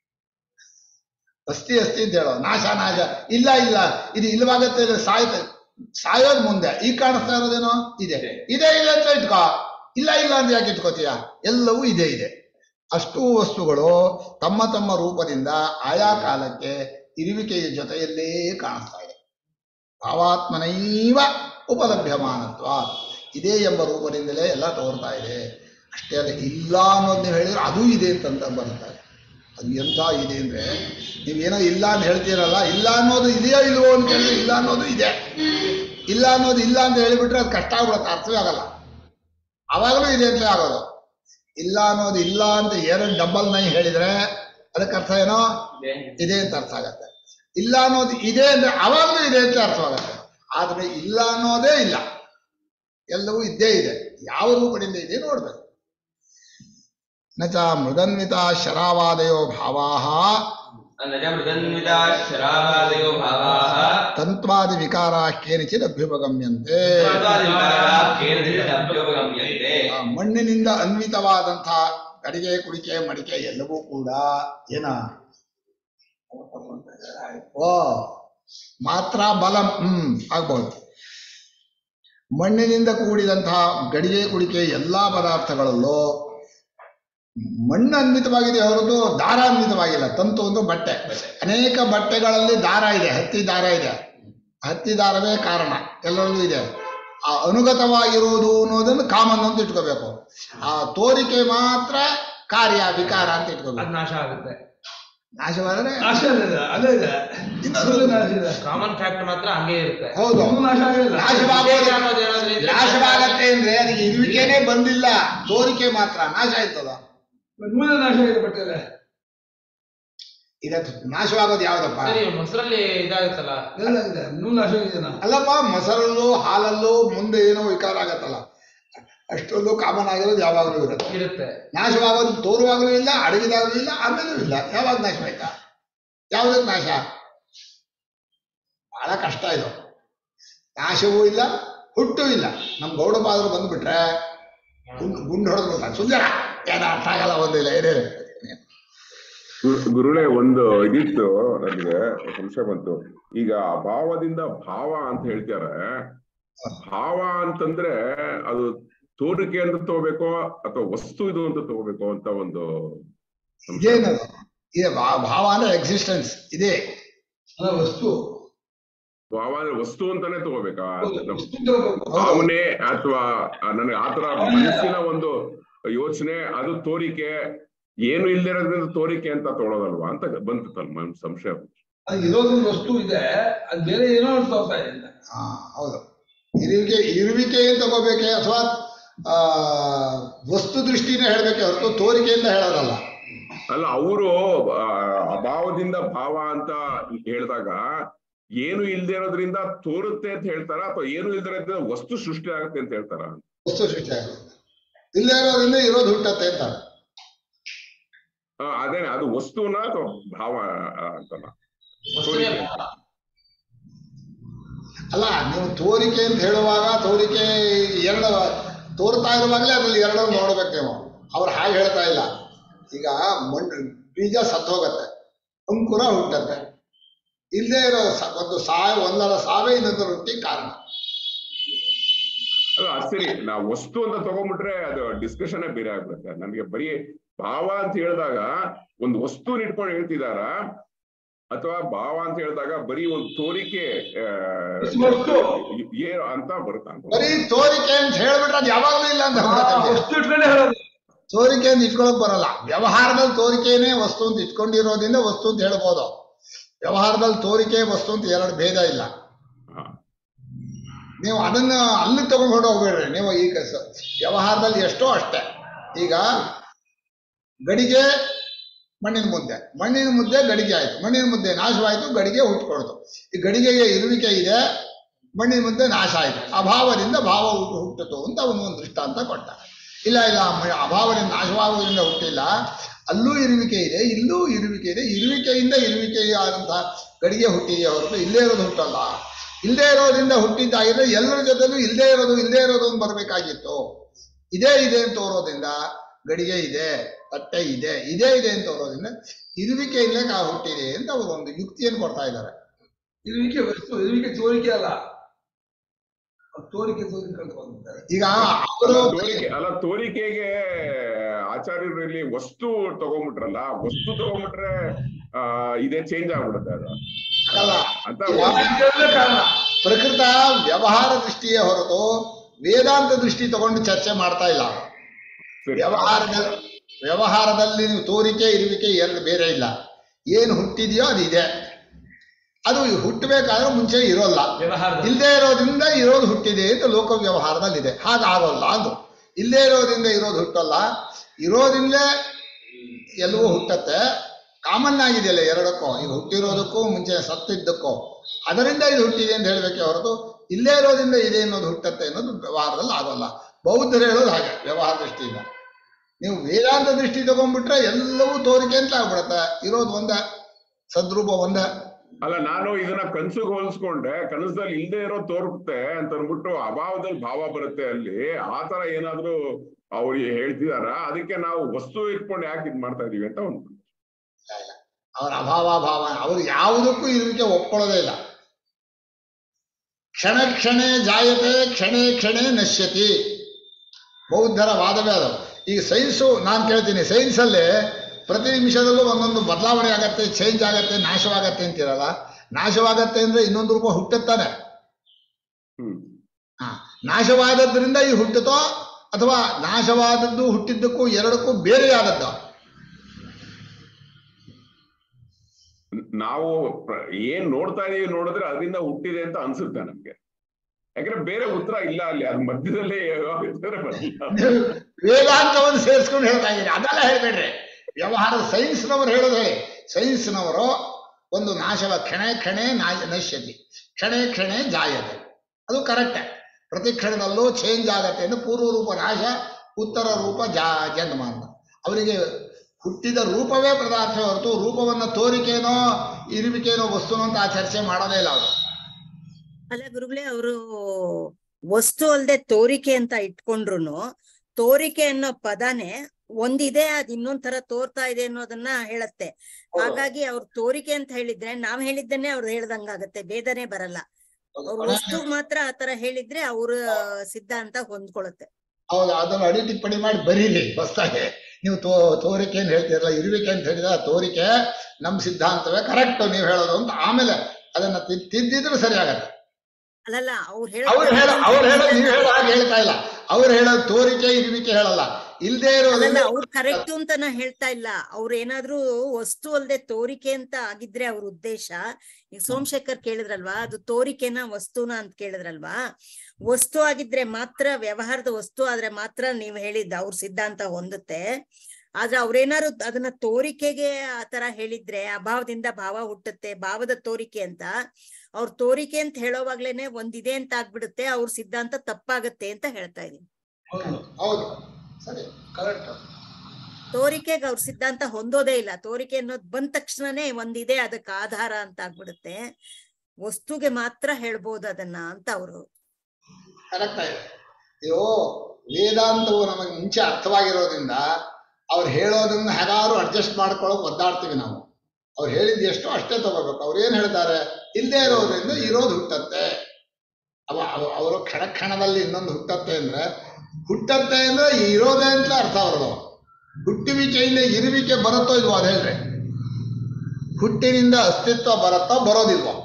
ಅಸ್ತಿ ಅಸ್ತಿ ಅಂತ ಹೇಳೋ ನಾಶ ನಾಶ ಇಲ್ಲ ಇಲ್ಲ ಇದು ಇಲ್ವಾಗತ್ತೆ ಇದು ಸಾಯ್ತ ಸಾಯೋದ್ ಮುಂದೆ ಈಗ ಕಾಣಿಸ್ತಾ ಇರೋದೇನೋ ಇದೆ ಇದೆ ಇದೆ ಅಂತ ಇಟ್ಕೋ ಇಲ್ಲ ಇಲ್ಲ ಅಂತ ಯಾಕೆ ಇಟ್ಕೋತೀಯ ಎಲ್ಲವೂ ಇದೆ ಇದೆ ಅಷ್ಟೂ ವಸ್ತುಗಳು ತಮ್ಮ ತಮ್ಮ ರೂಪದಿಂದ ಆಯಾ ಕಾಲಕ್ಕೆ ಇರುವಿಕೆಯ ಜೊತೆಯಲ್ಲೇ ಕಾಣಿಸ್ತಾ ಇದೆ ಭಾವಾತ್ಮನೈವ ಉಪಲಭ್ಯಮಾನತ್ವ ಇದೆ ಎಂಬ ರೂಪದಿಂದಲೇ ಎಲ್ಲ ತೋರ್ತಾ ಇದೆ ಅಷ್ಟೇ ಅಲ್ಲ ಇಲ್ಲ ಅನ್ನೋದು ನೀವು ಹೇಳಿದ್ರೆ ಅದು ಇದೆ ಅಂತಂತ ಬರುತ್ತಾರೆ ಅದು ಎಂಥ ಇದೆ ಅಂದ್ರೆ ನೀವೇನೋ ಇಲ್ಲ ಅಂತ ಹೇಳ್ತೀರಲ್ಲ ಇಲ್ಲ ಅನ್ನೋದು ಇದೆಯೋ ಇಲ್ವೋ ಅಂತ ಹೇಳಿದ್ರೆ ಇಲ್ಲ ಅನ್ನೋದು ಇದೆ ಇಲ್ಲ ಅನ್ನೋದು ಇಲ್ಲ ಅಂತ ಹೇಳಿಬಿಟ್ರೆ ಅದು ಕಷ್ಟ ಆಗ್ಬಿಡುತ್ತೆ ಅರ್ಥವೇ ಆಗಲ್ಲ ಅವಾಗಲೂ ಇದೆ ಅಂತ ಆಗೋದು ಇಲ್ಲ ಅನ್ನೋದು ಇಲ್ಲ ಅಂತ ಎರಡು ಡಬಲ್ ನೈ ಹೇಳಿದ್ರೆ ಅದಕ್ಕೆ ಅರ್ಥ ಏನೋ ಇದೆ ಅಂತ ಅರ್ಥ ಆಗತ್ತೆ ಇಲ್ಲ ಅನ್ನೋದು ಇದೆ ಅಂದ್ರೆ ಅವಾಗಲೂ ಇದೆ ಅಂತ ಅರ್ಥವಾಗತ್ತೆ ಆದ್ರೆ ಇಲ್ಲ ಅನ್ನೋದೇ ಇಲ್ಲ ಎಲ್ಲವೂ ಇದ್ದೇ ಇದೆ ಯಾವ ರೂಪದಿಂದ ಇದೆ ನೋಡ್ಬೇಕು ನಚ ಮೃಗನ್ವಿತ ಶರಾವಾದಯೋ ಭಾವಾಹ ನಜ ಮೃದನ್ವಿತಾ ಶರಾವಾದಯೋ ಭಾವಾಃ ತಂತ್ವಾದಿ ವಿಕಾರ ಕೇನಿಚಿತ್ ಅಭ್ಯುಪಗಮ್ಯಂತೆ ತತ್ವಾದಿವಿಕಾರಾಃ ಕೇನಚಿತ್ ಅಭ್ಯುಪಗಮ್ಯಂತೆ. ಆ ಮಣ್ಣಿನಿಂದ ಅನ್ವಿತವಾದಂತಹ ಅಡಿಗೆ ಕುಡಿಕೆ ಮಡಿಕೆ ಎಲ್ಲವೂ ಕೂಡ ಏನ ಓ ಮಾತ್ರ ಬಲಂ ಹ್ಮ್ ಆಗ್ಬಹುದು ಮಣ್ಣಿನಿಂದ ಕೂಡಿದಂತಹ ಗಡಿಗೆ ಕುಡಿಕೆ ಎಲ್ಲಾ ಪದಾರ್ಥಗಳಲ್ಲೂ ಮಣ್ಣು ಅನ್ವಿತವಾಗಿದೆ ಹೊರತು ದಾರ ಅನ್ವಿತವಾಗಿಲ್ಲ ತಂತು ಒಂದು ಬಟ್ಟೆ ಅನೇಕ ಬಟ್ಟೆಗಳಲ್ಲಿ ದಾರ ಇದೆ ಹತ್ತಿ ದಾರ ಇದೆ ಹತ್ತಿ ದಾರವೇ ಕಾರಣ ಎಲ್ಲರಲ್ಲೂ ಇದೆ ಆ ಅನುಗತವಾಗಿರುವುದು ಅನ್ನೋದನ್ನು ಕಾಮನ್ ಅಂತ ಇಟ್ಕೋಬೇಕು ಆ ತೋರಿಕೆ ಮಾತ್ರ ಕಾರ್ಯ ವಿಕಾರ ಅಂತ ಇಟ್ಕೋಬೇಕು ಅದ್ ನಾಶ ಆಗುತ್ತೆ ನಾಶವಾದರೆ ನಾಶ ಇದೆ ಅಲ್ಲೇ ಇದೆ ಇನ್ನೊಂದು ನಾಶ ಇದೆ ಕಾಮನ್ ಫ್ಯಾಕ್ಟ್ ಮಾತ್ರ ಹಂಗೆ ಇರುತ್ತೆ ಹೌದು ಇನ್ನೂ ನಾಶ ಆಗಿಲ್ಲ ನಾಶವಾಗೋದು ಅನ್ನೋದು ಏನಾದ್ರು ಇದ್ರೆ ನಾಶವಾಗತ್ತೆ ಅಂದ್ರೆ ಅದಕ್ಕೆ ಇರುವಿಕೆನೇ ಬಂದಿಲ್ಲ ತೋರಿಕೆ ಮಾತ್ರ ನಾಶ ಆಯ್ತದ ಮೂಲ ನಾಶ ಇದೆ ಬಟ್ಟೆಲೆ ಈಗ ನಾಶವಾಗೋದು ಯಾವ್ದಪ್ಪ ಸರಿ ಮೊಸರಲ್ಲಿ ಇದಾಗುತ್ತಲ್ಲ ಎಲ್ಲ ಇದೆ ಇನ್ನೂ ನಾಶ ಇದೆನಾ ಅಲ್ಲಪ್ಪ ಮೊಸರಲ್ಲೂ ಹಾಲಲ್ಲೂ ಮುಂದೆ ಏನೋ ವಿಕಾರ ಆಗತ್ತಲ್ಲ ಅಷ್ಟೊಂದು ಕಾಮನ್ ಆಗಿರೋದು ಯಾವಾಗಲೂ ಇರುತ್ತೆ ಇರುತ್ತೆ ನಾಶವಾಗೋದು ತೋರುವಾಗಲೂ ಇಲ್ಲ ಅಡಗಿದಾಗಲೂ ಇಲ್ಲ ಆಮೇಲೂ ಇಲ್ಲ ಯಾವಾಗ ನಾಶವಾಯ್ತಾ ಯಾವುದಕ್ಕೆ ನಾಶ ಬಹಳ ಕಷ್ಟ ಇದು ನಾಶವೂ ಇಲ್ಲ ಹುಟ್ಟೂ ಇಲ್ಲ ನಮ್ಮ ಗೌಡಪಾದರು ಬಂದ್ಬಿಟ್ರೆ ಗುಂಡು ಗುಂಡು ಹೊಡೆದು ಬಿಡ್ತಾರೆ ಸುಂದರ ಏನೋ ಅರ್ಥ ಆಗಲ್ಲ ಒಂದಿಲ್ಲ ಏನೇ ಗುರು- ಗುರುಳೆ ಒಂದು ಇದಿತ್ತು ನನಗೆ ಸಂಶಯ ಬಂತು ಈಗ ಅಭಾವದಿಂದ ಭಾವ ಅಂತ ಹೇಳ್ತಾರೆ ಭಾವ ಅಂತಂದ್ರೆ ಅದು ತೋರಿಕೆ ಅಂತ ತಗೋಬೇಕೋ ಅಥವಾ ವಸ್ತು ಇದು ಅಂತ ತಗೋಬೇಕೋ ಅಂತ ಒಂದು ಸಂಶಯ. ಏನದು ಇದೆ ಭಾ- ಭಾವ ಅಂದ್ರೆ ಎಕ್ಸಿಸ್ಟೆನ್ಸ್ ಇದೆ ಅಲ್ಲ ವಸ್ತು ಭಾವ ಅಂದ್ರೆ ವಸ್ತು ಅಂತಾನೆ ತಗೋಬೇಕಾ ನಮ್ಮ ವಸ್ತು ತಗೋಬೇಕು. ಭಾವನೆ ಅಥವಾ ನನಗೆ ಆತರ ಮನಸ್ಸಿನ ಒಂದು ಯೋಚನೆ ಅದು ತೋರಿಕೆ ಏನು ಇಲ್ದೇ ಇರೋದ್ರಿಂದ ತೋರಿಕೆ ಅಂತ ತಗೊಳೋದಲ್ವಾ ಅಂತ ಬಂತಲ್ಲ ಸಂಶಯ ಅದು ಇರೋದೊಂದು ವಸ್ತು ಇದೆ ಅದು ಬೇರೆ ಏನೋ ಒಂದು ತೋರ್ತಾ ಇದೆ ಹಾ ಹೌದು ಇರುವಿಕೆ ಇರುವಿಕೆ ತಗೋಬೇಕೆ ಅಥವಾ ಆ ವಸ್ತು ದೃಷ್ಟಿನೇ ಹೇಳ್ಬೇಕೆ ಹೊರತು ತೋರಿಕೆಯಿಂದ ಹೇಳೋದಲ್ಲ ಅಲ್ಲ ಅವರು ಅಭಾವದಿಂದ ಭಾವ ಅಂತ ಹೇಳಿದಾಗ ಏನು ಇಲ್ದೇ ಇರೋದ್ರಿಂದ ತೋರುತ್ತೆ ಅಂತ ಹೇಳ್ತಾರ ಅಥವಾ ಏನು ಇಲ್ದೇ ಇರೋದ್ರಿಂದ ವಸ್ತು ಸೃಷ್ಟಿ ಆಗುತ್ತೆ ಅಂತ ಹೇಳ್ತಾರ ವಸ್ತು ಸೃಷ್ಟಿ ಆಗುತ್ತೆ ಇಲ್ಲೇ ಇರೋದ್ರಿಂದ ಇರೋದು ಹುಟ್ಟತ್ತೆ ಅಂತಾರೆ ಅದೇನೆ ಅದು ವಸ್ತುನ ಅಥವಾ ಭಾವ ಆ, ಅಂತನ ವಸ್ತುವೇ ತೋರಿಕೆ. ಭಾವ. ಅಲ್ಲ ನೀವು ತೋರಿಕೆ ಅಂತ ಹೇಳುವಾಗ ತೋರಿಕೆ ಎರಡು ತೋರ್ತಾ ಇರುವಾಗಲೇ ಅದ್ರಲ್ಲಿ ಎರಡು ನೋಡ್ಬೇಕು ನೀವು ಅವ್ರು ಹಾಗೆ ಹೇಳ್ತಾ ಇಲ್ಲ ಈಗ ಮಣ್ಣು ಬೀಜ ಸತ್ತೋಗತ್ತೆ ಅಂಕುರ ಹುಟ್ಟತ್ತೆ ಇಲ್ಲದೆ ಇರೋ ಸ- ಒಂದು ಸಾವು ಒಂದರ ಸಾವೇ ಇನ್ನೊಂದರ ಹುಟ್ಟಿ ಕಾರಣ ಅದು ಅದ್ ಸರಿ ನಾವು ವಸ್ತು ಅಂತ ತಗೊಂಡ್ಬಿಟ್ರೆ ಅದು ಡಿಸ್ಕಷನ್ ಬೇರೆ ಆಗ್ಬಿಡುತ್ತೆ ನಮಗೆ ಬರೀ ಭಾವ ಅಂತ ಹೇಳಿದಾಗ ಒಂದು ವಸ್ತು ಇಟ್ಕೊಂಡು ಹೇಳ್ತಿದಾರ ಅಥವಾ ಭಾವ ಅಂತ ಹೇಳಿದಾಗ ಬರೀ ಒಂದು ತೋರಿಕೆ ಆ, ವಸ್ತು. ಏನು ಅಂತ ಬರುತ್ತಾ ಅಂತ ಬರೀ ತೋರಿಕೆ ಅಂತ ಹೇಳ್ಬಿಟ್ರೆ ಅದು ಯಾವಾಗಲೂ ಇಲ್ಲ ಅಂತ ಆ ಹೇಳ್ಬಿಡತ್ತೆ. ವಸ್ತು ಇಟ್ಕೊಂಡೇ ಹೇಳೋದು ತೋರಿಕೆ ಅಂತ ಇಟ್ಕೊಳಕ್ ಬರಲ್ಲ ವ್ಯವಹಾರದಲ್ಲಿ ತೋರಿಕೆನೇ ವಸ್ತು ಅಂತ ಇಟ್ಕೊಂಡಿರೋದ್ರಿಂದ ವಸ್ತು ಅಂತ ಹೇಳ್ಬೋದು ವ್ಯವಹಾರದಲ್ಲಿ ತೋರಿಕೆ ವಸ್ತು ಅಂತ ಎರಡು ಭೇದ ಇಲ್ಲ ಹಾ. ನೀವು ಅದನ್ನ ಅಲ್ಲಿ ತಗೊಂಡು ಹೋಗ್ಬೇಡ್ರಿ ನೀವು ಈಗ ಸ- ವ್ಯವಹಾರದಲ್ಲಿ ಎಷ್ಟೋ ಅಷ್ಟೇ ಈಗ ಗಡಿಗೆ ಮಣ್ಣಿನ ಮುದ್ದೆ ಮಣ್ಣಿನ ಮುದ್ದೆ ಗಡಿಗೆ ಆಯ್ತು ಮಣ್ಣಿನ ಮುದ್ದೆ ನಾಶವಾಯ್ತು ಗಡಿಗೆ ಹುಟ್ಕೊಳ್ತು ಈ ಗಡಿಗೆಗೆ ಇರುವಿಕೆ ಇದೆ ಮಣ್ಣಿನ ಮುದ್ದೆ ನಾಶ ಆಯ್ತು ಅಭಾವದಿಂದ ಭಾವ ಹುಟ್ಟು ಹುಟ್ಟಿತು ಅಂತ ಅವನು ಒಂದು ದೃಷ್ಟಾಂತ ಕೊಟ್ಟ ಇಲ್ಲ ಇಲ್ಲ ಮ- ಅಭಾವದಿಂದ ನಾಶವಾಗುವುದರಿಂದ ಹುಟ್ಟಿಲ್ಲ ಅಲ್ಲೂ ಇರುವಿಕೆ ಇದೆ ಇಲ್ಲೂ ಇರುವಿಕೆ ಇದೆ ಇರುವಿಕೆಯಿಂದ ಇರುವಿಕೆ ಆದಂತಹ ಗಡಿಗೆ ಹುಟ್ಟಿದೆಯೇ ಹೊರತು ಇಲ್ಲೇ ಇರೋದು ಹುಟ್ಟಲ್ಲ ಇಲ್ಲದೆ ಇರೋದ್ರಿಂದ ಹುಟ್ಟಿದ್ದಾಗಿದ್ರೆ ಎಲ್ಲರ ಜೊತೆಲೂ ಇಲ್ಲದೆ ಇರೋದು ಇಲ್ಲದೆ ಇರೋದು ಅಂತ ಬರಬೇಕಾಗಿತ್ತು ಇದೇ ಇದೆ ಅಂತ ತೋರೋದ್ರಿಂದ ಗಡಿಗೆ ಇದೆ ತಟ್ಟೆ ಇದೆ ಇದೇ ಇದೆ ಅಂತ ತೋರೋದ್ರಿಂದ ಇರುವಿಕೆಯಿಂದಲೇ ಕಾ ಹುಟ್ಟಿದೆ ಅಂತ ಅವರು ಒಂದು ಯುಕ್ತಿಯನ್ನು ಕೊಡ್ತಾ ಇದ್ದಾರೆ ಇರುವಿಕೆ ವಸ್ತು ಇರುವಿಕೆ ತೋರಿಕೆ ಅಲ್ಲ ಅದು ತೋರಿಕೆ ತೋರಿಕೆ ಅಂತ ಬಂದಿದ್ದಾರೆ ಈಗ ಅಲ್ಲ ಅವರು ತೋರಿಕೆ ಅಲ್ಲ ತೋರಿಕೆಗೆ ಆಚಾರ್ಯರು ಇಲ್ಲಿ ವಸ್ತು ತಗೊಂಡ್ಬಿಟ್ರಲ್ಲ ವಸ್ತು ತಗೊಂಡ್ಬಿಟ್ರೆ ಆ ಇದೇ ಚೇಂಜ್ ಆಗ್ಬಿಡುತ್ತೆ ಅದು ಅಲ್ಲ ಅಂತ ಇದೆಲ್ಲ ಕಾರಣ ಪ್ರಕೃತ ವ್ಯವಹಾರ ದೃಷ್ಟಿಯೇ ಹೊರತು ವೇದಾಂತ ದೃಷ್ಟಿ ತಗೊಂಡು ಚರ್ಚೆ ಮಾಡ್ತಾ ಇಲ್ಲ ಅವರು. ಸರಿ. ವ್ಯವಹಾರದಲ್ಲಿ ವ್ಯವಹಾರದಲ್ಲಿ ನೀವು ತೋರಿಕೆ ಇರುವಿಕೆ ಎರಡು ಬೇರೆ ಇಲ್ಲ ಏನು ಹುಟ್ಟಿದೆಯೋ ಅದು ಇದೆ ಅದು ಹುಟ್ಟಬೇಕಾದ್ರೆ ಮುಂಚೆ ಇರೋಲ್ಲ ವ್ಯವಹಾರದಲ್ಲಿ ಇಲ್ಲದೆ ಇರೋದ್ರಿಂದ ಇರೋದು ಹುಟ್ಟಿದೆ ಅಂತ ಲೋಕ ವ್ಯವಹಾರದಲ್ಲಿ ಇದೆ ಹಾಗಾಗೋಲ್ಲ ಅದು ಇಲ್ಲದೆ ಇರೋದ್ರಿಂದ ಇರೋದು ಹುಟ್ಟಲ್ಲ ಇರೋದ್ರಿಂದಲೇ ಎಲ್ಲವೂ ಹುಟ್ಟತ್ತೆ ಕಾಮನ್ ಆಗಿದೆಯಲ್ಲ ಎರಡಕ್ಕೂ ಈಗ ಹುಟ್ಟಿರೋದಕ್ಕೂ ಮುಂಚೆ ಸತ್ತಿದ್ದಕ್ಕೂ ಅದರಿಂದ ಇದು ಹುಟ್ಟಿದೆ ಅಂತ ಹೇಳಬೇಕೆ ಹೊರತು ಇಲ್ಲೇ ಇರೋದ್ರಿಂದ ಇದೆ ಅನ್ನೋದು ಹುಟ್ಟತ್ತೆ ಅನ್ನೋದು ವ್ಯವಹಾರದಲ್ಲಿ ಆಗೋಲ್ಲ ಬೌದ್ಧರು ಹೇಳೋದು ಹಾಗೆ ವ್ಯವಹಾರ ದೃಷ್ಟಿಯಿಂದ ನೀವು ವೇದಾಂತ ದೃಷ್ಟಿ ತಗೊಂಡ್ಬಿಟ್ರೆ ಎಲ್ಲವೂ ತೋರಿಕೆ ಅಂತ ಆಗ್ಬಿಡತ್ತೆ ಇರೋದು ಒಂದೇ ಸದ್ರೂಪ ಒಂದೇ ಅಲ್ಲ ನಾನು ಇದನ್ನ ಕನ್ಸಿಗೆ ಹೋಲಿಸ್ಕೊಂಡೆ ಕನಸದಲ್ಲಿ ಇಲ್ದೇ ಇರೋ ತೋರುತ್ತೆ ಅಂತ ಅನ್ಬಿಟ್ಟು ಅಭಾವದಲ್ಲಿ ಭಾವ ಬರುತ್ತೆ ಅಲ್ಲಿ ಆ ತರ ಏನಾದ್ರೂ ಅವ್ರು ಹೇಳ್ತಿದಾರ ಅದಕ್ಕೆ ನಾವು ವಸ್ತು ಇಟ್ಕೊಂಡು ಯಾಕೆ ಇದ್ ಮಾಡ್ತಾ ಇದೀವಿ ಅಂತ ಒಂದು ಅವರ ಅಭಾವ ಭಾವ ಅವರು ಯಾವುದಕ್ಕೂ ಇರುವಿಕೆ ಒಪ್ಕೊಳ್ಳೋದೇ ಇಲ್ಲ ಕ್ಷಣ ಕ್ಷಣೇ ಜಾಯತೆ ಕ್ಷಣೇ ಕ್ಷಣೇ ನಶ್ಯತಿ ಬೌದ್ಧರ ವಾದವೇ ಅದು ಈಗ ಸೈನ್ಸು ನಾನು ಕೇಳ್ತೀನಿ ಸೈನ್ಸಲ್ಲಿ ಪ್ರತಿ ನಿಮಿಷದಲ್ಲೂ ಒಂದೊಂದು ಬದಲಾವಣೆ ಆಗತ್ತೆ ಚೇಂಜ್ ಆಗತ್ತೆ ನಾಶವಾಗತ್ತೆ ಅಂತೀರಲ್ಲ ನಾಶವಾಗತ್ತೆ ಅಂದ್ರೆ ಇನ್ನೊಂದು ರೂಪ ಹುಟ್ಟುತ್ತಾನೆ ಹ್ಮ್ ಹಾ ನಾಶವಾದದ್ರಿಂದ ಈ ಹುಟ್ಟುತ್ತೋ ಅಥವಾ ನಾಶವಾದದ್ದು ಹುಟ್ಟಿದ್ದಕ್ಕೂ ಎರಡಕ್ಕೂ ಬೇರೆಯಾದದ್ದು ನಾವು ಪ್ರ- ಏನ್ ನೋಡ್ತಾ ಇದೀವಿ ನೋಡಿದ್ರೆ ಅದರಿಂದ ಹುಟ್ಟಿದೆ ಅಂತ ಅನ್ಸುತ್ತೆ ನಮ್ಗೆ ಯಾಕಂದ್ರೆ ಬೇರೆ ಉತ್ತರ ಇಲ್ಲ ಅಲ್ಲಿ ಅದ್ ಮಧ್ಯದಲ್ಲೇ ಉತ್ತರ ಬರಲ್ಲ. ವೇದಾಂತವನ್ನು ಸೇರಿಸ್ಕೊಂಡು ಹೇಳ್ತಾ ಇದ್ದೀನಿ ಅದೆಲ್ಲ ಹೇಳ್ಬೇಡ್ರಿ ವ್ಯವಹಾರ ಸೈನ್ಸ್ನವರು ಹೇಳೋದು ಹೇಳಿ ಸೈನ್ಸ್ನವರು ಒಂದು ನಾಶವ ಕ್ಷಣೆ ಕ್ಷಣೆ ನಾಶ ನಶ್ಯತಿ ಕ್ಷಣೆ ಕ್ಷಣೆ ಜಾಯತೆ ಅದು ಕರೆಕ್ಟೇ ಪ್ರತಿ ಕ್ಷಣದಲ್ಲೂ ಚೇಂಜ್ ಆಗತ್ತೆ ಎಂದು ಪೂರ್ವ ರೂಪ ನಾಶ ಉತ್ತರ ರೂಪ ಜಾ ಜನ್ಮ ಅಂತ ಅವರಿಗೆ ಹುಟ್ಟಿದ ರೂಪವೇ ಪದಾರ್ಥ ಹೊರತು ರೂಪವನ್ನ ತೋರಿಕೆನೋ ಇರುವಿಕೆನೋ ವಸ್ತುನೋ ಅಂತ ಆ ಚರ್ಚೆ ಮಾಡೋದೇ ಇಲ್ಲ ಅವರು ಅಲ್ಲ ಗುರುಗಳೇ ಅವರು ವಸ್ತು ಅಲ್ದೆ ತೋರಿಕೆ ಅಂತ ಇಟ್ಕೊಂಡ್ರುನು ತೋರಿಕೆ ಅನ್ನೋ ಪದನೇ ಒಂದಿದೆ ಅದ್ ಇನ್ನೊಂದ್ ತರ ತೋರ್ತಾ ಇದೆ ಅನ್ನೋದನ್ನ ಹೇಳತ್ತೆ ಹಾಗಾಗಿ ಅವ್ರು ತೋರಿಕೆ ಅಂತ ಹೇಳಿದ್ರೆ ನಾವ್ ಹೇಳಿದ್ದನ್ನೇ ಅವ್ರು ಹೇಳ್ದಂಗಾಗತ್ತೆ ಭೇದನೆ ಬರಲ್ಲ ಅವ್ರ ವಸ್ತು ಮಾತ್ರ ಆತರ ಹೇಳಿದ್ರೆ ಅವ್ರ ಸಿದ್ಧಾಂತ ಹೊಂದ್ಕೊಳತ್ತೆ ಹೌದು ಅದನ್ನು ಅಡಿ ಟಿಪ್ಪಣಿ ಮಾಡಿ ಬರೀರಿ ಹೊಸದಾಗಿ ನೀವು ತೋ ತೋರಿಕೆ ಅಂತ ಹೇಳ್ತೀರಲ್ಲ ಇರುವಿಕೆ ಅಂತ ಹೇಳಿದ ತೋರಿಕೆ ನಮ್ಮ ಸಿದ್ಧಾಂತವೇ ಕರೆಕ್ಟ್ ನೀವು ಹೇಳೋದು ಅಂತ ಆಮೇಲೆ ಅದನ್ನ ತಿದ್- ತಿದ್ದಿದ್ರೆ ಸರಿ ಆಗತ್ತೆ ಅಲ್ಲಲ್ಲ ಅವ್ರು ಅವ್ರು ಹೇಳ ಅವ್ರು ಹೇಳೋದು ನೀವು ಹೇಳೋ ಹೇಳ ಹಾಗೆ ಹೇಳ್ತಾ ಇಲ್ಲ ಅವ್ರು ಹೇಳೋದು ತೋರಿಕೆ ಇರುವಿಕೆ ಹೇಳಲ್ಲ ಇಲ್ದೇ ಅಲ್ಲಲ್ಲ ಇರೋದ್ರಿಂದ ಅವ್ರು ಕರೆಕ್ಟ್ ಅಂತ ನಾ ಹೇಳ್ತಾ ಇಲ್ಲ ಅವ್ರ ಏನಾದ್ರೂ ವಸ್ತು ಅಲ್ದೆ ತೋರಿಕೆ ಅಂತ ಆಗಿದ್ರೆ ಅವ್ರ ಉದ್ದೇಶ ಈಗ ಸೋಮಶೇಖರ್ ಕೇಳಿದ್ರಲ್ವಾ ಅದು ತೋರಿಕೆನ ವಸ್ತುನ ಅಂತ ಕೇಳಿದ್ರಲ್ವಾ ವಸ್ತು ಆಗಿದ್ರೆ ಮಾತ್ರ ವ್ಯವಹಾರದ ವಸ್ತು ಆದ್ರೆ ಮಾತ್ರ ನೀವ್ ಹೇಳಿದ್ದ ಅವ್ರ ಸಿದ್ಧಾಂತ ಹೊಂದುತ್ತೆ ಆದ್ರೆ ಅವ್ರೇನಾದ್ರು ಅದನ್ನ ತೋರಿಕೆಗೆ ಆತರ ಹೇಳಿದ್ರೆ ಅಭಾವದಿಂದ ಭಾವ ಹುಟ್ಟುತ್ತೆ ಭಾವದ ತೋರಿಕೆ ಅಂತ ಅವ್ರ ತೋರಿಕೆ ಅಂತ ಹೇಳೋವಾಗ್ಲೇನೆ ಒಂದಿದೆ ಅಂತ ಆಗ್ಬಿಡುತ್ತೆ ಅವ್ರ ಸಿದ್ಧಾಂತ ತಪ್ಪಾಗತ್ತೆ ಅಂತ ಹೇಳ್ತಾ ಇದೀನಿ ಹೌದು ಸರಿ ಕರೆಕ್ಟ್ ತೋರಿಕೆಗೆ ಅವ್ರ ಸಿದ್ಧಾಂತ ಹೊಂದೋದೇ ಇಲ್ಲ ತೋರಿಕೆ ಅನ್ನೋದು ಬಂದ ತಕ್ಷಣನೇ ಒಂದಿದೆ ಅದಕ್ಕೆ ಆಧಾರ ಅಂತ ಆಗ್ಬಿಡುತ್ತೆ ವಸ್ತುಗೆ ಮಾತ್ರ ಹೇಳ್ಬೋದು ಅದನ್ನ ಅಂತ ಅವರು ಕರೆಕ್ಟ್ ಆಗಿದೆ ಅಯ್ಯೋ ವೇದಾಂತವು ನಮಗೆ ಮುಂಚೆ ಅರ್ಥವಾಗಿರೋದ್ರಿಂದ ಅವ್ರು ಹೇಳೋದನ್ನ ಹೇಗಾರು ಅಡ್ಜಸ್ಟ್ ಮಾಡ್ಕೊಳ್ಳೋಕೆ ಒದ್ದಾಡ್ತೀವಿ ನಾವು ಅವ್ರು ಹೇಳಿದ್ ಎಷ್ಟೋ ಅಷ್ಟೇ ತಗೋಬೇಕು ಅವ್ರು ಏನ್ ಹೇಳ್ತಾರೆ ಇಲ್ಲದೆ ಇರೋದ್ರಿಂದ ಇರೋದು ಹುಟ್ಟತ್ತೆ ಅವ ಅವ- ಅವರು ಕ್ಷಣ ಕ್ಷಣದಲ್ಲಿ ಇನ್ನೊಂದು ಹುಟ್ಟತ್ತೆ ಅಂದ್ರೆ ಹುಟ್ಟತ್ತೆ ಅಂದ್ರೆ ಇರೋದೇ ಅಂತ ಅರ್ಥ ಅವ್ರದ್ದು ಹುಟ್ಟುವಿಕೆಯಿಂದ ಇರುವಿಕೆ ಬರುತ್ತೋ ಇಲ್ವೋ ಅದು ಹೇಳ್ರಿ ಹುಟ್ಟಿನಿಂದ ಅಸ್ತಿತ್ವ ಬರುತ್ತೋ ಬರೋದಿಲ್ವೋ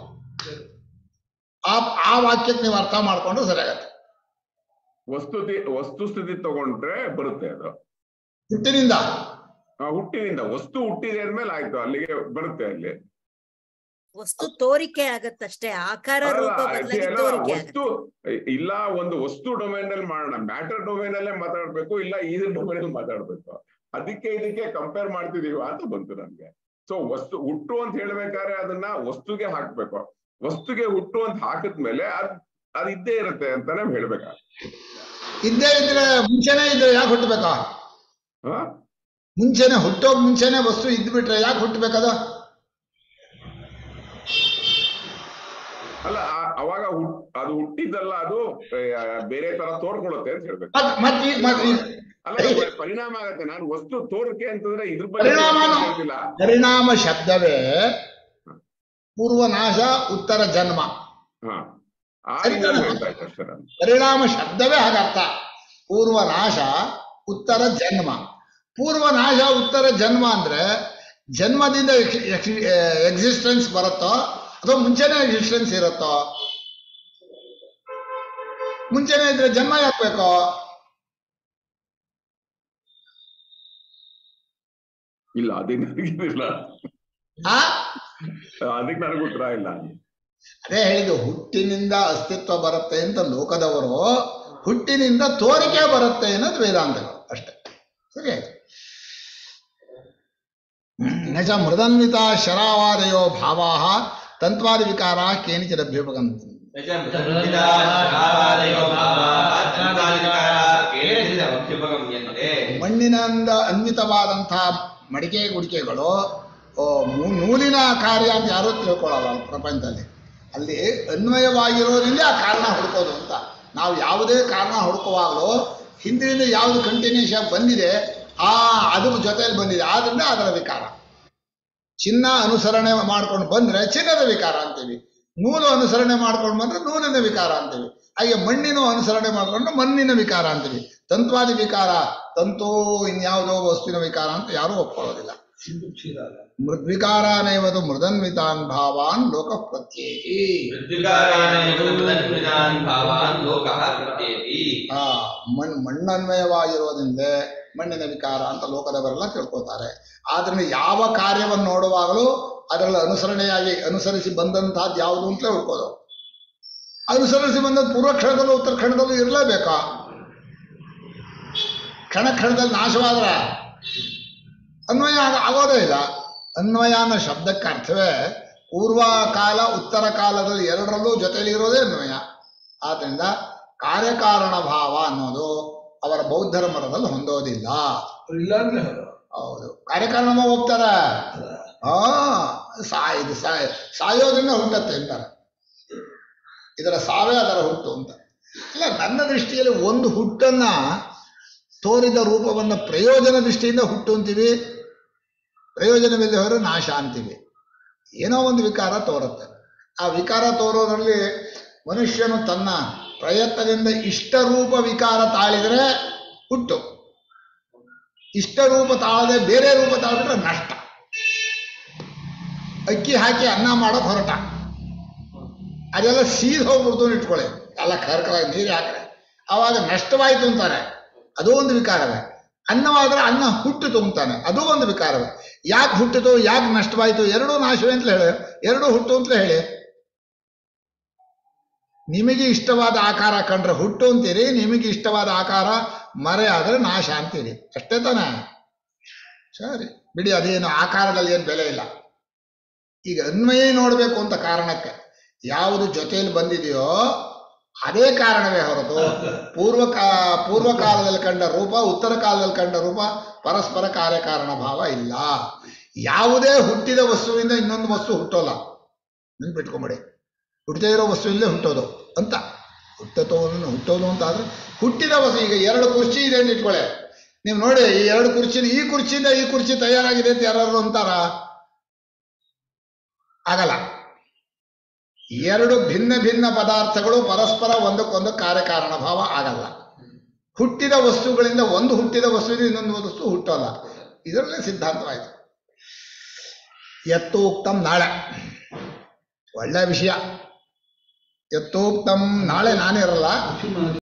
ಆ ಆ ವಾಕ್ಯಕ್ಕೆ ನೀವು ಅರ್ಥ ಮಾಡ್ಕೊಂಡು ಸರಿಯಾಗತ್ತೆ ವಸ್ತುತಿ ವಸ್ತುಸ್ಥಿತಿ ತಗೊಂಡ್ರೆ ಬರುತ್ತೆ ಅದು ಹುಟ್ಟಿನಿಂದ ಆ, ಹುಟ್ಟಿನಿಂದ ವಸ್ತು ಹುಟ್ಟಿದೆ ಅಂದ್ಮೇಲೆ ಆಯ್ತು ಅಲ್ಲಿಗೆ ಬರುತ್ತೆ ಅಲ್ಲಿ ವಸ್ತು ತೋರಿಕೆ ಆಗತ್ತಷ್ಟೇ ಆಕಾರ ಅಲ್ಲ, ರೂಪ ಅದೇ ಬದಲಾಗಿ ಅಲ್ಲ, ತೋರಿಕೆ ವಸ್ತು ಇಲ್ಲ ಒಂದು ವಸ್ತು ಡೊಮೇನ್ ಅಲ್ಲಿ ಮಾಡೋಣ ಮ್ಯಾಟರ್ ಡೊಮೇನ್ ಅಲ್ಲೇ ಮಾತಾಡ್ಬೇಕು ಇಲ್ಲ ಇದ್ರ ಡೊಮೇನ್ ಅಲ್ಲಿ ಮಾತಾಡ್ಬೇಕು ಅದಕ್ಕೆ ಇದಕ್ಕೆ ಕಂಪೇರ್ ಮಾಡ್ತಿದೀವ ಅಂತ ಬಂತು ನಮ್ಗೆ ಸೊ ವಸ್ತು ಹುಟ್ಟು ಅಂತ ಹೇಳ್ಬೇಕಾದ್ರೆ ಅದನ್ನ ವಸ್ತುಗೆ ಹಾಕ್ಬೇಕು ವಸ್ತುಗೆ ಹುಟ್ಟು ಅಂತ ಹಾಕಿದ್ಮೇಲೆ ಅದ್ ಅದ್ ಇದ್ದೇ ಇರುತ್ತೆ ಅಂತಾನೆ ಹೇಳ್ಬೇಕ ಇದ್ದೇ ಇದ್ರೆ ಮುಂಚೆನೆ ಇದ್ರೆ ಯಾಕೆ ಹುಟ್ಟಬೇಕಾ ಹಾ ಮುಂಚೆನೆ ಹುಟ್ಟೋಕ್ ಮುಂಚೆನೆ ವಸ್ತು ಇದ್ಬಿಟ್ರೆ ಯಾಕೆ ಹುಟ್ಟಬೇಕದ ಅಲ್ಲ ಆ- ಅವಾಗ ಹುಟ್ ಅದು ಹುಟ್ಟಿದ್ದಲ್ಲ ಅದು ಆ, ಬೇರೆ ತರ ತೋರ್ಕೊಳ್ಳುತ್ತೆ ಅಂತ ಹೇಳ್ಬೇಕು ಮತ್ ಮತ್ ಈ- ಮತ್ ಈ- ಅಲ್ಲ ಪ- ಪರಿಣಾಮ ಆಗತ್ತೆ ನಾನು ವಸ್ತು ತೋರಿಕೆ ಅಂತಂದ್ರೆ ಇದ್ರ ಬಗ್ಗೆ ಪರಿಣಾಮನು ಹೇಳ್ತಿಲ್ಲ ಪರಿಣಾಮ ಶಬ್ದವೇ ಪೂರ್ವ ನಾಶ ಉತ್ತರ ಜನ್ಮ ಹಾ ಆ ರೀತಿಯಲ್ಲಿ ಹೇಳ್ತಾ ಇದ್ದೆ ಅಷ್ಟೇ ನಾನು ಪರಿಣಾಮ ಶಬ್ದವೇ ಹಾಗರ್ಥ ಪೂರ್ವ ನಾಶ ಉತ್ತರ ಜನ್ಮ ಪೂರ್ವ ನಾಶ ಉತ್ತರ ಜನ್ಮ ಅಂದ್ರೆ ಜನ್ಮದಿಂದ ಎಕ್ಸಿಸ್ಟೆನ್ಸ್ ಬರುತ್ತೋ ಅಥವಾ ಮುಂಚೆನೆ ಎಕ್ಸಿಸ್ಟೆನ್ಸ್ ಇರುತ್ತೋ ಮುಂಚೆನೆ ಇದ್ರೆ ಜನ್ಮ ಯಾಕೆ ಬೇಕೋ ಇಲ್ಲ ಅದಕ್ಕೆ ನನಗಿದಿಲ್ಲ ಆ ಅದಕ್ಕೆ ನನಗೆ ಉತ್ತರ ಇಲ್ಲ ಅದೇ ಹೇಳಿದ್ದು ಹುಟ್ಟಿನಿಂದ ಅಸ್ತಿತ್ವ ಬರುತ್ತೆ ಅಂತ ಲೋಕದವರು ಹುಟ್ಟಿನಿಂದ ತೋರಿಕೆ ಬರುತ್ತೆ ಅನ್ನೋದು ವೇದಾಂತಗಳು ಅಷ್ಟೇ ಸರಿ ಆಯ್ತು ನಚ ಮೃದನ್ವಿತ ಶರಾವಾದಯೋ ಭಾವಾ ತಂತ್ವಾದಿ ವಿಕಾರ ಕೇನಿಚಿದಭ್ಯುಪಗಂತ ಮಣ್ಣಿನಿಂದ ಅನ್ವಿತವಾದಂತಹ ಮಡಿಕೆ ಗುಡಿಕೆಗಳು ಓ, ಮೂ- ನೂಲಿನ ಕಾರ್ಯ ಅಂತ ಯಾರೂ ತಿಳ್ಕೊಳ್ಳಲ್ಲ ಪ್ರಪಂಚದಲ್ಲಿ ಅಲ್ಲಿ ಅನ್ವಯವಾಗಿರೋದ್ರಿಂದ ಆ ಕಾರಣ ಹುಡ್ಕೋದು ಅಂತ ನಾವು ಯಾವುದೇ ಕಾರಣ ಹುಡುಕುವಾಗಲೂ ಹಿಂದಿನಿಂದ ಯಾವುದು ಕಂಟಿನ್ಯೂಸ್ ಆಗಿ ಬಂದಿದೆ ಆ ಅದ್ರ ಜೊತೆಯಲ್ಲಿ ಬಂದಿದೆ ಆದ್ರಿಂದ ಅದರ ವಿಕಾರ ಚಿನ್ನ ಅನುಸರಣೆ ಮಾಡ್ಕೊಂಡು ಬಂದ್ರೆ ಚಿನ್ನದ ವಿಕಾರ ಅಂತೀವಿ ನೂಲು ಅನುಸರಣೆ ಮಾಡ್ಕೊಂಡು ಬಂದ್ರೆ ನೂಲಿನ ವಿಕಾರ ಅಂತೀವಿ ಹಾಗೆ ಮಣ್ಣಿನ ಅನುಸರಣೆ ಮಾಡ್ಕೊಂಡು ಮಣ್ಣಿನ ವಿಕಾರ ಅಂತೀವಿ ತಂತ್ವಾದಿ ವಿಕಾರ ತಂತು ಇನ್ಯಾವುದೋ ವಸ್ತುವಿನ ವಿಕಾರ ಅಂತ ಯಾರೂ ಒಪ್ಕೊಳ್ಳೋದಿಲ್ಲ ಸಿಂಧು ಕ್ಷೀರ ಅಲ್ಲ ಮೃದ್ವಿಕಾರಾನೇವದು ಮೃದನ್ವಿತಾನ್ ಭಾವಾನ್ ಲೋಕ ಪ್ರತ್ಯೇಕಿ ಆ ಮಣ್ ಮಣ್ಣನ್ವಯವಾಗಿರೋದ್ರಿಂದ ಮಣ್ಣಿನ ವಿಕಾರ ಅಂತ ಲೋಕದವರೆಲ್ಲ ತಿಳ್ಕೊತಾರೆ ಆದ್ರಿಂದ ಯಾವ ಕಾರ್ಯವನ್ನು ನೋಡುವಾಗಲೂ ಅದರಲ್ಲಿ ಅನುಸರಣೆಯಾಗಿ ಅನುಸರಿಸಿ ಬಂದಂತಹದ್ದು ಯಾವುದು ಅಂತಲೇ ಹುಡ್ಕೋದು ಅನುಸರಿಸಿ ಬಂದದ್ದು ಪೂರ್ವ ಕ್ಷಣದಲ್ಲೂ ಉತ್ತರ ಕ್ಷಣದಲ್ಲೂ ಇರಲೇಬೇಕಾ ಕ್ಷಣ ಕ್ಷಣದಲ್ಲಿ ನಾಶವಾದ್ರೆ ಅನ್ವಯ ಆಗ- ಆಗೋದೇ ಇಲ್ಲ ಅನ್ವಯ ಅನ್ನೋ ಶಬ್ದಕ್ಕೆ ಅರ್ಥವೇ ಪೂರ್ವ ಕಾಲ ಉತ್ತರ ಕಾಲದಲ್ಲಿ ಎರಡರಲ್ಲೂ ಜೊತೆಲಿ ಇರೋದೇ ಅನ್ವಯ ಆದ್ರಿಂದ ಕಾರ್ಯಕಾರಣ ಭಾವ ಅನ್ನೋದು ಅವರ ಬೌದ್ಧರ ಮರದಲ್ಲಿ ಹೊಂದೋದಿಲ್ಲ ಅವ್ರು ಇಲ್ಲ ಅಂದ್ರೆ ಹೇಳು ಹೌದು ಕಾರ್ಯಕಾರಣ ಹೋಗ್ತಾರ ಹಾ ಸಾ ಇದು ಸಾಯ ಸಾಯೋದ್ರಿಂದ ಹುಟ್ಟತ್ತೆ ಅಂತಾರೆ ಇದರ ಸಾವೇ ಅದರ ಹುಟ್ಟು ಅಂತ ಅಲ್ಲ ನನ್ನ ದೃಷ್ಟಿಯಲ್ಲಿ ಒಂದು ಹುಟ್ಟನ್ನ ತೋರಿದ ರೂಪವನ್ನ ಪ್ರಯೋಜನ ದೃಷ್ಟಿಯಿಂದ ಹುಟ್ಟು ಅಂತೀವಿ ಪ್ರಯೋಜನವಿಲ್ಲದೆ ಹೋದ್ರೆ ನಾಶ ಅಂತೀವಿ ಏನೋ ಒಂದು ವಿಕಾರ ತೋರುತ್ತೆ ಆ ವಿಕಾರ ತೋರೋದ್ರಲ್ಲಿ ಮನುಷ್ಯನು ತನ್ನ ಪ್ರಯತ್ನದಿಂದ ಇಷ್ಟರೂಪ ವಿಕಾರ ತಾಳಿದರೆ ಹುಟ್ಟು ಇಷ್ಟರೂಪ ತಾಳದೆ ಬೇರೆ ರೂಪ ತಾಳ್ಬಿಟ್ರೆ ನಷ್ಟ ಅಕ್ಕಿ ಹಾಕಿ ಅನ್ನ ಮಾಡೋಕೆ ಹೊರಟ ಅದೆಲ್ಲ ಸೀದ್ ಹೋಗ್ಬಿಡ್ತು ಅಂತ ಇಟ್ಕೊಳ್ಳಿ ಎಲ್ಲ ಕರ್ಕಲಾಗಿ ನೀರು ಹಾಕ್ರೆ ಆವಾಗ ನಷ್ಟವಾಯಿತು ಅಂತಾನೆ ಅದು ಒಂದು ವಿಕಾರವೇ ಅನ್ನವಾದ್ರೆ ಅನ್ನ ಹುಟ್ಟಿತು ಅಂತಾನೆ ಅದು ಒಂದು ವಿಕಾರವೇ ಯಾಕೆ ಹುಟ್ಟಿತು ಯಾಕೆ ನಷ್ಟವಾಯಿತು ಎರಡೂ ನಾಶವೇ ಅಂತಲೇ ಹೇಳಿ ಎರಡೂ ಹುಟ್ಟು ಅಂತಲೇ ಹೇಳಿ ನಿಮಗೆ ಇಷ್ಟವಾದ ಆಕಾರ ಕಂಡ್ರೆ ಹುಟ್ಟು ಅಂತೀರಿ ನಿಮಗೆ ಇಷ್ಟವಾದ ಆಕಾರ ಮರೆ ಆದರೆ ನಾಶ ಅಂತೀರಿ ಅಷ್ಟೇ ತಾನೇ ಸರಿ ಬಿಡಿ ಅದೇನು ಆಕಾರದಲ್ಲಿ ಏನು ಬೆಲೆ ಇಲ್ಲ ಈಗ ಅನ್ವಯ ನೋಡಬೇಕು ಅಂತ ಕಾರಣಕ್ಕೆ ಯಾವುದು ಜೊತೆಯಲ್ಲಿ ಬಂದಿದೆಯೋ ಅದೇ ಕಾರಣವೇ ಹೊರತು ಪೂರ್ವ ಕಾ ಪೂರ್ವ ಕಾಲದಲ್ಲಿ ಕಂಡ ರೂಪ ಉತ್ತರ ಕಾಲದಲ್ಲಿ ಕಂಡ ರೂಪ ಪರಸ್ಪರ ಕಾರ್ಯಕಾರಣ ಭಾವ ಇಲ್ಲ ಯಾವುದೇ ಹುಟ್ಟಿದ ವಸ್ತುವಿಂದ ಇನ್ನೊಂದು ವಸ್ತು ಹುಟ್ಟೋಲ್ಲ ನೆನ್ಪಿಟ್ಕೊಂಬಿಡಿ ಹುಟ್ಟದೇ ಇರೋ ವಸ್ತುವಿಂದಲೇ ಹುಟ್ಟೋದು ಅಂತ ಹುಟ್ಟತೋ ಹುಟ್ಟೋದು ಅಂತ ಆದ್ರೆ ಹುಟ್ಟಿದ ವಸ್ತು ಈಗ ಎರಡು ಕುರ್ಚಿ ಇದೆ ಅಂತ ಇಟ್ಕೊಳ್ಳಿ ನೀವು ನೋಡಿ ಈ ಎರಡು ಕುರ್ಚಿ ಈ ಕುರ್ಚಿಯಿಂದ ಈ ಕುರ್ಚಿ ತಯಾರಾಗಿದೆ ಅಂತ ಯಾರು ಅಂತಾರ ಆಗಲ್ಲ ಎರಡು ಭಿನ್ನ ಭಿನ್ನ ಪದಾರ್ಥಗಳು ಪರಸ್ಪರ ಒಂದಕ್ಕೊಂದು ಕಾರ್ಯಕಾರಣ ಭಾವ ಆಗಲ್ಲ ಹುಟ್ಟಿದ ವಸ್ತುಗಳಿಂದ ಒಂದು ಹುಟ್ಟಿದ ವಸ್ತುವಿನ ಇನ್ನೊಂದು ವಸ್ತು ಹುಟ್ಟೋಲ್ಲ ಇದರಲ್ಲೇ ಸಿದ್ಧಾಂತವಾಯಿತು ಎತ್ತೂಕ್ತಂ ನಾಳೆ ಒಳ್ಳೆ ವಿಷಯ ಎತ್ತೂಕ್ತಂ ನಾಳೆ ನಾನಿರಲ್ಲ